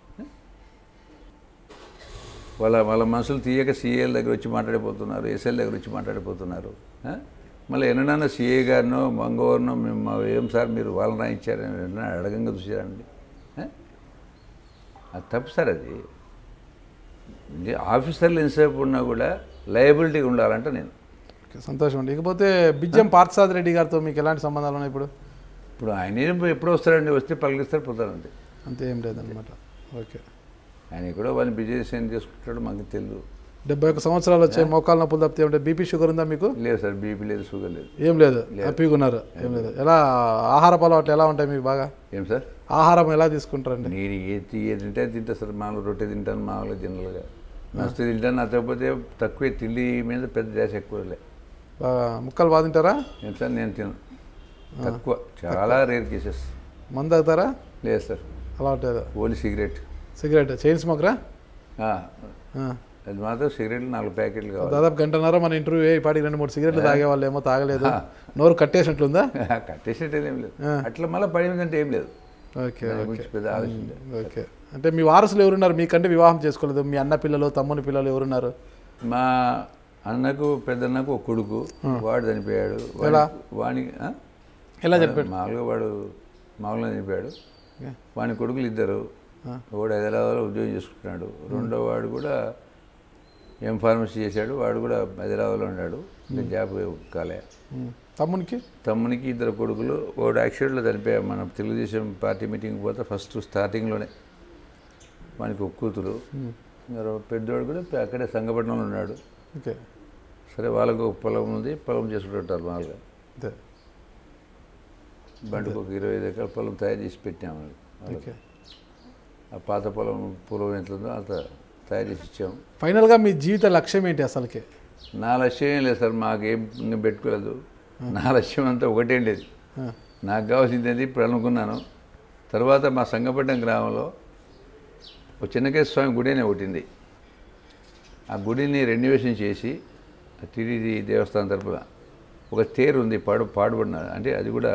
[SPEAKER 2] వాళ్ళ వాళ్ళ మనుషులు తీయక సీఏల దగ్గర వచ్చి మాట్లాడిపోతున్నారు ఎస్ఎల్ దగ్గర వచ్చి మాట్లాడిపోతున్నారు ఆ? మళ్ళీ ఎన్నడన్నా సీఏ గారినో మంగోవరినో మేము మా ఏం సార్ మీరు వాళ్ళని రాయించారని ఎన్నడన్నా అడగంగా చూసారండి ఆ? అది తప్పు సార్ అది ఇది ఆఫీసర్లు ఎంతసేపు ఉన్నా కూడా లయబిలిటీ ఉండాలంటే నేను
[SPEAKER 1] ఓకే, సంతోషం అండి ఇకపోతే బిజ్జం పార్థసాద్ రెడ్డి గారితో మీకు ఎలాంటి సంబంధాలు ఉన్నాయి ఇప్పుడు
[SPEAKER 2] ఇప్పుడు ఆయన ఏం ఎప్పుడు వస్తారండి వస్తే పలికిస్తారు పోతారండి
[SPEAKER 1] అంతే ఏం లేదనమాట ఓకే
[SPEAKER 2] ఆయన కూడా వాళ్ళని బిజినెస్ ఏం చేసుకుంటాడో మాకు తెలియదు
[SPEAKER 1] డెబ్బై ఒక్క సంవత్సరాలు వచ్చాయి మోకాలు నొప్పులు తప్పితే ఏమంటే బీపీ షుగర్ ఉందా మీకు
[SPEAKER 2] లేదు సార్ బీపీ లేదు షుగర్ లేదు
[SPEAKER 1] ఏం లేదు హ్యాపీగా ఉన్నారు ఏం లేదు ఎలా ఆహారపు అలవాట్లు ఎలా ఉంటాయి మీకు బాగా
[SPEAKER 2] ఏం సార్
[SPEAKER 1] ఆహారం ఎలా తీసుకుంటారండి
[SPEAKER 2] నేను ఏది ఏది తింటే అది తింటా సార్ మామూలు రొట్టె తింటాను మామూలుగా జనరల్గా మస్తు తింటాను నచ్చకపోతే తక్కువే తిండి మీద పెద్ద ధ్యాస ఎక్కువలే
[SPEAKER 1] బాగా ముక్కలు బాగా తింటారా
[SPEAKER 2] ఏం సార్ నేను తిను తక్కువ చాలా రేర్ కేసెస్
[SPEAKER 1] మందు తాగుతారా
[SPEAKER 2] లేదు సార్
[SPEAKER 1] అలవాటు లేదు
[SPEAKER 2] ఓన్లీ సిగరెట్
[SPEAKER 1] సిగరెట్ చైన్ స్మోకరా
[SPEAKER 2] ఆ,
[SPEAKER 1] ఆ,
[SPEAKER 2] అది మాత్రం సిగరెట్లు నాలుగు ప్యాకెట్లు కావాలి
[SPEAKER 1] దాదాపు గంటన్నర మన ఇంటర్వ్యూ అయ్యి పాటికి రెండు మూడు సిగరెట్లు తాగే వాళ్ళు ఏమో తాగలేదు నోరు కట్టేసినట్లుందా
[SPEAKER 2] కట్టేసేటేం ఏం లేదు అట్లా మళ్ళీ పడిపోయిందంటే ఏం లేదు
[SPEAKER 1] ఓకే
[SPEAKER 2] దాని గురించి పెద్ద ఆలోచన లేదు.
[SPEAKER 1] ఓకే అంటే మీ వారసులు ఎవరున్నారు మీకంటే వివాహం చేసుకోలేదు మీ అన్న పిల్లలు తమ్ముని పిల్లలు ఎవరున్నారు
[SPEAKER 2] మా అన్నకు పెద్దన్నకు ఒక కొడుకు వాడు చనిపోయాడు వాడి-
[SPEAKER 1] ఎలా?
[SPEAKER 2] వానికి ఆ?
[SPEAKER 1] ఎలా
[SPEAKER 2] వాడు
[SPEAKER 1] చెప్పాడు
[SPEAKER 2] మామూలుగా వాడు మామూలుగా చనిపోయాడు
[SPEAKER 1] ఓకే.
[SPEAKER 2] వాని కొడుకులు ఇద్దరు
[SPEAKER 1] ఆ.
[SPEAKER 2] వాడు హైదరాబాద్లో ఉద్యోగం చేసుకుంటున్నాడు రెండో వాడు కూడా ఎం ఫార్మసీ చేశాడు వాడు కూడా హైదరాబాద్లో ఉన్నాడు ఇంకా జాబ్ కాలే
[SPEAKER 1] ఉమ్. తమ్మునికి
[SPEAKER 2] తమ్మునికి ఇద్దరు కొడుకులు వాడు యాక్సిడెంట్లో చనిపోయాడు మన తెలుగుదేశం పార్టీ మీటింగ్ పోతే ఫస్ట్ స్టార్టింగ్లోనే వానికి ఒక కూతురు మరో పెద్దోడు కూడా అక్కడే సంగపట్నంలో ఉన్నాడు
[SPEAKER 1] ఓకే
[SPEAKER 2] సరే వాళ్ళకు ఒక పొలం ఉంది పొలం చేసుకుంటుంటారు మామూలుగా
[SPEAKER 1] అంతే
[SPEAKER 2] బండికి ఒక ఇరవై ఐదు ఎకరాల పొలం తయారు చేసి పెట్టాము వాళ్ళకి.
[SPEAKER 1] ఓకే
[SPEAKER 2] ఆ పాత పొలం పూర్వం ఎంత ఉందో అంత తయారు చేసి ఇచ్చాము
[SPEAKER 1] ఫైనల్గా మీ జీవిత లక్ష్యం ఏంటి అసలుకి
[SPEAKER 2] నా లక్ష్యం ఏం లేదు సార్ మాకేం నేను పెట్టుకోలేదు నా లక్ష్యం అంతా ఒకటేం లేదు
[SPEAKER 1] ఆ,
[SPEAKER 2] నాకు కావాల్సింది ఏంది ఇప్పుడు అనుకున్నాను తర్వాత మా సంగపట్నం గ్రామంలో ఒక చిన్నకేశ్వర స్వామి గుడి అనే ఒకటి ఉంది ఆ గుడిని రెన్యువేషన్ చేసి ఆ టీడీడీ దేవస్థానం తరపున ఒక తేరు ఉంది పాడు పాడుబడిన అంటే అది కూడా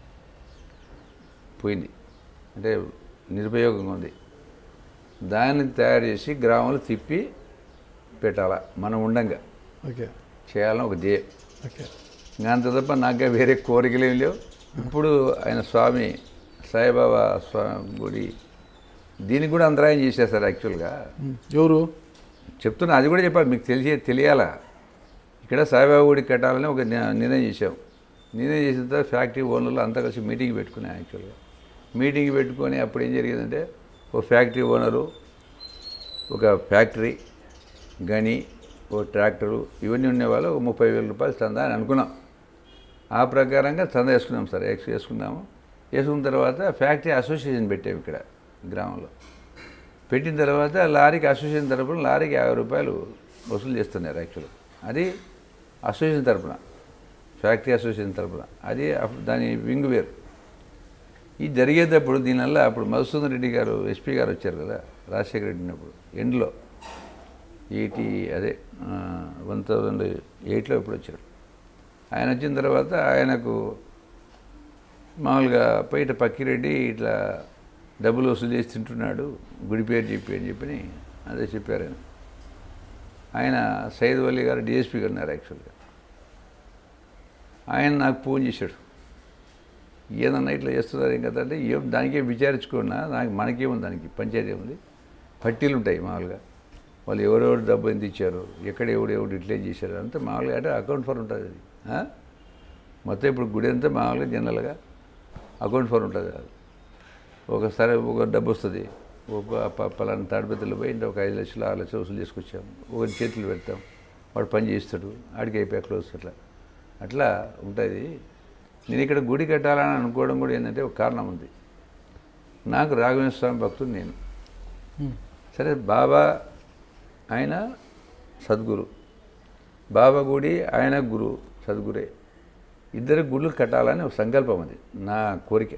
[SPEAKER 2] పోయింది అంటే నిరుపయోగంగా ఉంది దాన్ని తయారు చేసి గ్రామంలో తిప్పి పెట్టాలా మనం ఉండంగా
[SPEAKER 1] ఓకే
[SPEAKER 2] చేయాలని ఒక ధ్యేయం
[SPEAKER 1] ఓకే
[SPEAKER 2] ఇంకా అంత తప్ప నాకే వేరే కోరికలు ఏం లేవు ఇప్పుడు ఆయన స్వామి సాయిబాబా స్వామి గుడి దీనికి కూడా అంతరాయం చేసేస్తారు యాక్చువల్గా
[SPEAKER 1] ఉమ్. ఎవరు
[SPEAKER 2] చెప్తున్నా అది కూడా చెప్పాలి మీకు తెలిసే తెలియాలా ఇక్కడ సాయిబాబా గుడి కట్టాలని ఒక ని- నిర్ణయం చేసాం నిర్ణయం చేసిన తర్వాత ఫ్యాక్టరీ ఓనర్లు అంతా కలిసి మీటింగ్ పెట్టుకున్నాం యాక్చువల్గా మీటింగ్ పెట్టుకొని అప్పుడు ఏం జరిగిందంటే ఒక ఫ్యాక్టరీ ఓనరు ఒక ఫ్యాక్టరీ గని ఓ ట్రాక్టరు ఇవన్నీ ఉండేవాళ్ళు ఒక ముప్పై వేల రూపాయలు చందా అని అనుకున్నాం ఆ ప్రకారంగా చందా వేసుకున్నాం సార్ ఎక్స్ వేసుకున్నాము వేసుకున్న తర్వాత ఫ్యాక్టరీ అసోసియేషన్ పెట్టాము ఇక్కడ గ్రామంలో పెట్టిన తర్వాత లారీకి అసోసియేషన్ తరపున లారీకి యాభై రూపాయలు వసూలు చేస్తున్నారు యాక్చువల్గా అది అసోసియేషన్ తరపున ఫ్యాక్టరీ అసోసియేషన్ తరపున అది అప్- దాని వింగ్ వేరు ఇది జరిగేటప్పుడు దీనివల్ల అప్పుడు మధుసూదన్ రెడ్డి గారు ఎస్పీ గారు వచ్చారు కదా రాజశేఖర రెడ్డి ఉన్నప్పుడు ఎండ్లో ఎయిటీ అదే వన్ థౌజండ్ ఎయిట్లో ఇప్పుడు వచ్చారు ఆయన వచ్చిన తర్వాత ఆయనకు మామూలుగా బయట పక్కిరెడ్డి ఇట్లా డబ్బులు వసూలు చేసి తింటున్నాడు గుడి పేరు చెప్పి అని చెప్పి అదే చెప్పారు ఆయన ఆయన సైద్ వల్లి గారు డిఎస్పీ గారు ఉన్నారు యాక్చువల్గా ఆయన నాకు ఫోన్ చేశాడు ఏదన్నా ఇట్లా చేస్తున్నారు ఏం కదా అంటే ఏం దానికే విచారించుకున్నా నాకు మనకేముంది దానికి పంచాయతీ ఉంది పట్టీలు ఉంటాయి మామూలుగా వాళ్ళు ఎవరెవరు డబ్బు ఎంత ఇచ్చారు ఎక్కడ ఎవడు ఎవడు ఇట్లా చేశారు అంతా మామూలుగా అంటే అకౌంట్ ఫర్ ఉంటుంది అది ఆ? మొత్తం ఇప్పుడు గుడి అంతా మామూలుగా జనరల్గా అకౌంట్ ఫర్ ఉంటుంది అది ఒకసారి ఒక డబ్బు వస్తుంది ఒక ప- పలానా తాడిపత్రిలో పోయి ఇంత ఒక ఐదు లక్షలు ఆరు లక్షలు వసూలు చేసుకొచ్చాము ఒకరి చేతులు పెడతాం వాడు పని చేస్తాడు ఆడికి అయిపోయా క్లోజ్ అట్లా అట్లా ఉంటుంది నేను ఇక్కడ గుడి కట్టాలని అనుకోవడం కూడా ఏంటంటే ఒక కారణం ఉంది నాకు రాఘవేంద్ర స్వామి భక్తుడు నేను
[SPEAKER 1] ఉమ్.
[SPEAKER 2] సరే బాబా ఆయన సద్గురు బాబా గుడి ఆయన గురు సద్గురే ఇద్దరు గుళ్ళు కట్టాలని ఒక సంకల్పం అది నా కోరిక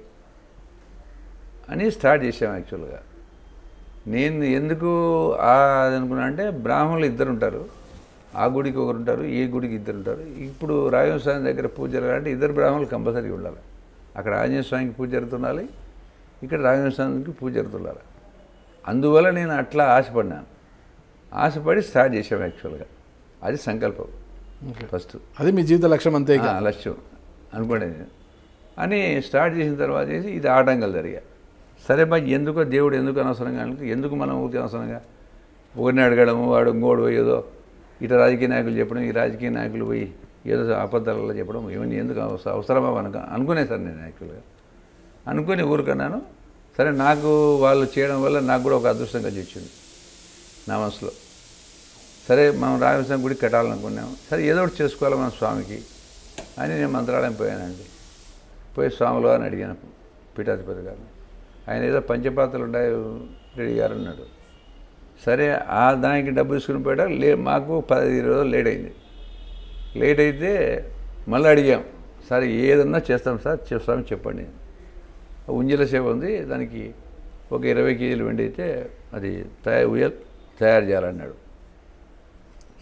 [SPEAKER 2] అని స్టార్ట్ చేసాం యాక్చువల్గా నేను ఎందుకు ఆ అది అనుకున్నా అంటే బ్రాహ్మణులు ఇద్దరు ఉంటారు ఆ గుడికి ఒకరు ఉంటారు ఈ గుడికి ఇద్దరు ఉంటారు ఇప్పుడు రాఘవేంద్ర స్వామి దగ్గర పూజ జరగాలంటే ఇద్దరు బ్రాహ్మణులు కంపల్సరీ ఉండాలి అక్కడ ఆంజనేయ స్వామికి పూజ జరుగుతుండాలి ఇక్కడ రాఘవేంద్ర స్వామికి పూజ జరుగుతుండాలి అందువల్ల నేను అట్లా ఆశపడినాను ఆశపడి స్టార్ట్ చేసాం యాక్చువల్గా అది సంకల్పం
[SPEAKER 1] ఓకే
[SPEAKER 2] ఫస్ట్
[SPEAKER 1] అది మీ జీవిత లక్ష్యం అంతే ఇక
[SPEAKER 2] ఆ, లక్ష్యం అనుకోండి అని స్టార్ట్ చేసిన తర్వాత చేసి ఇది ఆటంకాలు జరిగా సరే మరి ఎందుకో దేవుడు ఎందుకు అనవసరంగా అంటే ఎందుకు మనం ఊరికి అనవసరంగా ఒకరిని అడగడము వాడు ఇంకోడు పోయి ఏదో ఇటు రాజకీయ నాయకులు చెప్పడం ఈ రాజకీయ నాయకులు పోయి ఏదో అబద్ధాలలో చెప్పడం ఇవన్నీ ఎందుకు అవస- అవసరమా అనుక అనుకునే సార్ నేను యాక్చువల్గా అనుకుని ఊరుకన్నాను సరే నాకు వాళ్ళు చేయడం వల్ల నాకు కూడా ఒక అదృష్టం కలిసి వచ్చింది నా మనసులో సరే మనం రామస్వామి గుడి కట్టాలనుకున్నాము సరే ఏదో ఒకటి చేసుకోవాలి మన స్వామికి అని నేను మంత్రాలయం పోయానండి పోయి స్వాములు అని అడిగాను పీఠాధిపతి గారిని ఆయన ఏదో పంచపాత్రలు ఉన్నాయి రెడ్డి గారు అన్నాడు సరే ఆ దానికి డబ్బు తీసుకుని పోయాడు లే మాకు పదిహేను రోజులు లేట్ అయింది లేట్ అయితే మళ్ళీ అడిగాం సరే ఏదన్నా చేస్తాం సార్ చె- స్వామి చెప్పండి ఉంజల సేవ ఉంది దానికి ఒక ఇరవై కేజీలు వెండి అయితే అది తయారు ఉయ్యల్ తయారు చేయాలన్నాడు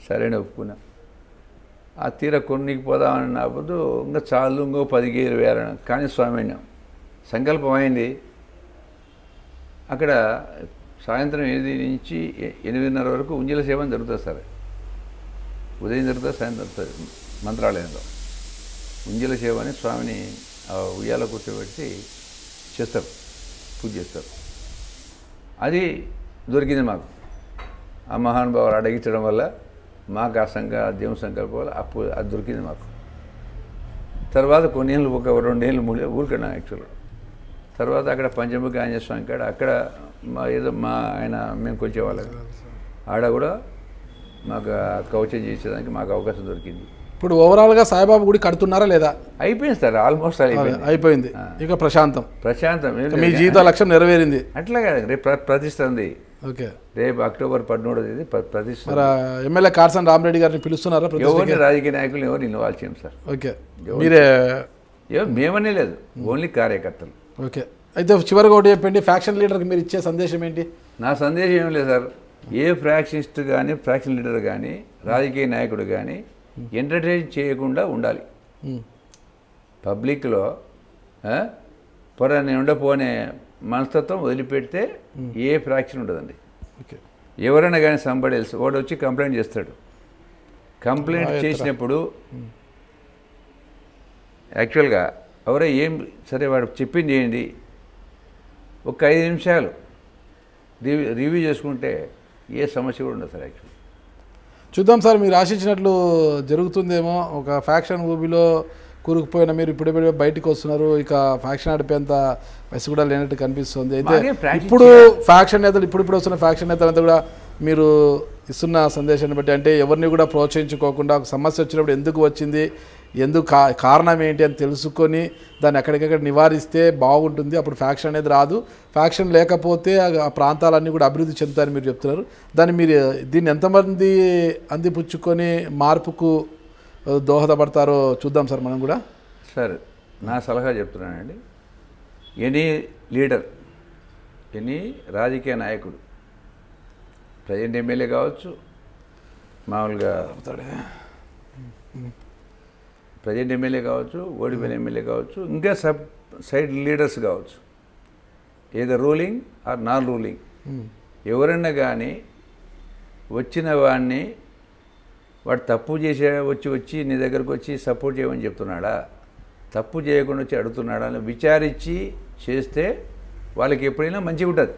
[SPEAKER 2] సరే అని ఒప్పుకున్నా ఆ తీర కొన్నికి పోదామని నాపుతూ ఇంకా చాలు ఇంకో పదికి ఇరవై ఆరు అని. కానీ స్వామిణ్యం సంకల్పం అయింది అక్కడ సాయంత్రం ఎనిమిది నుంచి ఎ- ఎనిమిదిన్నర వరకు ఉంజల సేవ అని జరుగుతుంది సార్ ఉదయం జరుగుతుంది సాయంత్రం జరుగుతుంది మంత్రాలయంలో ఉంజల సేవ అని స్వామిని ఆ ఉయ్యాల కూర్చోబెట్టి చేస్తారు పూజ చేస్తారు అది దొరికింది మాకు ఆ మహానుభావులు అడిగించడం వల్ల మాకు ఆ సంక దేవుని సంకల్పం వల్ల అప్పు అది దొరికింది మాకు తర్వాత కొన్నేళ్ళు ఒక రెండేళ్ళు మూడు ఊరికన్నా యాక్చువల్గా తర్వాత అక్కడ పంచముఖి ఆంజనేయ స్వామి కాడ అక్కడ మా ఏదో మా ఆయన మేము కొలిచేవాళ్ళం ఆడ కూడా మాకు ఆ కవచం చేసేదానికి మాకు అవకాశం దొరికింది
[SPEAKER 1] ఇప్పుడు ఓవరాల్గా సాయిబాబా గుడి కడుతున్నారా లేదా
[SPEAKER 2] అయిపోయింది సార్ ఆల్మోస్ట్ అయిపోయింది
[SPEAKER 1] అయిపోయింది ఇక ప్రశాంతం
[SPEAKER 2] ప్రశాంతం ఏం
[SPEAKER 1] ఇక
[SPEAKER 2] లేదు.
[SPEAKER 1] మీ జీవిత లక్ష్యం నెరవేరింది
[SPEAKER 2] అట్లా కాదు రేపు ప్ర- ప్రతిష్ట ఉంది
[SPEAKER 1] ఓకే
[SPEAKER 2] రేపు అక్టోబర్ పదమూడో తేదీ ప్ర- ప్రతిష్ట
[SPEAKER 1] మరి ఎమ్మెల్యే కార్సన్ రామరెడ్డి గారిని పిలుస్తున్నారా ప్రతి
[SPEAKER 2] ఎవరిని రాజకీయ నాయకులు ఎవరు ఇన్వాల్వ్ చేయం సార్
[SPEAKER 1] ఓకే మీరే
[SPEAKER 2] ఎవరు మేమనే లేదు ఓన్లీ కార్యకర్తలు
[SPEAKER 1] ఓకే అయితే చివరిగా ఒకటి చెప్పండి ఫ్యాక్షన్ లీడర్కి మీరు ఇచ్చే సందేశం ఏంటి
[SPEAKER 2] నా సందేశం ఏం లేదు సార్ ఏ ఫ్రాక్షనిస్ట్ కానీ ఫ్రాక్షన్ లీడర్ కానీ రాజకీయ నాయకుడు కానీ ఎంటర్టైన్ చేయకుండా ఉండాలి
[SPEAKER 1] ఉమ్.
[SPEAKER 2] పబ్లిక్లో ఆ, పొర నేను ఉండపోనే మనస్తత్వం వదిలిపెడితే ఏ ఫ్రాక్షన్ ఉండదండి
[SPEAKER 1] ఓకే
[SPEAKER 2] ఎవరైనా కానీ సంబడేల్స్ వాడు వచ్చి కంప్లైంట్ చేస్తాడు కంప్లైంట్ చేసినప్పుడు యాక్చువల్గా ఎవరో ఏం సరే వాడు చెప్పింది చేయండి ఒక ఐదు నిమిషాలు రివ్యూ రివ్యూ చేసుకుంటే ఏ సమస్య కూడా ఉండదు సార్ యాక్చువల్
[SPEAKER 1] చూద్దాం సార్ మీరు ఆశించినట్లు జరుగుతుందేమో ఒక ఫ్యాక్షన్ ఊబిలో కూరుకుపోయిన మీరు ఇప్పుడే బయటకు వస్తున్నారు ఇక ఫ్యాక్షన్ ఆడిపోయేంత వయసు కూడా లేనట్టు కనిపిస్తుంది అయితే
[SPEAKER 2] మాకేం practice
[SPEAKER 1] ఇప్పుడు ఫ్యాక్షన్ నేతలు ఇప్పుడు ఇప్పుడు వస్తున్న ఫ్యాక్షన్ నేతలంతా కూడా మీరు ఇస్తున్న సందేశాన్ని బట్టి అంటే ఎవరిని కూడా ప్రోత్సహించుకోకుండా ఒక సమస్య వచ్చినప్పుడు ఎందుకు వచ్చింది ఎందుకు కా కారణం ఏంటి అని తెలుసుకొని దాన్ని ఎక్కడికక్కడ నివారిస్తే బాగుంటుంది అప్పుడు ఫ్యాక్షన్ అనేది రాదు ఫ్యాక్షన్ లేకపోతే ఆ- ఆ ప్రాంతాలన్నీ కూడా అభివృద్ధి చెందుతాయని మీరు చెప్తున్నారు దాన్ని మీరు దీన్ని ఎంతమంది అందిపుచ్చుకొని మార్పుకు ఆ, దోహదపడతారో చూద్దాం సార్ మనం కూడా
[SPEAKER 2] సార్ నా సలహా చెప్తున్నానండి ఎనీ లీడర్ ఎనీ రాజకీయ నాయకుడు ప్రజెంట్ ఎమ్మెల్యే కావచ్చు మామూలుగా ప్రజెంట్ ఎమ్మెల్యే కావచ్చు ఓడిపోయిన ఎమ్మెల్యే కావచ్చు ఇంకా సబ్ సైడ్ లీడర్స్ కావచ్చు ఏదో రూలింగ్ ఆర్ నాన్ రూలింగ్ ఎవరన్నా కానీ వచ్చిన వాడిని వాడు తప్పు చేసే వచ్చి వచ్చి నీ దగ్గరకు వచ్చి సపోర్ట్ చేయమని చెప్తున్నాడా తప్పు చేయకుండా వచ్చి అడుగుతున్నాడా అని విచారించి చేస్తే వాళ్ళకి ఎప్పుడైనా మంచిగా ఉంటుంది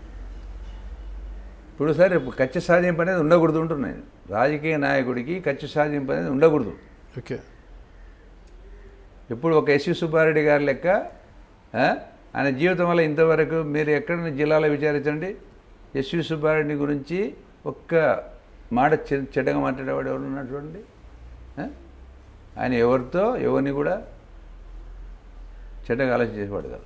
[SPEAKER 2] ఇప్పుడు సరే కచ్చ సాధింపు అనేది ఉండకూడదు ఉంటున్నాను రాజకీయ నాయకుడికి కచ్చ సాధింపు అనేది ఉండకూడదు
[SPEAKER 1] ఓకే
[SPEAKER 2] ఇప్పుడు ఒక ఎస్వి సుబ్బారెడ్డి గారి లెక్క ఆ, ఆయన జీవితం వల్ల ఇంతవరకు మీరు ఎక్కడ జిల్లాలో విచారించండి ఎస్వి సుబ్బారెడ్డి గురించి ఒక్క మాట చె- చెడ్డగా మాట్లాడేవాడు ఎవరు ఉన్నాడు చూడండి ఆ? ఆయన ఎవరితో ఎవరిని కూడా చెడ్డగా ఆలోచన చేసేవాడు కాదు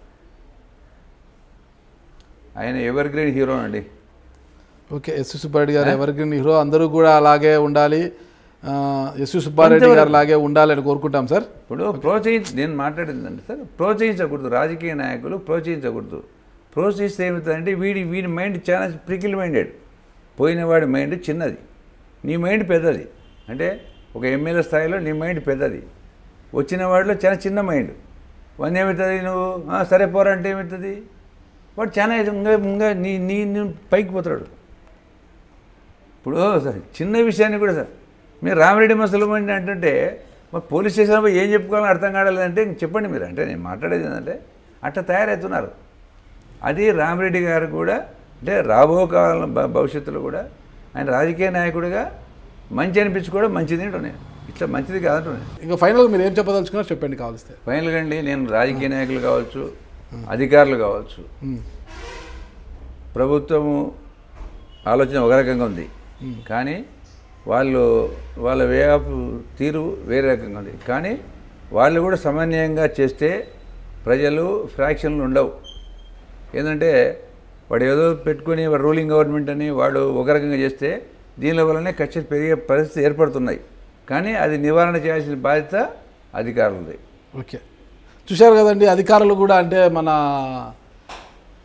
[SPEAKER 2] ఆయన ఎవర్ గ్రీన్ హీరో అండి
[SPEAKER 1] ఓకే ఎస్వి సుబ్బారెడ్డి గారు ఎవరికి హీరో అందరూ కూడా అలాగే ఉండాలి ఆ, ఎస్వి సుబ్బారెడ్డి గారు అలాగే ఉండాలని కోరుకుంటాం సార్
[SPEAKER 2] ఇప్పుడు ప్రోత్సహించి నేను మాట్లాడిందండి సార్ ప్రోత్సహించకూడదు రాజకీయ నాయకులు ప్రోత్సహించకూడదు ప్రోత్సహిస్తే ఏమవుతుందంటే వీడి వీడి మైండ్ చాలా ప్రికిల్ మైండెడ్ పోయిన వాడి మైండ్ చిన్నది నీ మైండ్ పెద్దది అంటే ఒక ఎమ్మెల్యే స్థాయిలో నీ మైండ్ పెద్దది వచ్చిన వాడిలో చాలా చిన్న మైండ్ వాడిని ఏమవుతుంది నువ్వు "ఆ, సరే పోరా అంటే ఏమవుతుంది వాడు చాలా ఇంకా ఇంకా నీ నీ నీ పైకి పోతాడు ఇప్పుడు సార్ చిన్న విషయాన్ని కూడా సార్ మీరు రామిరెడ్డి మసలు మండి అంటుంటే మరి పోలీస్ స్టేషన్ పోయి ఏం చెప్పుకోవాలని అర్థం కావలేదంటే ఇంక చెప్పండి మీరు అంటే నేను మాట్లాడేది ఏంటంటే అట్లా తయారవుతున్నారు అది రామిరెడ్డి గారు కూడా అంటే రాబో కాలం భ- భవిష్యత్తులో కూడా ఆయన రాజకీయ నాయకుడిగా మంచి అనిపించుకోవడం మంచిది నేను ఇట్లా మంచిది కాదంటున్నాను
[SPEAKER 1] ఇంకా ఫైనల్గా మీరు ఏం చెప్పదలుచుకున్నారో చెప్పండి కావలిస్తే
[SPEAKER 2] ఫైనల్గా అండి నేను రాజకీయ నాయకులు కావచ్చు అధికారులు కావచ్చు
[SPEAKER 1] ఉమ్.
[SPEAKER 2] ప్రభుత్వము ఆలోచన ఒక రకంగా ఉంది కానీ వాళ్ళు వాళ్ళ వే ఆఫ్ తీరు వేరే రకంగా ఉంది కానీ వాళ్ళు కూడా సమన్వయంగా చేస్తే ప్రజలు ఫ్రాక్షన్లు ఉండవు ఏంటంటే వాడు ఏదో పెట్టుకొని వాడు రూలింగ్ గవర్నమెంట్ అని వాడు ఒక రకంగా చేస్తే దీనిల వల్లనే ఖర్చులు పెరిగే పరిస్థితి ఏర్పడుతున్నాయి కానీ అది నివారణ చేయాల్సిన బాధ్యత అధికారులది
[SPEAKER 1] ఓకే చూశారు కదండి అధికారులు కూడా అంటే మన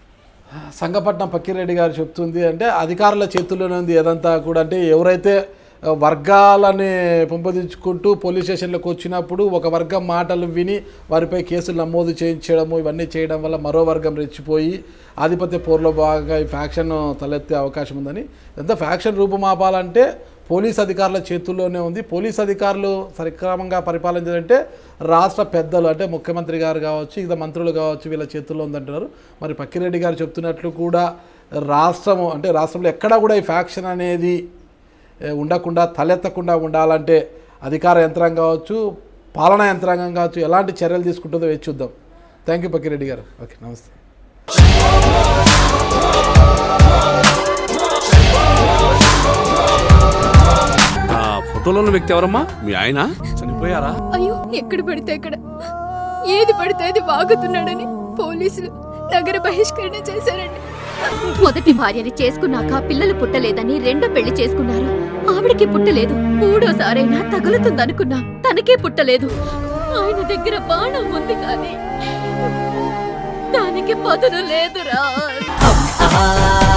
[SPEAKER 1] సంగపట్నం పక్కిరెడ్డి గారు చెప్తుంది అంటే అధికారుల చేతుల్లోనే ఉంది ఏదంతా కూడా అంటే ఎవరైతే ఆ, వర్గాలని పెంపొందించుకుంటూ పోలీస్ స్టేషన్లకు వచ్చినప్పుడు ఒక వర్గం మాటలు విని వారిపై కేసులు నమోదు చేయించడము ఇవన్నీ చేయడం వల్ల మరో వర్గం రెచ్చిపోయి ఆధిపత్య పోరులో భాగంగా ఈ ఫ్యాక్షన్ తలెత్తే అవకాశం ఉందని ఎంత ఫ్యాక్షన్ రూపుమాపాలంటే పోలీస్ అధికారుల చేతుల్లోనే ఉంది పోలీస్ అధికారులు సరిక్రమంగా పరిపాలించాలంటే రాష్ట్ర పెద్దలు అంటే ముఖ్యమంత్రి గారు కావచ్చు ఇక మంత్రులు కావచ్చు వీళ్ళ చేతుల్లో ఉందంటున్నారు మరి పక్కిరెడ్డి గారు చెప్తున్నట్లు కూడా రాష్ట్రము అంటే రాష్ట్రంలో ఎక్కడా కూడా ఈ ఫ్యాక్షన్ అనేది ఏ, ఉండకుండా తలెత్తకుండా ఉండాలంటే అధికార యంత్రాంగం కావచ్చు పాలనా యంత్రాంగం కావచ్చు ఎలాంటి చర్యలు తీసుకుంటుందో వేచి చూద్దాం థ్యాంక్ యూ పక్కిరెడ్డి గారు ఓకే నమస్తే
[SPEAKER 3] ఆ ఫోటోలో ఉన్న వ్యక్తి ఎవరమ్మా మీ ఆయన చనిపోయారా
[SPEAKER 4] అయ్యో ఎక్కడ పడితే అక్కడ ఏది పడితే అది వాగుతున్నాడని పోలీసులు నగర బహిష్కరణ చేశారండి
[SPEAKER 5] మొదటి భార్యని చేసుకున్నాక పిల్లలు పుట్టలేదని రెండో పెళ్లి చేసుకున్నారు ఆవిడకి పుట్టలేదు మూడోసారైనా తగులుతుందనుకున్నా తనకే పుట్టలేదు ఆయన దగ్గర బాణం ఉంది కానీ దానికి పదును లేదురా